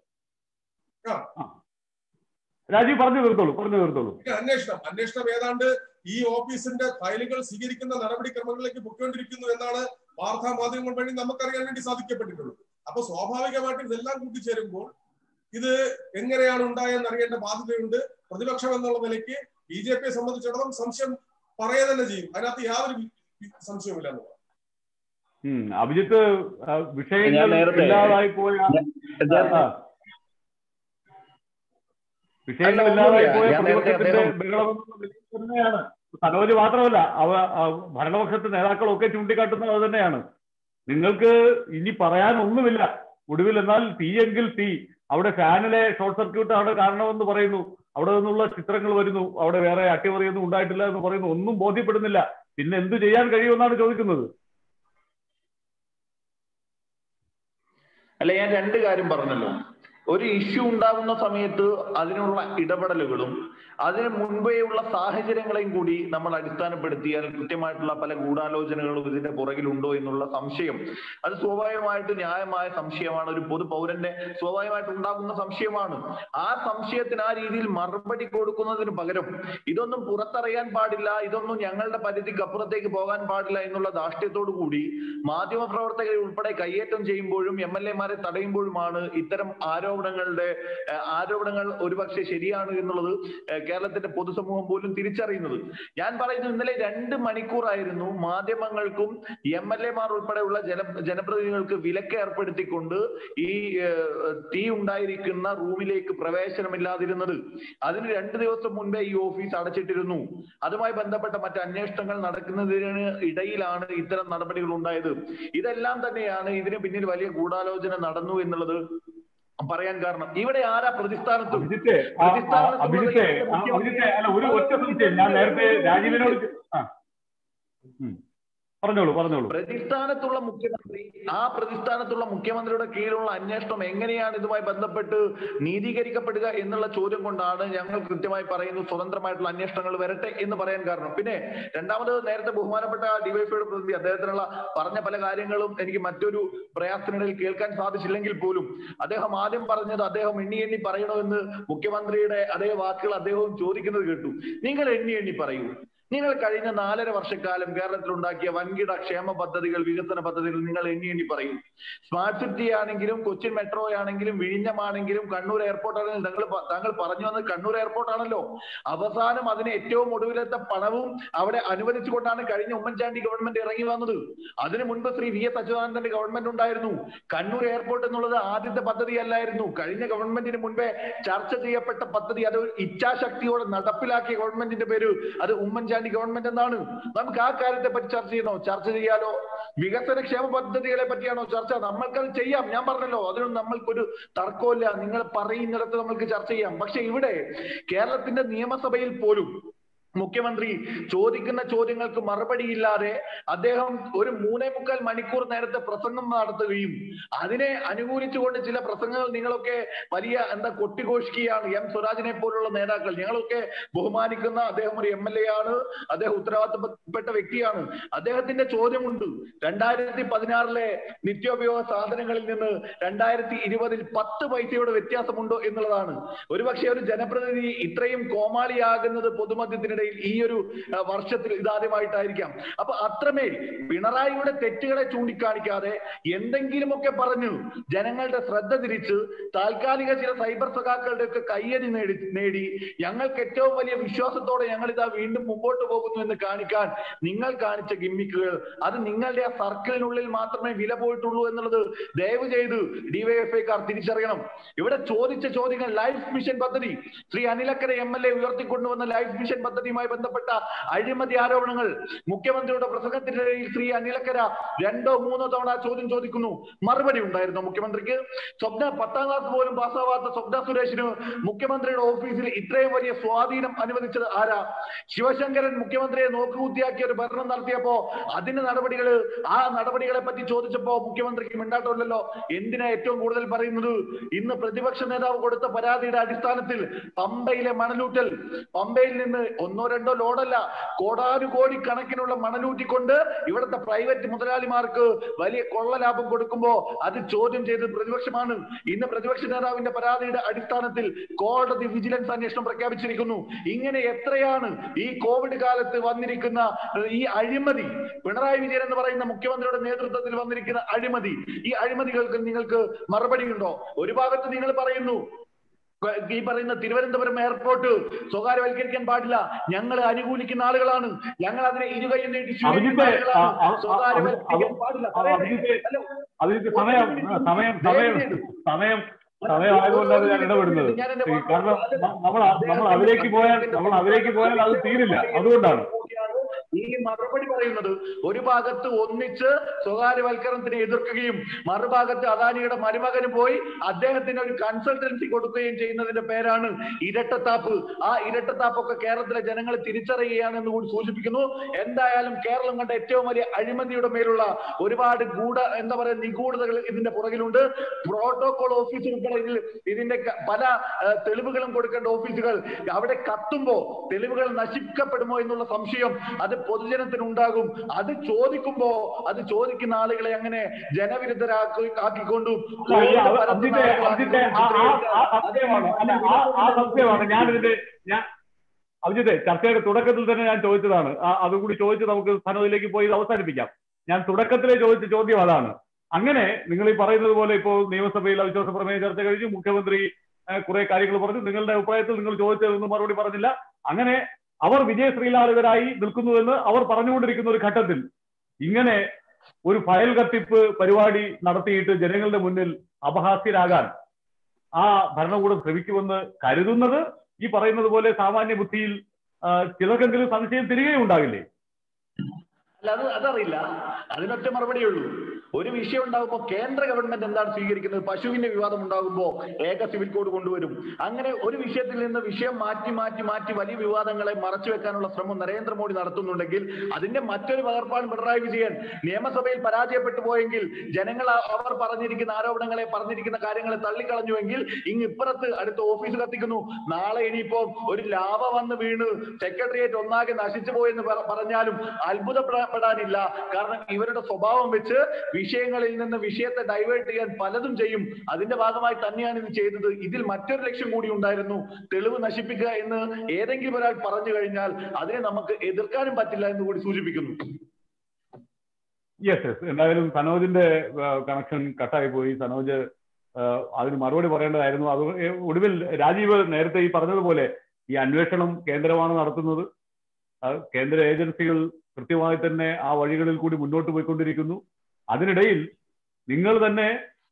ആ. ആ. രാജീവ് പറഞ്ഞു തീർത്തോളൂ പറഞ്ഞു തീർത്തോളൂ പിന്നെ അന്വേഷണം അന്വേഷണം ഏതാണ്ട് ഈ ഓഫീസിന്റെ ഫയലുകൾ സ്വീകരിക്കുന്ന നടപടിക്രമങ്ങളിലേക്ക് പൊയ്ക്കൊണ്ടിരിക്കുന്നു എന്നാണ് വാർത്താ മാധ്യമങ്ങൾ വഴി നമുക്കറിയാൻ വേണ്ടി സാധിക്കപ്പെട്ടിട്ടുള്ളത് അപ്പൊ സ്വാഭാവികമായിട്ടും ഇതെല്ലാം കൂട്ടിച്ചേരുമ്പോൾ ഇത് എങ്ങനെയാണ് ഉണ്ടായെന്ന് അറിയേണ്ട ബാധ്യതയുണ്ട് പ്രതിപക്ഷം എന്നുള്ള നിലയ്ക്ക് ബി ജെ പിയെ സംബന്ധിച്ചിടത്തോളം സംശയം പറയുക തന്നെ ചെയ്യും അതിനകത്ത് യാതൊരു വി- വി- സംശയവുമില്ല എന്നുള്ളത് ഉം, അഭിജിത്ത് ആ, വിഷയങ്ങൾ ഞാൻ നേരത്തെ- ഇല്ലാതായി പോയ ഞാൻ- ആ. വിഷയങ്ങൾ അല്ല, ഇല്ലാതായി ഒന്നുമില്ല. പോയ ഞാൻ നേരത്തെ പ്രതിപക്ഷത്തിന്റെ അദ്ദേഹം- ബഹളം എന്നുള്ള നിലയിൽ തന്നെയാണ് സനോജ് മാത്രമല്ല അവ ആ, ഭരണപക്ഷത്തെ നേതാക്കളൊക്കെ ചൂണ്ടിക്കാട്ടുന്നത് അത് തന്നെയാണ് നിങ്ങൾക്ക് ഇനി പറയാൻ ഒന്നുമില്ല ഒടുവിൽ എന്നാൽ തീയെങ്കിൽ തീ അവിടെ ഫാനിലെ ഷോർട്ട് സർക്യൂട്ട് ആണ് കാരണമെന്ന് പറയുന്നു അവിടെ നിന്നുള്ള ചിത്രങ്ങൾ വരുന്നു അവിടെ വേറെ അട്ടിമറിയൊന്നും ഉണ്ടായിട്ടില്ല എന്ന് പറയുന്നു ഒന്നും ബോധ്യപ്പെടുന്നില്ല പിന്നെ എന്ത് ചെയ്യാൻ കഴിയുമെന്നാണ് ചോദിക്കുന്നത് അല്ല ഞാൻ രണ്ട് കാര്യം പറഞ്ഞല്ലോ ഒരു ഇഷ്യൂ ഉണ്ടാകുന്ന സമയത്ത് അതിനുള്ള ഇടപെടലുകളും അതിന് മുൻപേയുള്ള സാഹചര്യങ്ങളെയും കൂടി നമ്മൾ അടിസ്ഥാനപ്പെടുത്തിയാൽ കൃത്യമായിട്ടുള്ള പല ഗൂഢാലോചനകളും ഇതിന്റെ പുറകിലുണ്ടോ എന്നുള്ള സംശയം അത് സ്വാഭാവികമായിട്ട് ന്യായമായ സംശയമാണ് ഒരു പൊതു പൗരന്റെ സ്വാഭാവികമായിട്ട് ഉണ്ടാകുന്ന സംശയമാണ് ആ സംശയത്തിന് ആ രീതിയിൽ മറുപടി കൊടുക്കുന്നതിന് പകരം ഇതൊന്നും പുറത്തറിയാൻ പാടില്ല ഇതൊന്നും ഞങ്ങളുടെ പരിധിക്ക് അപ്പുറത്തേക്ക് പോകാൻ പാടില്ല എന്നുള്ള ധാർഷ്ട്യത്തോടു കൂടി മാധ്യമ പ്രവർത്തകരെ ഉൾപ്പെടെ കയ്യേറ്റം ചെയ്യുമ്പോഴും എം എൽ എമാരെ തടയുമ്പോഴുമാണ് ഇത്തരം ആരോപണങ്ങളുടെ ഏഹ്, ആരോപണങ്ങൾ ഒരുപക്ഷെ ശരിയാണ് എന്നുള്ളത് ഏഹ്, കേരളത്തിന്റെ പൊതുസമൂഹം പോലും തിരിച്ചറിയുന്നത് ഞാൻ പറയുന്നു ഇന്നലെ രണ്ട് മണിക്കൂറായിരുന്നു മാധ്യമങ്ങൾക്കും എം എൽ എമാർ ഉൾപ്പെടെയുള്ള ജന ജനപ്രതിനിധികൾക്ക് വിലക്ക് ഏർപ്പെടുത്തിക്കൊണ്ട് ഈ ഏഹ്, തീ ഉണ്ടായിരിക്കുന്ന റൂമിലേക്ക് പ്രവേശനമില്ലാതിരുന്നത് അതിന് രണ്ട് ദിവസം മുൻപേ ഈ ഓഫീസ് അടച്ചിട്ടിരുന്നു അതുമായി ബന്ധപ്പെട്ട മറ്റ് അന്വേഷണങ്ങൾ നടക്കുന്നതിന് ഇടയിലാണ് ഇത്തരം നടപടികൾ ഉണ്ടായത് ഇതെല്ലാം തന്നെയാണ് ഇതിന് പിന്നിൽ വലിയ ഗൂഢാലോചന നടന്നു എന്നുള്ളത് പറയാൻ കാരണം ഇവിടെ ആരാ പ്രതിസ്ഥാനത്ത് അഭിജിത്തെ ആ, ആ, അഭിജിത്തെ ആ, അഭിജിത്തെ അല്ല ഒരു ഒറ്റ സംശയം ഞാൻ നേരത്തെ രാജീവിനോട് ചോ- ആ ഉം. പറഞ്ഞോളൂ പറഞ്ഞോളൂ പ്രതിസ്ഥാനത്തുള്ള മുഖ്യമന്ത്രി ആ പ്രതിസ്ഥാനത്തുള്ള മുഖ്യമന്ത്രിയുടെ കീഴിലുള്ള അന്വേഷണം എങ്ങനെയാണ് ഇതുമായി ബന്ധപ്പെട്ട് നീതീകരിക്കപ്പെടുക എന്നുള്ള ചോദ്യം കൊണ്ടാണ് ഞങ്ങൾ കൃത്യമായി പറയുന്നു സ്വതന്ത്രമായിട്ടുള്ള അന്വേഷണങ്ങൾ വരട്ടെ എന്ന് പറയാൻ കാരണം പിന്നെ രണ്ടാമത് നേരത്തെ ബഹുമാനപ്പെട്ട ഡിവൈഫൈയുടെ പ്രതിനിധി അദ്ദേഹത്തിനുള്ള പറഞ്ഞ പല കാര്യങ്ങളും എനിക്ക് മറ്റൊരു പ്രയാസത്തിനിടയിൽ കേൾക്കാൻ സാധിച്ചില്ലെങ്കിൽ പോലും അദ്ദേഹം ആദ്യം പറഞ്ഞത് അദ്ദേഹം എണ്ണി എണ്ണി പറയണമെന്ന് മുഖ്യമന്ത്രിയുടെ അതേ വാക്കുകൾ അദ്ദേഹവും ചോദിക്കുന്നത് കേട്ടു നിങ്ങൾ എണ്ണി എണ്ണി പറയൂ നിങ്ങൾ കഴിഞ്ഞ നാലര വർഷക്കാലം കേരളത്തിൽ ഉണ്ടാക്കിയ വൻകിട ക്ഷേമ പദ്ധതികൾ വികസന പദ്ധതികൾ നിങ്ങൾ എണ്ണി എണ്ണി പറയും സ്മാർട്ട് സിറ്റി ആണെങ്കിലും കൊച്ചിൻ മെട്രോ ആണെങ്കിലും വിഴിഞ്ഞമാണെങ്കിലും കണ്ണൂർ എയർപോർട്ട് ആണെങ്കിലും താങ്കൾ പ- താങ്കൾ പറഞ്ഞു വന്നത് കണ്ണൂർ എയർപോർട്ട് ആണല്ലോ അവസാനം അതിന് ഏറ്റവും ഒടുവിലത്തെ പണവും അവിടെ അനുവദിച്ചുകൊണ്ടാണ് കഴിഞ്ഞ ഉമ്മൻചാണ്ടി ഗവൺമെന്റ് ഇറങ്ങി വന്നത് അതിനു മുൻപ് ശ്രീ വി എസ് അച്യുതാനന്ദന്റെ ഗവൺമെന്റ് ഉണ്ടായിരുന്നു കണ്ണൂർ എയർപോർട്ട് എന്നുള്ളത് ആദ്യത്തെ പദ്ധതി അല്ലായിരുന്നു കഴിഞ്ഞ ഗവൺമെന്റിന് മുൻപേ ചർച്ച ചെയ്യപ്പെട്ട പദ്ധതി അത് ഒരു ഇച്ഛാശക്തിയോടെ നടപ്പിലാക്കിയ ഗവൺമെന്റിന്റെ പേര് അത് ഉമ്മൻചാണ്ടി ഗവൺമെന്റ് എന്നാണ് നമുക്ക് ആ കാര്യത്തെ പറ്റി ചർച്ച ചെയ്യണോ ചർച്ച ചെയ്യാലോ വികസന ക്ഷേമ പദ്ധതികളെ പറ്റിയാണോ ചർച്ച നമ്മൾക്കത് ചെയ്യാം ഞാൻ പറഞ്ഞല്ലോ അതിനൊന്നും നമ്മൾക്കൊരു തർക്കമില്ല നിങ്ങൾ പറയുന്നിടത്ത് നമ്മൾക്ക് ചർച്ച ചെയ്യാം പക്ഷെ ഇവിടെ കേരളത്തിന്റെ നിയമസഭയിൽ പോലും മുഖ്യമന്ത്രി ചോദിക്കുന്ന ചോദ്യങ്ങൾക്ക് മറുപടിയില്ലാതെ അദ്ദേഹം ഒരു മൂന്നേ മുക്കാൽ മണിക്കൂർ നേരത്തെ പ്രസംഗം നടത്തുകയും അതിനെ അനുകൂലിച്ചുകൊണ്ട് ചില പ്രസംഗങ്ങൾ നിങ്ങളൊക്കെ വലിയ എന്താ കൊട്ടിഘോഷിക്കുകയാണ് എം സ്വരാജിനെ പോലുള്ള നേതാക്കൾ ഞങ്ങളൊക്കെ ബഹുമാനിക്കുന്ന അദ്ദേഹം ഒരു എം എൽ എ ആണ് അദ്ദേഹം ഉത്തരവാദിത്തപ്പെട്ട വ്യക്തിയാണ് അദ്ദേഹത്തിന്റെ ചോദ്യമുണ്ട് രണ്ടായിരത്തി പതിനാറിലെ നിത്യോപയോഗ സാധനങ്ങളിൽ നിന്ന് രണ്ടായിരത്തി ഇരുപതിൽ പത്ത് പൈസയുടെ വ്യത്യാസമുണ്ടോ എന്നുള്ളതാണ് ഒരുപക്ഷെ ഒരു ജനപ്രതിനിധി ഇത്രയും കോമാളിയാകുന്നത് പൊതുമധ്യത്തിനിടയിൽ ഈ ഒരു ആ, വർഷത്തിൽ ഇതാദ്യമായിട്ടായിരിക്കാം അപ്പൊ അത്രമേൽ പിണറായിയുടെ തെറ്റുകളെ ചൂണ്ടിക്കാണിക്കാതെ എന്തെങ്കിലുമൊക്കെ പറഞ്ഞു ജനങ്ങളുടെ ശ്രദ്ധ തിരിച്ച് താൽക്കാലിക ചില സൈബർ സഖാക്കളുടെ ഒക്കെ കയ്യടി നേടി നേടി ഞങ്ങൾക്ക് ഏറ്റവും വലിയ വിശ്വാസത്തോടെ ഞങ്ങൾ ഇതാ വീണ്ടും മുമ്പോട്ട് പോകുന്നു എന്ന് കാണിക്കാൻ നിങ്ങൾ കാണിച്ച ഗിമ്മിക്കുകൾ അത് നിങ്ങളുടെ ആ സർക്കിളിനുള്ളിൽ മാത്രമേ വില പോയിട്ടുള്ളൂ എന്നുള്ളത് ദയവ് ചെയ്ത് ഡിവൈഎഫ്ഐക്കാർ തിരിച്ചറിയണം ഇവിടെ ചോദിച്ച ചോദ്യങ്ങൾ ലൈഫ് മിഷൻ പദ്ധതി Shri Anil Akkara M L A ഉയർത്തിക്കൊണ്ടുവന്ന ലൈഫ് മിഷൻ പദ്ധതിയുമായി ബന്ധപ്പെട്ട അഴിമതി ആരോപണങ്ങൾ മുഖ്യമന്ത്രിയുടെ പ്രസംഗത്തിനിടയിൽ ശ്രീ അനിലക്കര രണ്ടോ മൂന്നോ തവണ ആ ചോദ്യം ചോദിക്കുന്നു മറുപടി ഉണ്ടായിരുന്നു മുഖ്യമന്ത്രിക്ക് സ്വപ്ന പത്താം ക്ലാസ് പോലും പാസ്സാവാത്ത സ്വപ്ന സുരേഷിന് മുഖ്യമന്ത്രിയുടെ ഓഫീസിൽ ഇത്രയും വലിയ സ്വാധീനം അനുവദിച്ചത് ആരാ ശിവശങ്കരൻ മുഖ്യമന്ത്രിയെ നോക്കുകുത്തിയാക്കിയ ഒരു ഭരണം നടത്തിയപ്പോ അതിന്റെ നടപടികൾ ആ നടപടികളെ പറ്റി ചോദിച്ചപ്പോ മുഖ്യമന്ത്രിക്ക് മിണ്ടാട്ടമില്ലല്ലോ എന്തിനാ ഏറ്റവും കൂടുതൽ പറയുന്നത് ഇന്ന് പ്രതിപക്ഷ നേതാവ് കൊടുത്ത പരാതിയുടെ അടിസ്ഥാനത്തിൽ പമ്പയിലെ മണലൂറ്റൽ പമ്പയിൽ നിന്ന് ഒന്നോ രണ്ടോ ലോഡല്ല കോടാനുകോടി കണക്കിനുള്ള മണലൂറ്റിക്കൊണ്ട് ഇവിടുത്തെ പ്രൈവറ്റ് മുതലാളിമാർക്ക് വലിയ കൊള്ള ലാഭം കൊടുക്കുമ്പോ അത് ചോദ്യം ചെയ്തത് പ്രതിപക്ഷമാണ് ഇന്ന് പ്രതിപക്ഷ നേതാവിന്റെ പരാതിയുടെ അടിസ്ഥാനത്തിൽ കോടതി വിജിലൻസ് അന്വേഷണം പ്രഖ്യാപിച്ചിരിക്കുന്നു ഇങ്ങനെ എത്രയാണ് ഈ കോവിഡ് കാലത്ത് വന്നിരിക്കുന്ന ഏഹ്, ഈ അഴിമതി പിണറായി വിജയൻ എന്ന് പറയുന്ന മുഖ്യമന്ത്രിയുടെ നേതൃത്വത്തിൽ വന്നിരിക്കുന്ന അഴിമതി ഈ അഴിമതികൾക്ക് നിങ്ങൾക്ക് മറുപടി ഉണ്ടോ ഒരു ഭാഗത്ത് നിങ്ങൾ പറയുന്നു ഈ പറയുന്ന തിരുവനന്തപുരം എയർപോർട്ട് സ്വകാര്യവൽക്കരിക്കാൻ പാടില്ല ഞങ്ങൾ അനുകൂലിക്കുന്ന ആളുകളാണ് ഞങ്ങൾ അതിനെ ഇരുകൈയും നീട്ടി സ്വീകരിക്കുന്ന അഭിജിത്തെ, ആളുകളാണ് ആ, ആ, ആ, സ്വകാര്യവൽക്കരിക്കാൻ ആ, പാടില്ല ആ, അഭിജിത്തെ, ഹലോ. അതിന് സമയം സമയം സമയം സമയം സമയമായതുകൊണ്ടാണ് ഞാൻ ഇടപെടുന്നത് ഈ കാരണം ന- നമ്മൾ നമ്മൾ അതിലേക്ക് പോയാൽ നമ്മൾ അതിലേക്ക് പോയാൽ അത് തീരില്ല അതുകൊണ്ടാണ് ഈ മറുപടി പറയുന്നത് ഒരു ഭാഗത്ത് ഒന്നിച്ച് സ്വകാര്യവൽക്കരണത്തിനെ എതിർക്കുകയും മറുഭാഗത്ത് അദാനിയുടെ മരുമകന് പോയി അദ്ദേഹത്തിന് ഒരു കൺസൾട്ടൻസി കൊടുക്കുകയും ചെയ്യുന്നതിന്റെ പേരാണ് ഇരട്ടത്താപ്പ് ആ ഇരട്ടത്താപ്പൊക്കെ കേരളത്തിലെ ജനങ്ങൾ തിരിച്ചറിയുകയാണെന്ന് കൂടി സൂചിപ്പിക്കുന്നു എന്തായാലും കേരളം കണ്ട ഏറ്റവും വലിയ അഴിമതിയുടെ മേലുള്ള ഒരുപാട് ഗൂഢ എന്താ പറയുക നിഗൂഢതകൾ ഇതിന്റെ പുറകിലുണ്ട് പ്രോട്ടോകോൾ ഓഫീസ് ഉൾപ്പെടെ ഇതിൽ ഇതിന്റെ ക- പല ആ, തെളിവുകളും കൊടുക്കേണ്ട ഓഫീസുകൾ അവിടെ കത്തുമ്പോ തെളിവുകൾ നശിക്കപ്പെടുമോ എന്നുള്ള സംശയം അത് പൊതുജനത്തിന് ഉണ്ടാകും അത് ചോദിക്കുമ്പോ അത് ചോദിക്കുന്ന ആളുകളെ അങ്ങനെ ജനവിരുദ്ധരാക്കി ആക്കിക്കൊണ്ടും അല്ല, ഈ അവ- അബ്ജിത്തെ അബ്ജിത്തെ ആ- ആ- ആ സത്യമാണ് അല്ല ആ ആ സത്യമാണ് ഞാൻ ഇതിന്റെ ഞാൻ അബ്ജിത്തെ ചർച്ചയുടെ തുടക്കത്തിൽ തന്നെ ഞാൻ ചോദിച്ചതാണ് ആ- അതും കൂടി ചോദിച്ച് നമുക്ക് സ്ഥാനത്തിലേക്ക് പോയി ഇത് അവസാനിപ്പിക്കാം ഞാൻ തുടക്കത്തിലെ ചോദിച്ച ചോദ്യം അതാണ് അങ്ങനെ നിങ്ങൾ ഈ പറയുന്നത് പോലെ ഇപ്പോൾ നിയമസഭയിൽ അവിശ്വാസ പ്രമേയ ചർച്ച കഴിഞ്ഞു മുഖ്യമന്ത്രി ഏഹ്, കുറെ കാര്യങ്ങൾ പറഞ്ഞു നിങ്ങളുടെ അഭിപ്രായത്തിൽ നിങ്ങൾ ചോദിച്ചതൊന്നും മറുപടി പറഞ്ഞില്ല അങ്ങനെ അവർ വിജയ ശ്രീലാളിതരായി നിൽക്കുന്നുവെന്ന് അവർ പറഞ്ഞുകൊണ്ടിരിക്കുന്ന ഒരു ഘട്ടത്തിൽ ഇങ്ങനെ ഒരു ഫയൽ കത്തിപ്പ് പരിപാടി നടത്തിയിട്ട് ജനങ്ങളുടെ മുന്നിൽ അപഹാസ്യരാകാൻ ആ ഭരണകൂടം ശ്രമിക്കുമെന്ന് കരുതുന്നത് ഈ പറയുന്നത് പോലെ സാമാന്യ ബുദ്ധിയിൽ ആ, ചിലർക്കെങ്കിലും സംശയം തിരികെ ഉണ്ടാകില്ലേ അല്ല അത് അതറിയില്ല അതിനൊറ്റ മറുപടിയേ ഉള്ളൂ ഒരു വിഷയം ഉണ്ടാകുമ്പോൾ കേന്ദ്ര ഗവൺമെന്റ് എന്താണ് സ്വീകരിക്കുന്നത് പശുവിന്റെ വിവാദം ഉണ്ടാകുമ്പോൾ ഏക സിവിൽ കോഡ് കൊണ്ടുവരും അങ്ങനെ ഒരു വിഷയത്തിൽ നിന്ന് വിഷയം മാറ്റി മാറ്റി മാറ്റി വലിയ വിവാദങ്ങളെ മറച്ചു വെക്കാനുള്ള ശ്രമം നരേന്ദ്രമോദി നടത്തുന്നുണ്ടെങ്കിൽ അതിന്റെ മറ്റൊരു പകർപ്പാണ് പിണറായി വിജയൻ നിയമസഭയിൽ പരാജയപ്പെട്ടു പോയെങ്കിൽ ജനങ്ങൾ ആ- അവർ പറഞ്ഞിരിക്കുന്ന ആരോപണങ്ങളെ പറഞ്ഞിരിക്കുന്ന കാര്യങ്ങളെ തള്ളിക്കളഞ്ഞുവെങ്കിൽ ഇങ്ങ് ഇപ്പുറത്ത് അടുത്ത ഓഫീസ് കത്തിക്കുന്നു നാളെ ഇനിയിപ്പോ ഒരു ലാവ വന്ന് വീണ് സെക്രട്ടേറിയറ്റ് ഒന്നാകെ നശിച്ചു പോയെന്ന് പറ- പറഞ്ഞാലും അത്ഭുതപ്പെടാനില്ല കാരണം ഇവരുടെ സ്വഭാവം വെച്ച് വിഷയങ്ങളിൽ നിന്ന് വിഷയത്തെ ഡൈവേർട്ട് ചെയ്യാൻ പലതും ചെയ്യും അതിന്റെ ഭാഗമായി തന്നെയാണ് ഇത് ചെയ്തത് ഇതിൽ മറ്റൊരു ലക്ഷ്യം കൂടി ഉണ്ടായിരുന്നു തെളിവ് നശിപ്പിക്കുക എന്ന് ഏതെങ്കിലും ഒരാൾ പറഞ്ഞു കഴിഞ്ഞാൽ അതിനെ നമുക്ക് എതിർക്കാനും പറ്റില്ല എന്ന് കൂടി സൂചിപ്പിക്കുന്നു യെസ് യെസ് എന്തായാലും സനോജിന്റെ കണക്ഷൻ കട്ടായി പോയി സനോജ് ആ, അതിന് മറുപടി പറയേണ്ടതായിരുന്നു അത് ഒടുവിൽ രാജീവ് നേരത്തെ ഈ പറഞ്ഞതുപോലെ ഈ അന്വേഷണം കേന്ദ്രമാണ് നടത്തുന്നത് അത് കേന്ദ്ര ഏജൻസികൾ കൃത്യമായി തന്നെ ആ വഴികളിൽ കൂടി മുന്നോട്ട് പോയിക്കൊണ്ടിരിക്കുന്നു അതിനിടയിൽ നിങ്ങൾ തന്നെ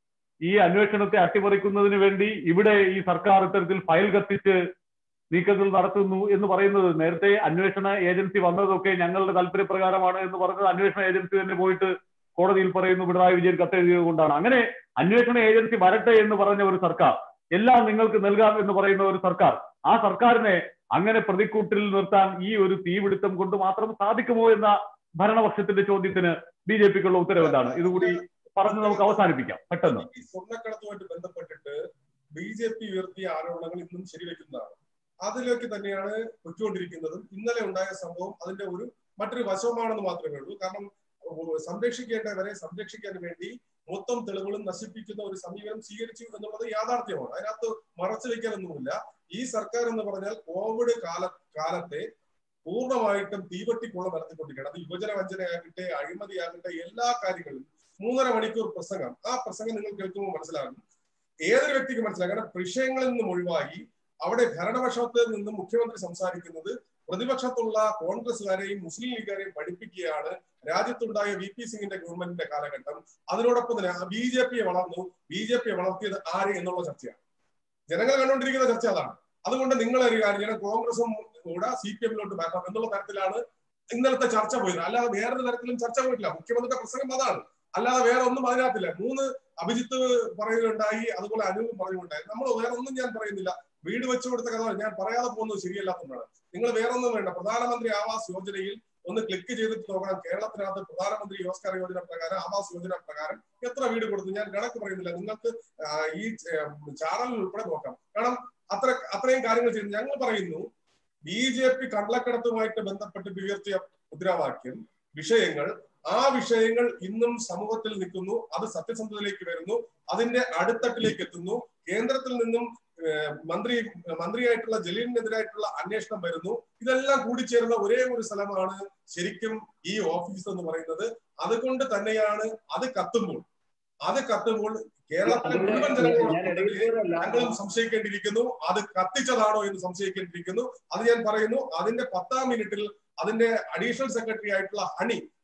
ഈ അന്വേഷണത്തെ അട്ടിമറിക്കുന്നതിന് വേണ്ടി ഇവിടെ ഈ സർക്കാർ ഇത്തരത്തിൽ ഫയൽ കത്തിച്ച് നീക്കങ്ങൾ നടത്തുന്നു എന്ന് പറയുന്നത് നേരത്തെ അന്വേഷണ ഏജൻസി വന്നതൊക്കെ ഞങ്ങളുടെ താല്പര്യപ്രകാരമാണ് എന്ന് പറഞ്ഞത് അന്വേഷണ ഏജൻസി തന്നെ പോയിട്ട് കോടതിയിൽ പറയുന്നു പിണറായി വിജയൻ കത്തെഴുതിയത് കൊണ്ടാണ് അങ്ങനെ അന്വേഷണ ഏജൻസി വരട്ടെ എന്ന് പറഞ്ഞ ഒരു സർക്കാർ എല്ലാം നിങ്ങൾക്ക് നൽകാം എന്ന് പറയുന്ന ഒരു സർക്കാർ ആ സർക്കാരിനെ അങ്ങനെ പ്രതിക്കൂട്ടിൽ നിർത്താൻ ഈ ഒരു തീപിടുത്തം കൊണ്ട് മാത്രം സാധിക്കുമോ എന്ന ഭരണപക്ഷത്തിന്റെ ചോദ്യത്തിന് ബി ജെ പിക്കുള്ള ഉത്തരവ് എന്താണ് ഇതുകൂടി പറഞ്ഞ് നമുക്ക് അവസാനിപ്പിക്കാം പെട്ടെന്ന് ഈ സ്വർണ്ണക്കടത്തുമായിട്ട് ബന്ധപ്പെട്ടിട്ട് ബി ജെ പി ഉയർത്തിയ ആരോപണങ്ങൾ ഇന്നും ശരിവെക്കുന്നതാണ് അതിലേക്ക് തന്നെയാണ് പൊയ്ക്കൊണ്ടിരിക്കുന്നതും ഇന്നലെ ഉണ്ടായ സംഭവം അതിന്റെ ഒരു മറ്റൊരു വശമാണെന്ന് മാത്രമേ ഉള്ളൂ കാരണം ഉ- സംരക്ഷിക്കേണ്ടവരെ സംരക്ഷിക്കാൻ വേണ്ടി മൊത്തം തെളിവുകളും നശിപ്പിക്കുന്ന ഒരു സമീപനം സ്വീകരിച്ചു എന്നുള്ളത് യാഥാർത്ഥ്യമാണ് അതിനകത്ത് മറച്ചു വെക്കാനൊന്നുമില്ല ഈ സർക്കാർ എന്ന് പറഞ്ഞാൽ കോവിഡ് കാല കാലത്തെ പൂർണ്ണമായിട്ടും തീവട്ടിക്കുള്ള നടത്തിക്കൊണ്ടിരിക്കുകയാണ് അത് യുവജന വഞ്ചനയാകട്ടെ അഴിമതിയാകട്ടെ എല്ലാ കാര്യങ്ങളും മൂന്നര മണിക്കൂർ പ്രസംഗം ആ പ്രസംഗം നിങ്ങൾ കേൾക്കുമ്പോൾ മനസ്സിലാകും ഏതൊരു വ്യക്തിക്ക് മനസ്സിലാകും കാരണം വിഷയങ്ങളിൽ നിന്നും ഒഴിവായി അവിടെ ഭരണപക്ഷത്ത് നിന്നും മുഖ്യമന്ത്രി സംസാരിക്കുന്നത് പ്രതിപക്ഷത്തുള്ള കോൺഗ്രസുകാരെയും മുസ്ലിം ലീഗുകാരെയും പഠിപ്പിക്കുകയാണ് രാജ്യത്തുണ്ടായ വി പി സിംഗിന്റെ ഗവൺമെന്റിന്റെ കാലഘട്ടം അതിനോടൊപ്പം തന്നെ ബി ജെ പിയെ വളർന്നു ബി ജെ പിയെ വളർത്തിയത് ആര് എന്നുള്ള ചർച്ചയാണ് ജനങ്ങൾ കണ്ടുകൊണ്ടിരിക്കുന്ന ചർച്ച അതാണ് അതുകൊണ്ട് നിങ്ങൾ ഒരു കാര്യം ചെയ്യണം കോൺഗ്രസും കൂടെ സി പി എമ്മിലോട്ട് മാറ്റാം എന്നുള്ള തരത്തിലാണ് ഇന്നലത്തെ ചർച്ച പോയത് അല്ലാതെ വേറൊരു തരത്തിലും ചർച്ച പോയിട്ടില്ല മുഖ്യമന്ത്രിയുടെ പ്രസംഗം അതാണ് അല്ലാതെ വേറെ ഒന്നും അതിനകത്തില്ല മൂന്ന് അഭിജിത്ത് പറയുകയുണ്ടായി അതുപോലെ അനൂപ് പറയുകയുണ്ടായി നമ്മൾ വേറെ ഒന്നും ഞാൻ പറയുന്നില്ല വീട് വെച്ചു കൊടുത്ത കഥ ഞാൻ പറയാതെ പോകുന്നത് ശരിയല്ലാത്തതുകൊണ്ടാണ് നിങ്ങൾ വേറെ ഒന്നും വേണ്ട പ്രധാനമന്ത്രി ആവാസ് യോജനയിൽ ഒന്ന് ക്ലിക്ക് ചെയ്തിട്ട് നോക്കണം കേരളത്തിനകത്ത് പ്രധാനമന്ത്രി യോസ്കർ യോജന പ്രകാരം ആവാസ് യോജന പ്രകാരം എത്ര വീട് കൊടുത്തു ഞാൻ കണക്ക് പറയുന്നില്ല നിങ്ങൾക്ക് ആ, ഈ ചാനലിൽ ഉൾപ്പെടെ നോക്കാം കാരണം അത്ര അത്രയും കാര്യങ്ങൾ ചെയ്യുന്നു ഞങ്ങൾ പറയുന്നു ബി ജെ പി കള്ളക്കടത്തുമായിട്ട് ബന്ധപ്പെട്ട് ഉയർത്തിയ മുദ്രാവാക്യം വിഷയങ്ങൾ ആ വിഷയങ്ങൾ ഇന്നും സമൂഹത്തിൽ നിൽക്കുന്നു അത് സത്യസന്ധതയിലേക്ക് വരുന്നു അതിന്റെ അടിത്തട്ടിലേക്ക് എത്തുന്നു കേന്ദ്രത്തിൽ നിന്നും ഏഹ്, മന്ത്രി മന്ത്രിയായിട്ടുള്ള ജലീലിനെതിരായിട്ടുള്ള അന്വേഷണം വരുന്നു ഇതെല്ലാം കൂടിച്ചേരുന്ന ഒരേ ഒരു സ്ഥലമാണ് ശരിക്കും ഈ ഓഫീസ് എന്ന് പറയുന്നത് അതുകൊണ്ട് തന്നെയാണ് അത് കത്തുമ്പോൾ അത് കത്തുമ്പോൾ കേരളത്തിലെ മുഴുവൻ ഞാൻ ജനങ്ങളോടൊപ്പം ഇടയിൽ തന്നെ കയറല്ല. ഞങ്ങളും സംശയിക്കേണ്ടിയിരിക്കുന്നു അത് കത്തിച്ചതാണോ എന്ന് സംശയിക്കേണ്ടിയിരിക്കുന്നു അത് ഞാൻ പറയുന്നു അതിന്റെ പത്താം മിനിറ്റിൽ അതിന്റെ അഡീഷണൽ സെക്രട്ടറി ആയിട്ടുള്ള ഹണി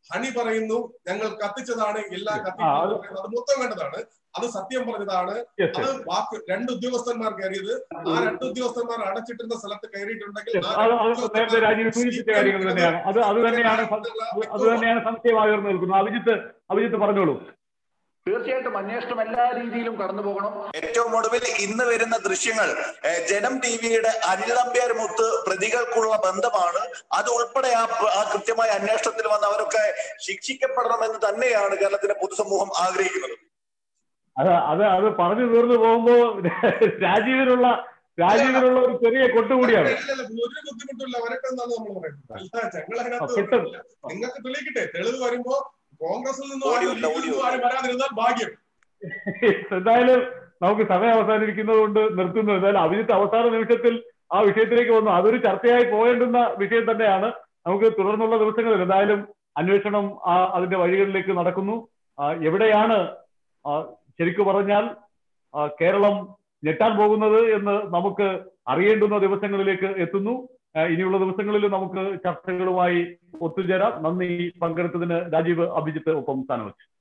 ഹണി പറയുന്നു ഞങ്ങൾ കത്തിച്ചതാണ് എല്ലാം ആ, കത്തിച്ചു അത് പറയുന്നത് അത് മൊത്തം വേണ്ടതാണ് അത് സത്യം പറഞ്ഞതാണ് yes, അത് yes. വാക്ക് രണ്ട് ഉദ്യോഗസ്ഥന്മാർ കയറിയത് ആ രണ്ട് ഉദ്യോഗസ്ഥന്മാർ അടച്ചിട്ടിരുന്ന സ്ഥലത്ത് കയറിയിട്ടുണ്ടെങ്കിൽ Yes, ആ അത് രണ്ട് അത് നേരത്തെ ഉദ്യോഗസ്ഥന്മാർ രാജീവ് സൂചിപ്പിച്ച കാര്യങ്ങൾ തന്നെയാണ് അത് അത് തന്നെയാണ് സം- അത് തന്നെയാണ് സംശയമായി ഉയർന്നു നിൽക്കുന്നത് അഭിജിത്ത് അഭിജിത്ത് പറഞ്ഞോളൂ തീർച്ചയായിട്ടും അന്വേഷണം എല്ലാ രീതിയിലും കടന്നു പോകണം ഏറ്റവും ഒടുവിൽ ഇന്ന് വരുന്ന ദൃശ്യങ്ങൾ ഏഹ്, ജനം ടി വിയുടെ അനിൽ നമ്പ്യാർ മുത്ത് പ്രതികൾക്കുള്ള ബന്ധമാണ് അത് ഉൾപ്പെടെ ആ ആ കൃത്യമായ അന്വേഷണത്തിൽ വന്ന് അവരൊക്കെ ശിക്ഷിക്കപ്പെടണമെന്ന് തന്നെയാണ് കേരളത്തിലെ പൊതുസമൂഹം ആഗ്രഹിക്കുന്നത് അത് അത് അത് പറഞ്ഞു തീർന്നു പോകുമ്പോ രാജീവിനുള്ള രാജീവിനുള്ള ഒരു ചെറിയ കൊട്ടുകൂടിയാണ് ഇല്ലല്ല, ഒരു ബുദ്ധിമുട്ടില്ല വരട്ടെ എന്നാണ് നമ്മൾ പറയുന്നത് അല്ല ഞങ്ങൾ ആ, അതിനകത്ത് പെട്ടെന്ന് നിങ്ങൾക്ക് തെളിയിക്കട്ടെ തെളിവ് വരുമ്പോ കോൺഗ്രസിൽ നിന്നും ഓഡിയോ ആരും ഇല്ല, ലീഗിൽ നിന്നും ഓഡിയോ ആരും വരാതിരുന്നാൽ ഭാഗ്യം എന്തായാലും നമുക്ക് സമയം അവസാനിപ്പിക്കുന്നത് കൊണ്ട് നിർത്തുന്നു എന്തായാലും അഭിജിത്ത് അവസാന നിമിഷത്തിൽ ആ വിഷയത്തിലേക്ക് വന്നു അതൊരു ചർച്ചയായി പോകേണ്ടുന്ന വിഷയം തന്നെയാണ് നമുക്ക് തുടർന്നുള്ള ദിവസങ്ങളിൽ എന്തായാലും അന്വേഷണം ആ അതിന്റെ വഴികളിലേക്ക് നടക്കുന്നു ആ, എവിടെയാണ് ആ, ശരിക്കു പറഞ്ഞാൽ ആ, കേരളം ഞെട്ടാൻ പോകുന്നത് എന്ന് നമുക്ക് അറിയേണ്ടുന്ന ദിവസങ്ങളിലേക്ക് എത്തുന്നു ആ, ഇനിയുള്ള ദിവസങ്ങളിൽ നമുക്ക് ചർച്ചകളുമായി ഒത്തുചേരാം നന്ദി പങ്കെടുത്തതിന് രാജീവ് അഭിജിത്ത് ഒപ്പം സ്ഥാനം വെച്ചു